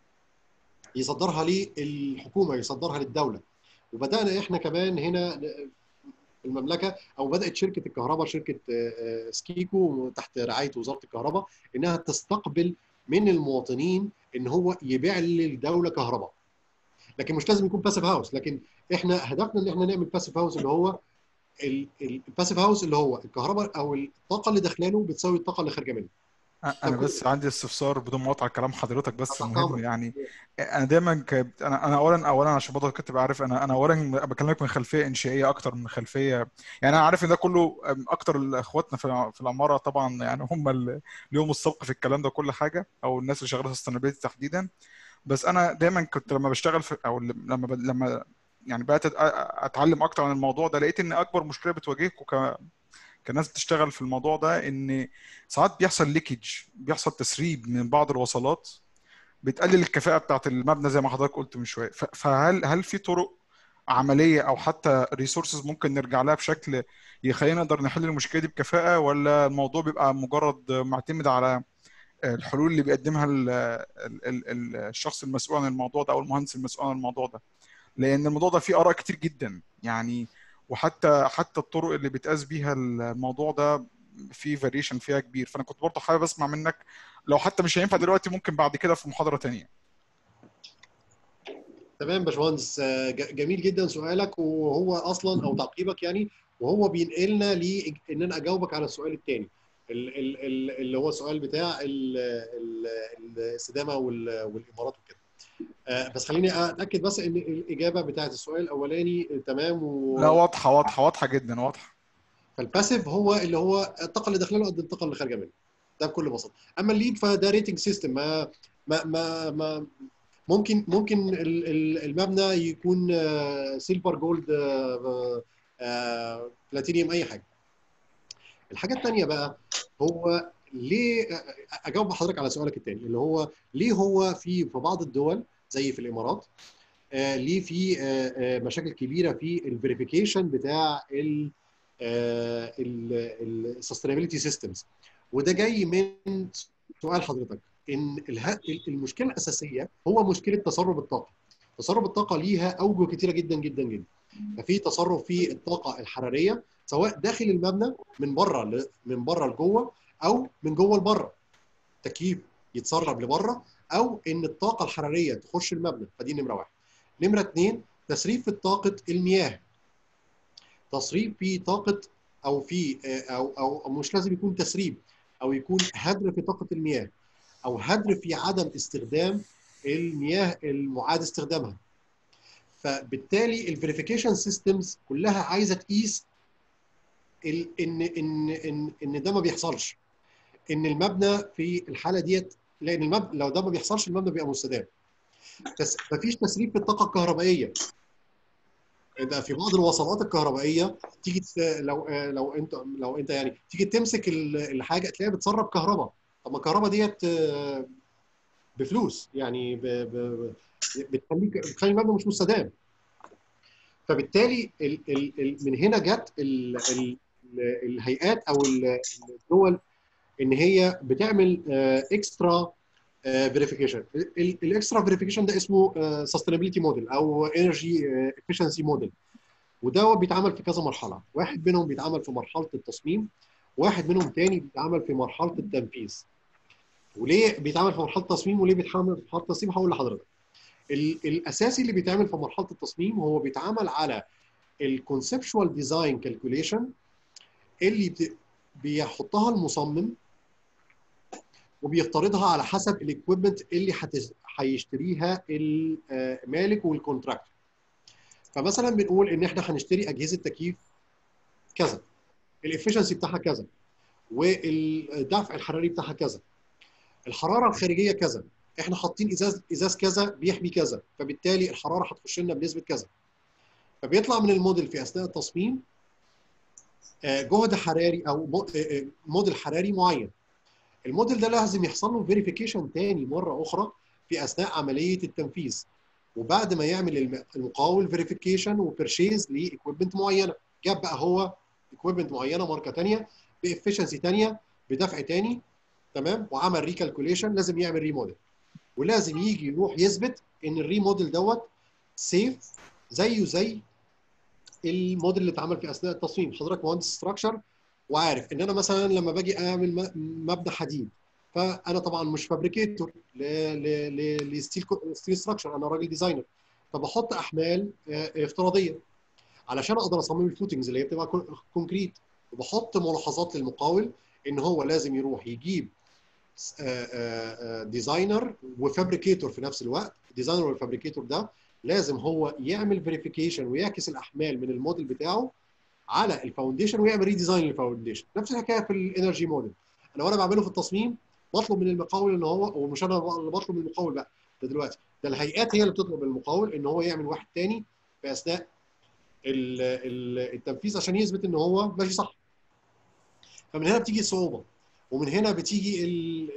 يصدرها للحكومه يصدرها للدوله وبدانا احنا كمان هنا في المملكه او بدات شركه الكهرباء شركه آه، آه، سكيكو تحت رعايه وزاره الكهرباء انها تستقبل من المواطنين ان هو يبيع للدوله كهرباء لكن مش لازم يكون باسيف هاوس لكن احنا هدفنا ان احنا نعمل باسيف هاوس اللي هو الباسيف هاوس اللي هو الكهرباء او الطاقه اللي داخلاله بتساوي الطاقه اللي خارجه منه انا بس عندي استفسار بدون مقاطعه كلام حضرتك بس طبعاً. مهم يعني انا دايما ك... انا انا اولا اولا عشان برضه كنت عارف انا انا اولا بكلمك من خلفيه انشائيه اكتر من خلفيه يعني انا عارف ان ده كله اكتر اخواتنا في في العماره طبعا يعني هم اللي ليهم السبق في الكلام ده كل حاجه او الناس اللي شغاله سستينابيلتي تحديدا بس انا دايما كنت لما بشتغل في او لما ب... لما يعني بقيت أت- اتعلم اكتر عن الموضوع ده لقيت ان اكبر مشكله بتواجهكم ك... كناس بتشتغل في الموضوع ده ان ساعات بيحصل ليكج بيحصل تسريب من بعض الوصلات بتقلل الكفاءه بتاعت المبنى زي ما حضرتك قلت من شويه ف- فهل هل في طرق عمليه او حتى ريسورسز ممكن نرجع لها بشكل يخلينا نقدر نحل المشكله دي بكفاءه ولا الموضوع بيبقى مجرد معتمد على الحلول اللي بيقدمها ال ال ال ال الشخص المسؤول عن الموضوع ده او المهندس المسؤول عن الموضوع ده لان الموضوع ده فيه اراء كتير جدا يعني وحتى حتى الطرق اللي بيتقاس بيها الموضوع ده في فاريشن فيها كبير فانا كنت برضه حابب اسمع منك لو حتى مش هينفع دلوقتي ممكن بعد كده في محاضره تانية تمام باشمهندس آه، ج- جميل جدا سؤالك وهو اصلا او تعقيبك يعني وهو بينقلنا لي ان انا اجاوبك على السؤال الثاني اللي هو السؤال بتاع ال- ال- الاستدامه وال- والامارات وكده آه، بس خليني اتاكد بس ان الاجابه بتاعت السؤال الاولاني تمام و... لا واضحه واضحه واضحه جدا واضحه فالباسيف هو اللي هو الطاقه اللي داخله له قد الطاقه اللي خارجه منه ده بكل بساطه اما الليد فده ريتنج سيستم ما ما ما, ما ممكن ممكن ال- ال- المبنى يكون سيلفر جولد بلاتينيوم اي حاجه الحاجه الثانيه بقى هو ليه اجاوب حضرتك على سؤالك الثاني اللي هو ليه هو في في بعض الدول زي في الامارات آه، ليه في آه، آه، مشاكل كبيره في الفيريفيكيشن بتاع ال السستينابيلتي سيستمز وده جاي من سؤال حضرتك ان اله- المشكله الاساسيه هو مشكله تسرب الطاقه تسرب الطاقه ليها اوجه كتيره جدا جدا جدا ففي تسرب في الطاقه الحراريه سواء داخل المبنى من بره ل- من بره لجوه او من جوه لبره تكييف يتسرب لبره او ان الطاقه الحراريه تخش المبنى فدي نمره واحد نمره اثنين تسريب في طاقه المياه تصريب في طاقه او في او او أو مش لازم يكون تسريب او يكون هدر في طاقه المياه او هدر في عدم استخدام المياه المعاد استخدامها فبالتالي الفيريفيكيشن سيستمز كلها عايزه تقيس ال- ان ان ان ان ده ما بيحصلش ان المبنى في الحاله ديت لان المبنى لو ده ما بيحصلش المبنى بيبقى مستدام بس مفيش تسريب في الطاقه الكهربائيه ده في بعض الوصلات الكهربائيه تيجي تس- لو لو انت لو انت يعني تيجي تمسك ال- الحاجه تلاقيها بتسرب كهرباء طب ما الكهرباء ديت آه، بفلوس يعني ب- ب- بتخليك بتخلي المبنى مش مستدام فبالتالي ال ال ال من هنا جت ال ال الهيئات او ال- الدول ان هي بتعمل اكسترا فيريفيكيشن الاكسترا فيريفيكيشن ده اسمه سستينابيلتي موديل او انرجي افشنسي موديل وده بيتعمل في كذا مرحله واحد منهم بيتعمل في مرحله التصميم واحد منهم تاني بيتعمل في مرحله التنفيذ وليه بيتعمل في مرحله التصميم وليه بيتعمل في مرحله التصميم هقول لحضرتك ال- الاساسي اللي بيتعمل في مرحله التصميم هو بيتعمل على الكونسبشوال ديزاين كالكوليشن اللي بت- بيحطها المصمم وبيفترضها على حسب الاكويبمنت اللي هتس- هيشتريها المالك والكونتراكتور فمثلا بنقول ان احنا هنشتري اجهزه تكييف كذا الافشنسي بتاعها كذا والدفع الحراري بتاعها كذا الحراره الخارجيه كذا احنا حاطين ازاز ازاز كذا بيحمي كذا فبالتالي الحراره هتخش لنا بنسبه كذا فبيطلع من الموديل في اثناء التصميم جهد حراري او موديل حراري معين الموديل ده لازم يحصل له فيريفيكيشن تاني مره اخرى في اثناء عمليه التنفيذ وبعد ما يعمل المقاول فيريفيكيشن وبرشيز لايكويبمنت معينه جاب بقى هو ايكويبمنت معينه ماركه ثانيه بافشنسي ثانيه بدفع ثاني تمام وعمل ريكالكوليشن لازم يعمل ريموديل ولازم يجي يروح يثبت ان الريموديل دوت سيف زيه زي الموديل اللي اتعمل في اثناء التصميم حضرتك مهندس ستراكشر وعارف ان انا مثلا لما باجي اعمل مبنى حديد فانا طبعا مش فابريكيتور لستيل ستيل ستراكشر انا راجل ديزاينر فبحط احمال افتراضيه علشان اقدر اصمم الفوتنجز اللي هي بتبقى كونكريت وبحط ملاحظات للمقاول ان هو لازم يروح يجيب ديزاينر وفابريكيتور في نفس الوقت الديزاينر والفابريكيتور ده لازم هو يعمل فيريفيكيشن ويعكس الاحمال من الموديل بتاعه على الفاونديشن ويعمل ريديزاين للفاونديشن نفس الحكايه في الانرجي موديل انا وانا بعمله في التصميم بطلب من المقاول ان هو ومش انا اللي بطلب من المقاول بقى ده دلوقتي ده الهيئات هي اللي بتطلب من المقاول ان هو يعمل واحد تاني في اثناء التنفيذ عشان يثبت ان هو ماشي صح فمن هنا بتيجي الصعوبه ومن هنا بتيجي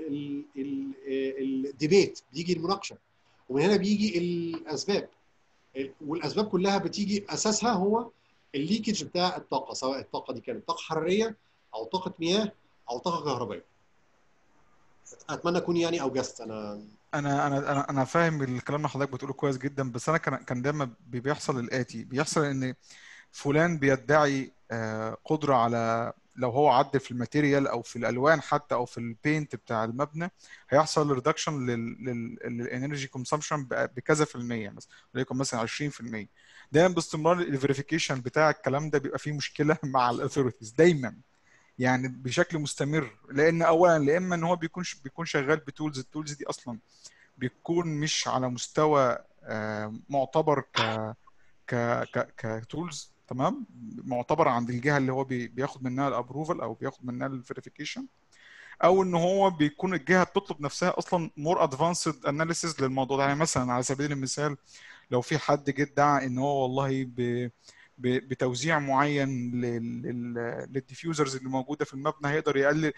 الديبيت بيجي المناقشه ومن هنا بيجي الاسباب والاسباب كلها بتيجي اساسها هو الليكج بتاع الطاقه سواء الطاقه دي كانت طاقه حراريه او طاقه مياه او طاقه كهربائيه اتمنى اكون يعني اوجزت انا انا انا انا انا فاهم الكلام اللي حضرتك بتقوله كويس جدا بس انا كان كان دايما بيحصل الاتي بيحصل ان فلان بيدعي قدره على لو هو عدل في الماتيريال او في الالوان حتى او في البينت بتاع المبنى هيحصل ريدكشن للانرجي كونسامشن بكذا في المية مثلا وليكن مثلا 20% دايما باستمرار الفيريفيكيشن بتاع الكلام ده بيبقى فيه مشكله مع الاثوريتيز دايما يعني بشكل مستمر لان اولا لا اما ان هو بيكون بيكون شغال بتولز التولز دي اصلا بيكون مش على مستوى معتبر ك ك ك كتولز تمام معتبر عند الجهه اللي هو بياخد منها الابروفال او بياخد منها الفيريفيكيشن او ان هو بيكون الجهه بتطلب نفسها اصلا مور ادفانسد اناليسيز للموضوع ده يعني مثلا على سبيل المثال لو في حد جه ادعى ان هو والله ب بتوزيع معين للديفيوزرز اللي موجوده في المبنى هيقدر يقلل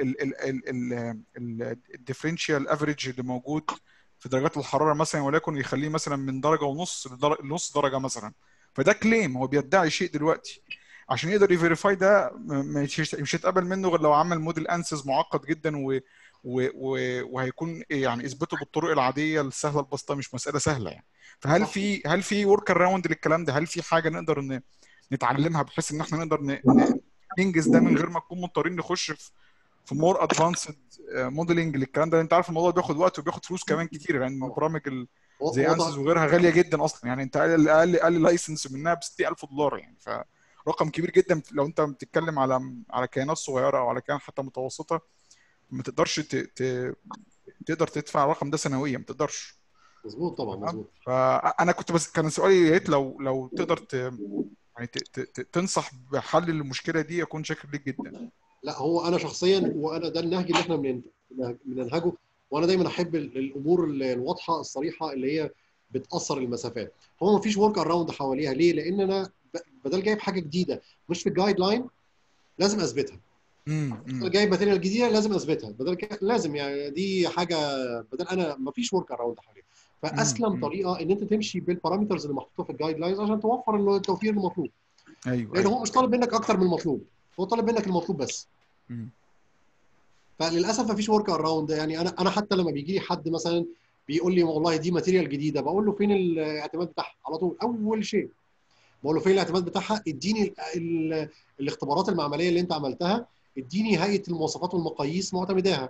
الديفرنشال افريج اللي موجود في درجات الحراره مثلا وليكن يخليه مثلا من درجه ونص لنص درجه مثلا فده كليم هو بيدعي شيء دلوقتي عشان يقدر يفيريفاي ده مش هيتقبل منه غير لو عمل موديل انسز معقد جدا و و و وهيكون يعني اثبته بالطرق العاديه السهله البسيطه مش مساله سهله يعني فهل في هل في ورك اراوند للكلام ده هل في حاجه نقدر نتعلمها بحيث ان احنا نقدر ننجز ده من غير ما نكون مضطرين نخش في في مور ادفانسد موديلنج للكلام ده انت عارف الموضوع بياخد وقت وبياخد فلوس كمان كتير يعني البرامج زي انسز وغيرها غاليه جدا اصلا يعني انت اقل اقل اقل لايسنس منها ب 60000 دولار يعني فرقم كبير جدا لو انت بتتكلم على على كيانات صغيره او على كيان حتى متوسطه ما تقدرش ت... ت... تقدر تدفع الرقم ده سنويا ما تقدرش مظبوط طبعا مظبوط فانا كنت بس كان سؤالي يا ريت لو لو تقدر ت... يعني ت... ت... تنصح بحل للمشكله دي اكون شاكر ليك جدا لا هو انا شخصيا وانا ده النهج اللي احنا بننهجه وانا دايما احب الامور الواضحه الصريحه اللي هي بتاثر المسافات هو ما فيش ورك اراوند حواليها ليه لان انا بدل جايب حاجه جديده مش في الجايد لاين لازم اثبتها بدل جايب ماتيريال جديده لازم اثبتها بدل لازم يعني دي حاجه بدل انا ما فيش ورك اراوند حواليها فاسلم مم. طريقه ان انت تمشي بالبارامترز اللي محطوطه في الجايد لاينز عشان توفر التوفير المطلوب ايوه لان ايوه هو مش طالب منك اكتر من المطلوب هو طالب منك المطلوب بس مم. فللاسف ما فيش ورك اراوند يعني انا انا حتى لما بيجي لي حد مثلا بيقول لي والله دي ماتيريال جديده بقول له فين الاعتماد بتاعها على طول اول شيء بقول له فين الاعتماد بتاعها اديني ال ال الاختبارات المعمليه اللي انت عملتها اديني هيئه المواصفات والمقاييس معتمداها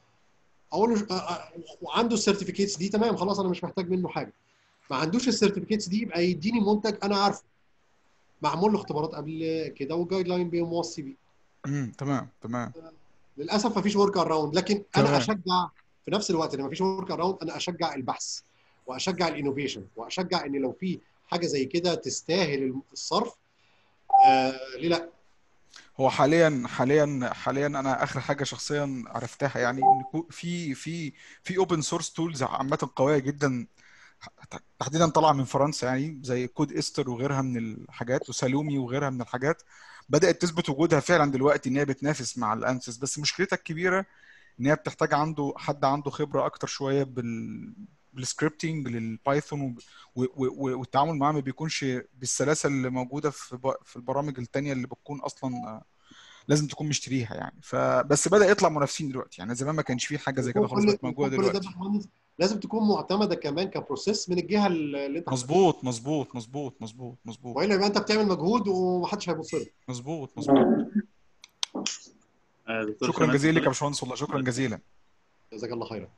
اقول له آه، آه، وعنده السيرتيفيكيتس دي تمام خلاص انا مش محتاج منه حاجه ما عندوش السيرتيفيكيتس دي يبقى يديني منتج انا عارفه معمول له اختبارات قبل كده والجايد لاين موصي بيه مم. تمام تمام للاسف ما فيش ورك اراوند لكن انا تمام. اشجع في نفس الوقت لما مفيش ورك اراوند انا اشجع البحث واشجع الانوفيشن واشجع ان لو في حاجه زي كده تستاهل الصرف آه ليه لا هو حاليا حاليا حاليا انا اخر حاجه شخصيا عرفتها يعني ان كو- في في في اوبن سورس تولز عامه قويه جدا تحديدا طالعه من فرنسا يعني زي كود استر وغيرها من الحاجات وسالومي وغيرها من الحاجات بدات تثبت وجودها فعلا دلوقتي ان هي بتنافس مع الانسys بس مشكلتها الكبيره ان هي بتحتاج عنده حد عنده خبره اكتر شويه بال بالسكريبتنج للبايثون و- و- و- والتعامل معاه ما بيكونش بالسلاسه اللي موجوده في ب- في البرامج التانيه اللي بتكون اصلا آه، لازم تكون مشتريها يعني فبس بدأ يطلع منافسين دلوقتي يعني زمان ما كانش فيه حاجه زي كده ويكون خالص كل بقت موجوده ويكون كل ده دلوقتي باشمهندس لازم تكون معتمده كمان كبروسيس من الجهه اللي انت مظبوط مظبوط مظبوط مظبوط مظبوط والا يبقى انت بتعمل مجهود ومحدش هيبص لك مظبوط مظبوط آه، دكتور شكرا شيماء جزيلا لك يا اتفضلي باشمهندس والله شكرا جزيلا جزاك الله خيرا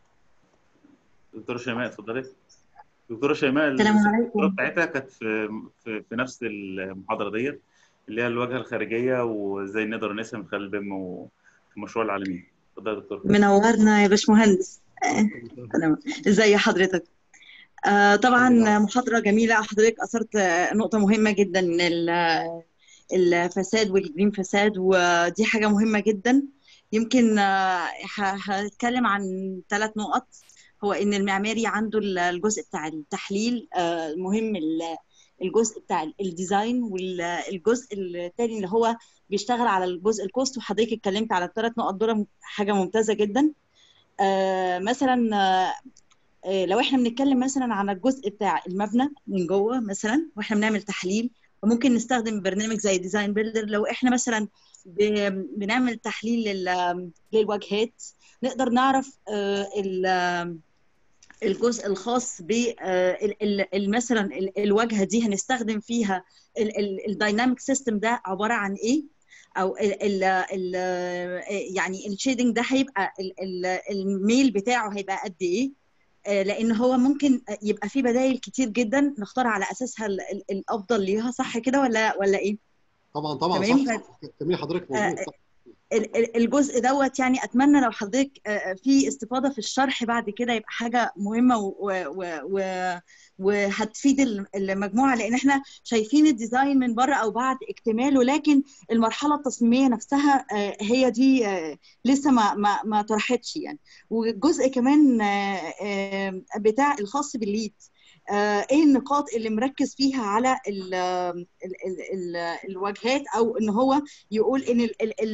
دكتوره شيماء اتفضلي دكتوره شيماء السلام الدكتوراه عليكم بتاعتها كانت في في في نفس المحاضره ديت اللي هي الواجهه الخارجيه وازاي نقدر نقيسها من خلال البيم وفي المشروع العالمي اتفضل يا دكتور منورنا يا باشمهندس آه، أنا ازي حضرتك آه، طبعا محاضرة جميلة حضرتك أثرت آه، نقطة مهمة جدا إن ال- الفساد والجرين فساد ودي حاجة مهمة جدا يمكن آه، ه- هتكلم عن ثلاث نقط هو إن المعماري عنده ال- الجزء بتاع التحليل آه، المهم ال- الجزء بتاع ال- الديزاين والجزء التاني اللي هو بيشتغل على الجزء الكوست وحضرتك اتكلمت على الثلاث نقط دول حاجة ممتازة جدا آه، مثلا آه، آه، لو احنا بنتكلم مثلا عن الجزء بتاع المبنى من جوه مثلا واحنا بنعمل تحليل وممكن نستخدم برنامج زي ديزاين بيلدر لو احنا مثلا ب- بنعمل تحليل لل- للواجهات نقدر نعرف آه، ال- الجزء الخاص ب آه، ال- ال- ال- مثلا ال- الواجهه دي هنستخدم فيها الدايناميك سيستم ده عباره عن ايه او ال ال ال يعني الشيدنج ده هيبقى ال- ال- الميل بتاعه هيبقى قد ايه آه، لان هو ممكن يبقى في بدائل كتير جدا نختار على اساسها ال- ال- الافضل ليها صح كده ولا ولا ايه طبعا طبعا تمام صح صح كملي حضرتك مظبوط صح ال- ال- الجزء دوت يعني اتمنى لو حضرتك آه، في استفاضه في الشرح بعد كده يبقى حاجه مهمه و- و- و- وهتفيد ال- المجموعه لان احنا شايفين الديزاين من بره او بعد اكتماله لكن المرحله التصميميه نفسها آه، هي دي آه، لسه ما ما ما طرحتش يعني والجزء كمان آه، آه، بتاع الخاص بالليد آه، ايه النقاط اللي مركز فيها على ال ال ال ال الواجهات او ان هو يقول ان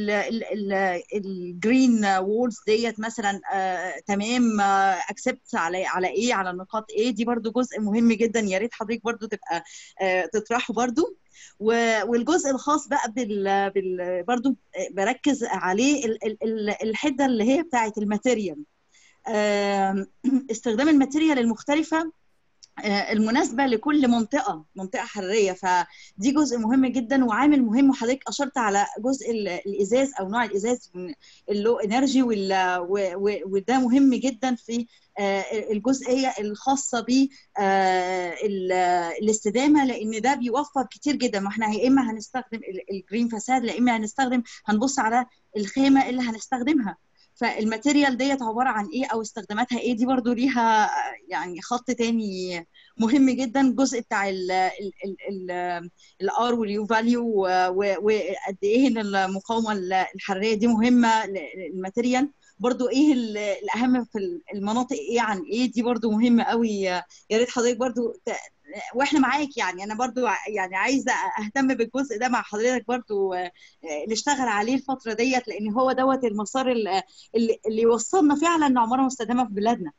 الجرين وولز ديت مثلا آه، تمام اكسبت على على ايه على نقاط ايه دي برضو جزء مهم جدا يا ريت حضرتك برضو تبقى آه، تطرحه برضو و- والجزء الخاص بقى بال, بال برضو بركز عليه ال- ال- ال- الحده اللي هي بتاعه الماتيريال آم، استخدام الماتيريال المختلفه آه، المناسبه لكل منطقه منطقه حراريه فدي جزء مهم جدا وعامل مهم وحضرتك اشرت على جزء ال- الازاز او نوع الازاز من اللو انرجي وال- و- و- وده مهم جدا في آه، الجزئيه الخاصه ب آه، ال- الاستدامه لان ده بيوفر كتير جدا ما احنا يا اما هنستخدم ال- الجرين فساد يا اما هنستخدم هنبص على الخامه اللي هنستخدمها فالماتيريال ديت عباره عن ايه او استخداماتها ايه دي برضو ليها يعني خط تاني مهم جدا الجزء بتاع الار واليو فاليو وقد ايه ان المقاومه الحراريه دي مهمه للماتيريال برضو ايه ال- الاهم في المناطق ايه عن ايه دي برضو مهمه قوي يا ريت حضرتك برضو ت- واحنا معاك يعني انا برضو ع- يعني عايزه اهتم بالجزء ده مع حضرتك برضو آه، نشتغل عليه الفتره ديت لان هو دوت المسار ال- اللي اللي يوصلنا فعلا لعماره مستدامه في بلادنا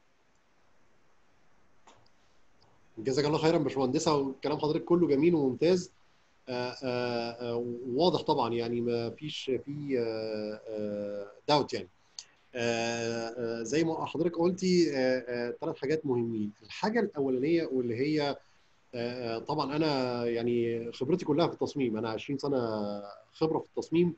جزاك الله خيرا باشمهندسه وكلام حضرتك كله جميل وممتاز آه، آه، آه، واضح طبعا يعني ما فيش فيه داوت يعني آه، آه، زي ما حضرتك قلتي ثلاث حاجات مهمين الحاجه الاولانيه واللي هي آه، آه، طبعا انا يعني خبرتي كلها في التصميم انا 20 سنه خبره في التصميم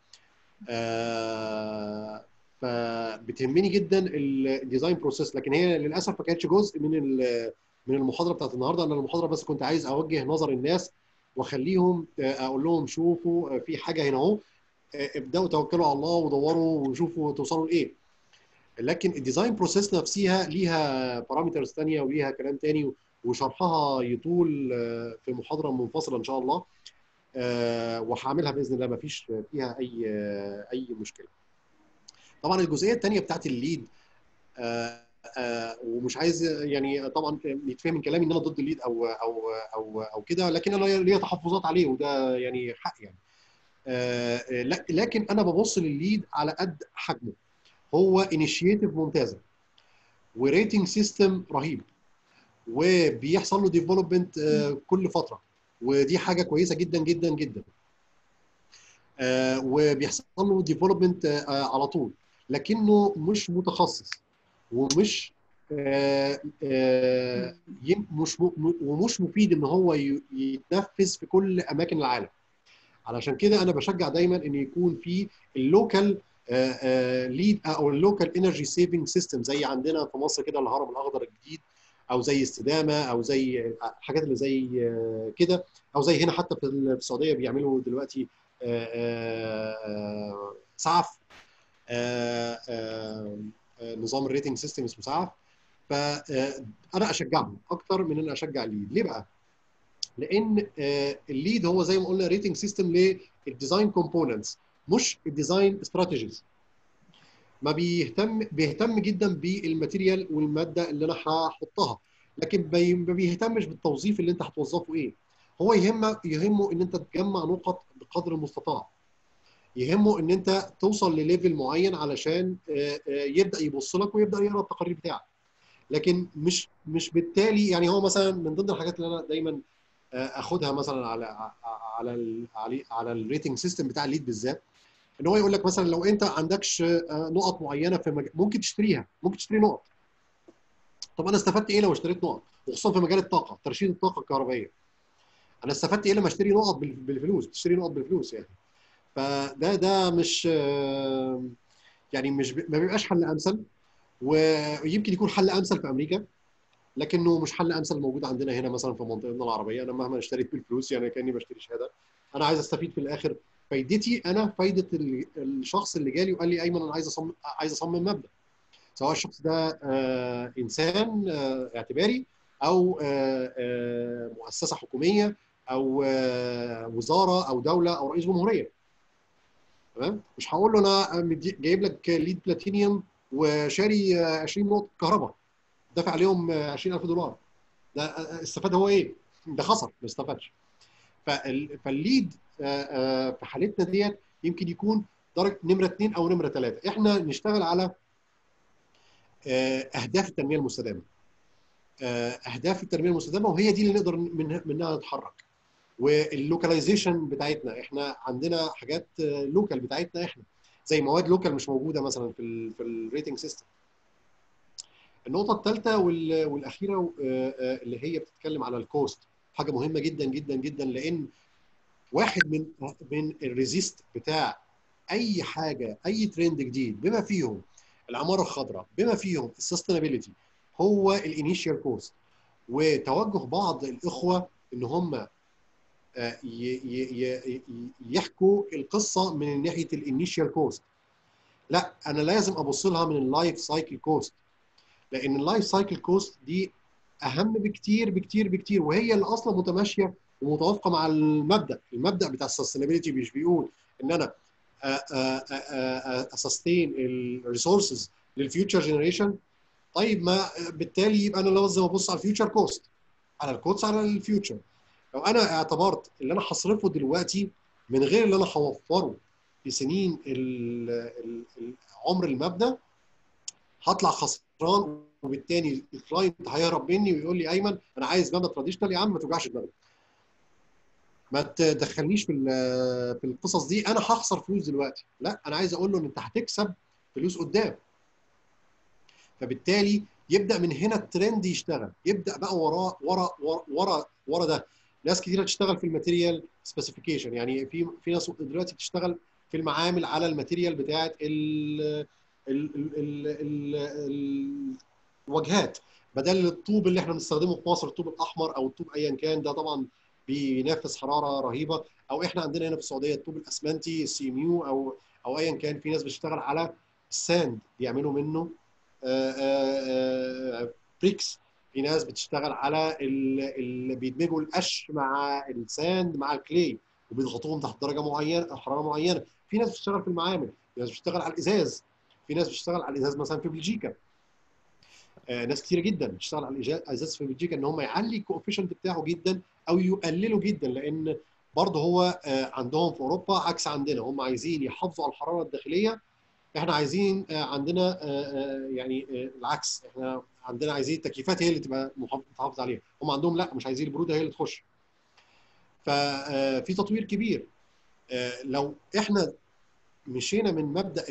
آه، فبتهمني جدا الديزاين بروسيس لكن هي للاسف ما كانتش جزء من ال- من المحاضره بتاعت النهارده انا المحاضره بس كنت عايز اوجه نظر الناس واخليهم آه، اقول لهم شوفوا آه، في حاجه هنا اهو آه، ابداوا توكلوا على الله ودوروا وشوفوا توصلوا لايه لكن الديزاين بروسيس نفسها ليها بارامترز ثانيه وليها كلام تاني وشرحها يطول آه، في محاضره منفصله ان شاء الله آه، وهعملها باذن الله ما فيش فيها اي آه، اي مشكله طبعا الجزئيه الثانيه بتاعت الليد آه، آه، ومش عايز يعني طبعا يتفهم من كلامي ان انا ضد الليد او او او او كده لكن انا ليا تحفظات عليه وده يعني حق يعني آه، آه، لا- لكن انا ببص للليد على قد حجمه هو انيشيتيف ممتازه وريتنج سيستم رهيب وبيحصل له ديفلوبمنت كل فتره ودي حاجه كويسه جدا جدا جدا آه، وبيحصل له ديفلوبمنت على طول لكنه مش متخصص ومش آه، آه، يم- مش م- ومش مفيد ان هو ي- يتنفذ في كل اماكن العالم علشان كده انا بشجع دايما ان يكون في اللوكال ليد او اللوكال انرجي سيفنج سيستم زي عندنا في مصر كده الهرم الاخضر الجديد او زي استدامه او زي الحاجات اللي زي آه، كده او زي هنا حتى في ال- في السعوديه بيعملوا دلوقتي آه، آه، آه، سعف آه، آه، آه، نظام الريتنج سيستم اسمه سعف فانا اشجعهم اكتر من ان اشجع الليد ليه بقى؟ لان آه، الليد هو زي ما قلنا ريتنج سيستم للديزاين كومبوننتس مش الديزاين استراتيجيز ما بيهتم بيهتم جدا بالماتيريال والماده اللي انا هحطها لكن بي- ما بيهتمش بالتوظيف اللي انت هتوظفه ايه هو يهمه يهمه ان انت تجمع نقط بقدر المستطاع يهمه ان انت توصل لليفل معين علشان آه، آه، يبدا يبص لك ويبدا يقرا التقارير بتاعك لكن مش مش بالتالي يعني هو مثلا من ضمن الحاجات اللي انا دايما آه، اخدها مثلا على على ال على على الريتنج سيستم بتاع الليد بالذات ان هو يقول لك مثلا لو انت عندكش آه، نقط معينه في مج... ممكن تشتريها ممكن تشتري نقط طب انا استفدت ايه لو اشتريت نقط وخصوصا في مجال الطاقه ترشيد الطاقه الكهربائيه انا استفدت ايه لما اشتري نقط بال- بالفلوس تشتري نقط بالفلوس يعني فده ده مش آه، يعني مش ب- ما بيبقاش حل امثل ويمكن يكون حل امثل في امريكا لكنه مش حل امثل موجود عندنا هنا مثلا في منطقتنا العربيه انا مهما اشتريت بالفلوس يعني كاني بشتري شهاده انا عايز استفيد في الاخر فايدتي انا فايده ال- الشخص اللي جالي وقال لي ايمن انا عايز اصمم عايز اصمم مبنى سواء الشخص ده آه، انسان آه، اعتباري او آه، آه، مؤسسه حكوميه او آه، وزاره او دوله او رئيس جمهوريه تمام مش هقول له انا مدي- جايب لك ليد بلاتينيوم وشاري آه، 20 نقطه كهرباء دافع عليهم آه، 20000 دولار ده آه، استفاد هو ايه؟ ده خسر ما استفادش فال- فالليد آه، آه، في حالتنا ديت يمكن يكون درجه نمره اثنين او نمره ثلاثه احنا نشتغل على آه، اهداف التنميه المستدامه آه، اهداف التنميه المستدامه وهي دي اللي نقدر من منها نتحرك واللوكاليزيشن بتاعتنا احنا عندنا حاجات لوكال بتاعتنا احنا زي مواد لوكال مش موجوده مثلا في ال في الريتنج سيستم النقطه الثالثه والاخيره آه، آه، اللي هي بتتكلم على الكوست حاجه مهمه جدا جدا جدا لان واحد من من الريزيست بتاع اي حاجه اي ترند جديد بما فيهم العماره الخضراء بما فيهم السستينابيلتي هو الانيشال كوست وتوجه بعض الاخوه ان هم آه، ي- ي- ي- يحكوا القصه من ناحيه الانيشال كوست لا انا لازم ابص لها من اللايف سايكل كوست لان اللايف سايكل كوست دي اهم بكتير بكتير بكتير وهي اللي اصلا متماشيه ومتوافقه مع المبدا المبدا بتاع السستينابيلتي مش بيقول ان انا اسستين الريسورسز للفيوتشر جنريشن طيب ما بالتالي يبقى انا لازم ابص على الفيوتشر كوست على الكوست على الفيوتشر لو انا اعتبرت اللي انا هصرفه دلوقتي من غير اللي انا هوفره في سنين ال- ال- ال- عمر المبنى هطلع خسران وبالتالي الكلاينت هيهرب مني ويقول لي ايمن انا عايز مبنى تراديشنال يا عم ما توجعش دماغك ما تدخلنيش في ال- في القصص دي انا هخسر فلوس دلوقتي لا انا عايز اقول له ان انت هتكسب فلوس قدام فبالتالي يبدا من هنا الترند يشتغل يبدا بقى وراه ورا ورا ورا, ورا ده ناس كتيره تشتغل في الماتيريال سبيسيفيكيشن يعني في في ناس دلوقتي بتشتغل في المعامل على الماتيريال بتاعه ال ال ال ال ال الواجهات بدل الطوب اللي احنا بنستخدمه في مصر الطوب الاحمر او الطوب ايا كان ده طبعا بينافس حراره رهيبه او احنا عندنا هنا في السعوديه الطوب الاسمنتي السي ام يو او او ايا كان في ناس بتشتغل على الساند بيعملوا منه بريكس في ناس بتشتغل على اللي بيدمجوا القش مع الساند مع الكلي وبيضغطوهم تحت درجه معينه حراره معينه في ناس بتشتغل في المعامل في ناس بتشتغل على الازاز في ناس بتشتغل على الازاز مثلا في بلجيكا آه ناس كتيره جدا بتشتغل على الازاز في بلجيكا ان هم يعلي الكوفيشنت بتاعه جدا او يقلله جدا لان برضه هو آه عندهم في اوروبا عكس عندنا هم عايزين يحافظوا على الحراره الداخليه احنا عايزين آه عندنا يعني العكس احنا عندنا عايزين التكييفات هي اللي تبقى محافظ عليها هم عندهم لا مش عايزين البروده هي اللي تخش ففي تطوير كبير لو احنا مشينا من مبدا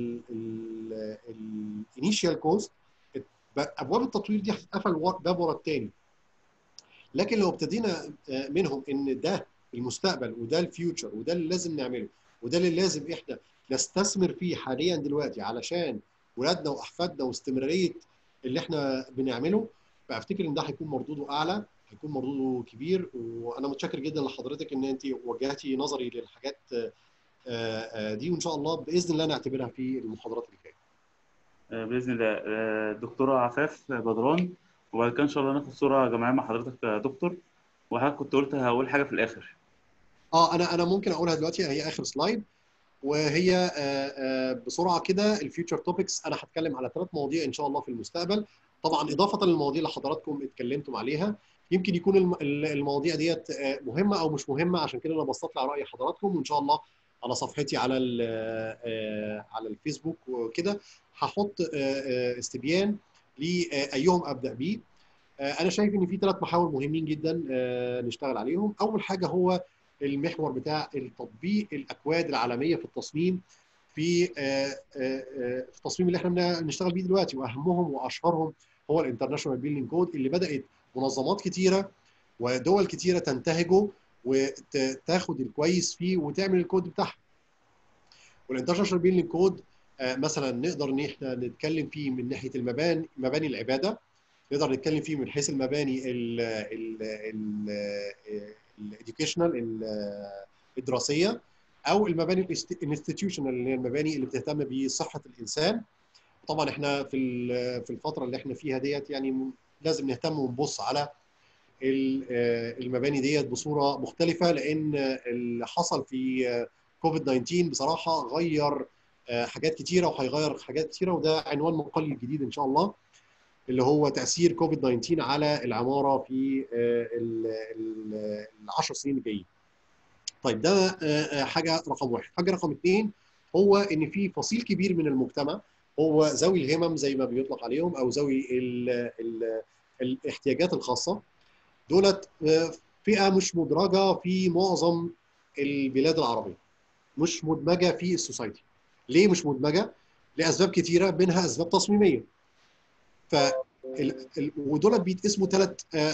الانيشال كوست ابواب التطوير دي هتتقفل باب ورا الثاني لكن لو ابتدينا منهم ان ده المستقبل وده الفيوتشر وده اللي لازم نعمله وده اللي لازم احنا نستثمر فيه حاليا دلوقتي علشان ولادنا واحفادنا واستمراريه اللي احنا بنعمله فافتكر ان ده هيكون مردوده اعلى هيكون مردوده كبير وانا متشكر جدا لحضرتك ان انت وجهتي نظري للحاجات دي وان شاء الله باذن الله نعتبرها في المحاضرات اللي جايه. باذن الله دكتوره عفاف بدران وبعد كده ان شاء الله ناخد صوره جماعيه مع حضرتك يا دكتور وحضرتك كنت قلت هقول حاجه في الاخر. اه انا انا ممكن اقولها دلوقتي هي اخر سلايد وهي بسرعه كده الفيوتشر توبكس انا هتكلم على ثلاث مواضيع ان شاء الله في المستقبل طبعا اضافه للمواضيع اللي حضراتكم اتكلمتم عليها يمكن يكون المواضيع ديت مهمه او مش مهمه عشان كده انا بستطلع راي حضراتكم وان شاء الله على صفحتي على على الفيسبوك وكده هحط استبيان لايهم ابدا بيه انا شايف ان في ثلاث محاور مهمين جدا نشتغل عليهم اول حاجه هو المحور بتاع التطبيق الاكواد العالميه في التصميم في في التصميم اللي احنا بنشتغل بيه دلوقتي واهمهم واشهرهم هو الانترناشونال بيلدينج كود اللي بدات منظمات كتيره ودول كتيره تنتهجه وتاخد الكويس فيه وتعمل الكود بتاعها. والانترناشونال بيلدينج كود مثلا نقدر ان احنا نتكلم فيه من ناحيه المباني مباني العباده نقدر نتكلم فيه من حيث المباني الاديوكيشنال الدراسيه او المباني الانستتيوشنال اللي هي المباني اللي بتهتم بصحه الانسان طبعا احنا في في الفتره اللي احنا فيها ديت يعني لازم نهتم ونبص على المباني ديت بصوره مختلفه لان اللي حصل في كوفيد 19 بصراحه غير حاجات كتيره وهيغير حاجات كتيره وده عنوان مقال الجديد ان شاء الله اللي هو تاثير كوفيد 19 على العماره في العشر سنين الجايين. طيب ده حاجه رقم واحد، حاجه رقم اثنين هو ان في فصيل كبير من المجتمع هو ذوي الهمم زي ما بيطلق عليهم او ذوي ال ال الاحتياجات الخاصه دولت فئه مش مدرجه في معظم البلاد العربيه مش مدمجه في السوسايتي ليه مش مدمجه لاسباب كثيره منها اسباب تصميميه ف ودولت بيتقسموا ثلاث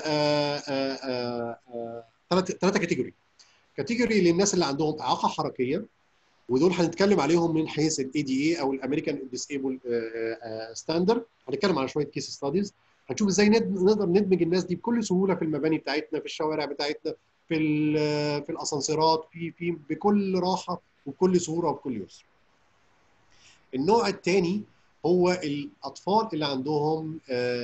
ثلاث ثلاثه كاتيجوري كاتيجوري للناس اللي عندهم اعاقه حركيه ودول هنتكلم عليهم من حيث الاي دي اي او الامريكان ديسيبل ستاندرد هنتكلم على شويه كيس ستاديز هنشوف ازاي نقدر ندمج الناس دي بكل سهوله في المباني بتاعتنا في الشوارع بتاعتنا في في الاسانسيرات في في بكل راحه وبكل سهوله وبكل يسر. النوع الثاني هو الاطفال اللي عندهم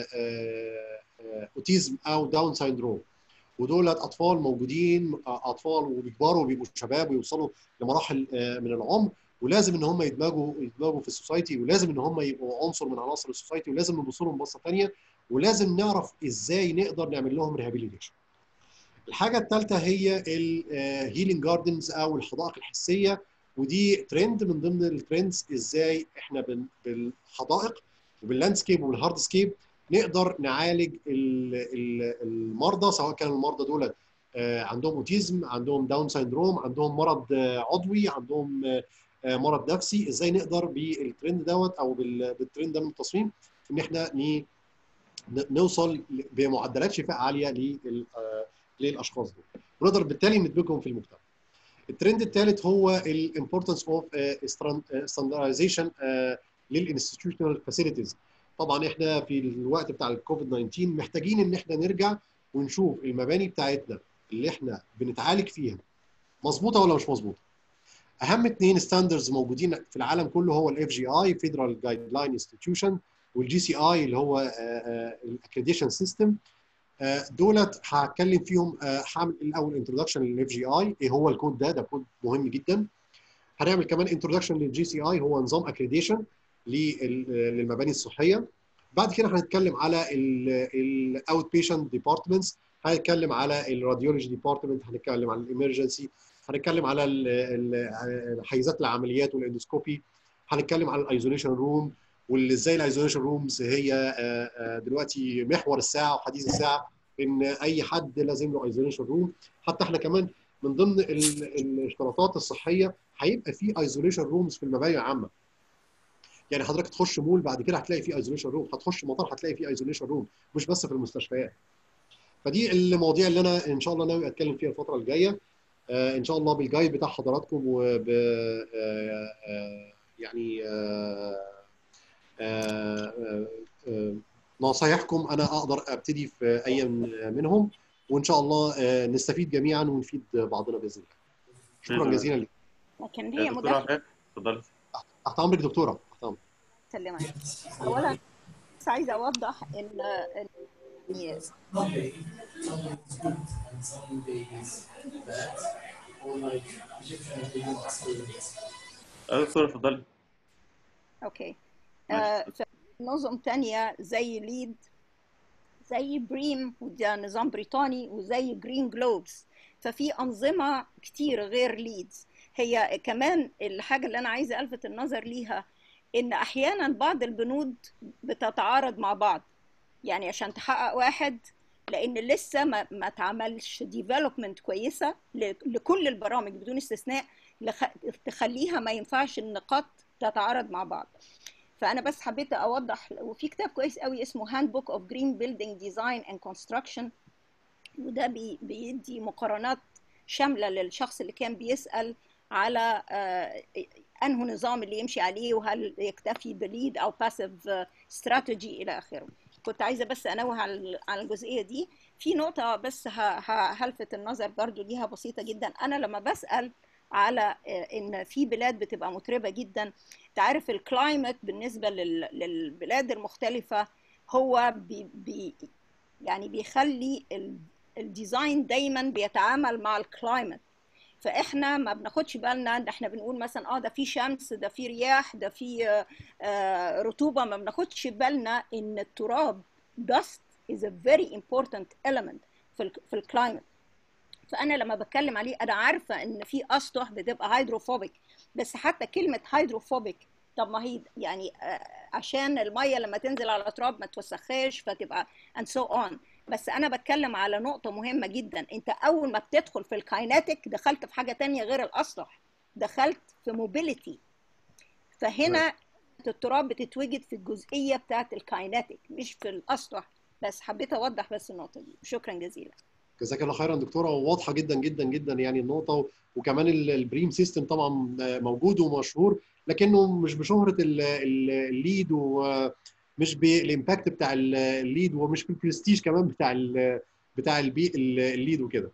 اوتيزم او داون سيندروم ودول اطفال موجودين اطفال وبيكبروا وبيبقوا شباب ويوصلوا لمراحل من العمر ولازم ان هم يدمجوا يدمجوا في السوسايتي ولازم ان هم يبقوا عنصر من عناصر السوسايتي ولازم نبص لهم بصه ثانيه ولازم نعرف ازاي نقدر نعمل لهم ريهابيليتيشن. الحاجه الثالثه هي الهيلينج جاردنز او الحدائق الحسيه ودي ترند من ضمن الترندز ازاي احنا بالحدائق وباللاندسكيب وبالهاردسكيب نقدر نعالج المرضى سواء كان المرضى دول عندهم اوتيزم عندهم داون سيندروم عندهم مرض عضوي عندهم مرض نفسي ازاي نقدر بالترند دوت او بالترند ده من التصميم ان احنا نوصل بمعدلات شفاء عاليه للاشخاص دول ونقدر بالتالي ندمجهم في المجتمع الترند الثالث هو الامبورتنس اوف ستاندردايزيشن للانستتيوشنال فاسيلتيز طبعا احنا في الوقت بتاع الكوفيد 19 محتاجين ان احنا نرجع ونشوف المباني بتاعتنا اللي احنا بنتعالج فيها مظبوطه ولا مش مظبوطه اهم اثنين ستاندردز موجودين في العالم كله هو الاف جي اي فيدرال جايد لاين انستتيوشن والجي سي اي اللي هو الاكريديشن سيستم دولت هتكلم فيهم هعمل الاول انتروداكشن للاف جي اي ايه هو الكود ده ده كود مهم جدا هنعمل كمان انتروداكشن للجي سي اي هو نظام اكريديشن للمباني الصحيه بعد كده هنتكلم على الاوت بيشنت ديبارتمنتس هنتكلم على الراديولوجي ديبارتمنت هنتكلم على الامرجنسي هنتكلم على حيزات العمليات والاندوسكوبي هنتكلم على الايزوليشن روم وازاي الايزوليشن رومز هي دلوقتي محور الساعه وحديث الساعه ان اي حد لازم له ايزوليشن روم حتى احنا كمان من ضمن الاشتراطات الصحيه هيبقى في ايزوليشن رومز في المباني العامه يعني حضرتك تخش مول بعد كده هتلاقي فيه ايزوليشن روم هتخش مطار هتلاقي فيه ايزوليشن روم مش بس في المستشفيات فدي المواضيع اللي انا ان شاء الله ناوي اتكلم فيها الفتره الجايه آه ان شاء الله بالجايد بتاع حضراتكم وب آه آه يعني نصايحكم انا اقدر ابتدي في اي منهم وان شاء الله نستفيد جميعا ونفيد بعضنا باذن الله شكرا جزيلا لك لكن هي مداخله اتفضلي تحت امرك دكتوره تحت امرك سلمك اولا بس عايزه اوضح ان Yes. دكتور اتفضلي اوكي آه نظم تانية زي ليد زي بريم وده نظام بريطاني وزي جرين جلوبز ففي أنظمة كتير غير ليدز هي كمان الحاجة اللي أنا عايزة ألفت النظر ليها إن أحيانا بعض البنود بتتعارض مع بعض يعني عشان تحقق واحد لان لسه ما ما اتعملش ديفلوبمنت كويسه لكل البرامج بدون استثناء تخليها ما ينفعش النقاط تتعارض مع بعض فانا بس حبيت اوضح وفي كتاب كويس قوي اسمه هاند بوك اوف جرين بيلدينج ديزاين اند كونستراكشن وده بي بيدي مقارنات شامله للشخص اللي كان بيسال على انه نظام اللي يمشي عليه وهل يكتفي بليد او باسيف استراتيجي الى اخره كنت عايزه بس انوه على على الجزئيه دي في نقطه بس هلفت النظر برضو ليها بسيطه جدا انا لما بسال على ان في بلاد بتبقى متربه جدا تعرف الكلايمت بالنسبه للبلاد المختلفه هو بي بي يعني بيخلي الديزاين دايما بيتعامل مع الكلايمت فاحنا ما بناخدش بالنا ان احنا بنقول مثلا اه ده في شمس ده في رياح ده في آه رطوبه ما بناخدش بالنا ان التراب dust is a very important element في في الكلايمت فانا لما بتكلم عليه انا عارفه ان في اسطح بتبقى هيدروفوبيك بس حتى كلمه هيدروفوبيك طب ما هي يعني آه عشان الميه لما تنزل على التراب ما توسخاش فتبقى and so on بس انا بتكلم على نقطة مهمة جدا انت اول ما بتدخل في الكايناتيك دخلت في حاجة تانية غير الاسطح دخلت في موبيليتي فهنا التراب بتتوجد في الجزئية بتاعت الكايناتيك مش في الاسطح بس حبيت اوضح بس النقطة دي شكرا جزيلا جزاك الله خيرا دكتوره واضحه جدا جدا جدا يعني النقطه وكمان البريم سيستم طبعا موجود ومشهور لكنه مش بشهره الليد و مش بالامباكت بتاع الليد ومش بالبرستيج كمان بتاع ال بتاع البي الليد وكده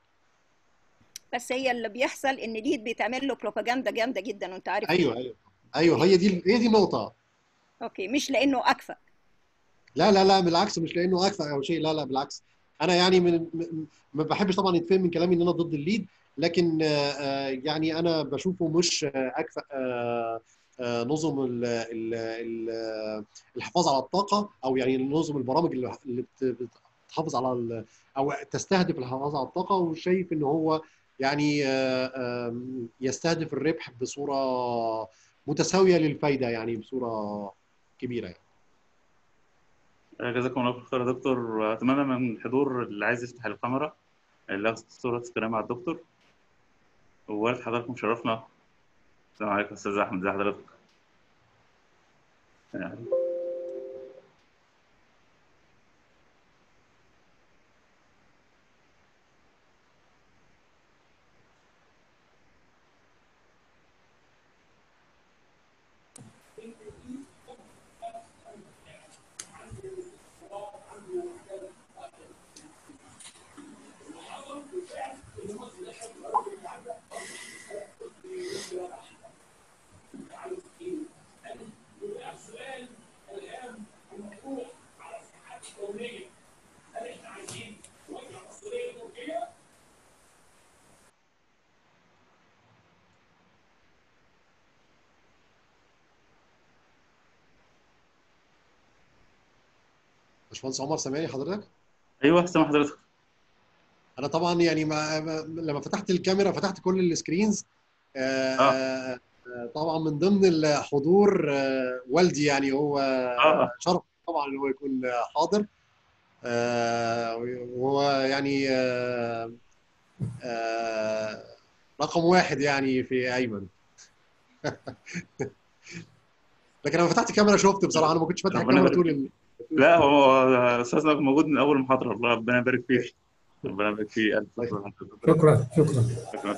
بس هي اللي بيحصل ان ليد بيتعمل له بروباجندا جامده جدا وانت عارف ايوه ايوه ايوه هي دي هي دي النقطه اوكي مش لانه اكفأ لا لا لا بالعكس مش لانه اكفأ او شيء لا لا بالعكس انا يعني من ما بحبش طبعا يتفهم من كلامي ان انا ضد الليد لكن يعني انا بشوفه مش اكفأ نظم ال ال الحفاظ على الطاقه او يعني نظم البرامج اللي بتحافظ على او تستهدف الحفاظ على الطاقه وشايف ان هو يعني يستهدف الربح بصوره متساويه للفايده يعني بصوره كبيره يعني. جزاكم الله خير يا دكتور اتمنى من الحضور اللي عايز يفتح الكاميرا اللي ياخد صوره سكرين مع الدكتور ووالد حضراتكم شرفنا السلام عليكم استاذ احمد ازي حضرتك يعني. باشمهندس عمر سامعني حضرتك ايوه سامع حضرتك انا طبعا يعني ما ما- لما فتحت الكاميرا فتحت كل السكرينز آه، آه. آه، طبعا من ضمن الحضور آه، والدي يعني هو اه شرف طبعا ان هو يكون حاضر آه، وهو يعني آه، آه، رقم واحد يعني في ايمن لكن لما فتحت الكاميرا شفت بصراحه انا ما كنتش فاتح ربنا الكاميرا يبارك طول ال... لا هو استاذنا موجود من اول محاضره الله ربنا يبارك فيك ربنا يبارك فيك الف شكر شكرا شكرا شكرا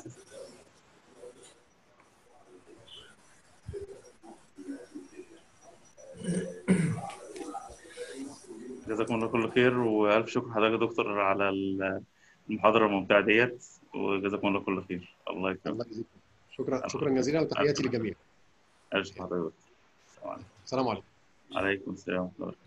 جزاكم الله كل خير والف شكر حضرتك يا دكتور على المحاضره الممتعه ديت وجزاكم الله كل خير الله يكرمك الله يجزيك شكرا شكرا جزيلا وتحياتي للجميع الف شكر حضرتك السلام عليكم عليكم السلام ورحمه الله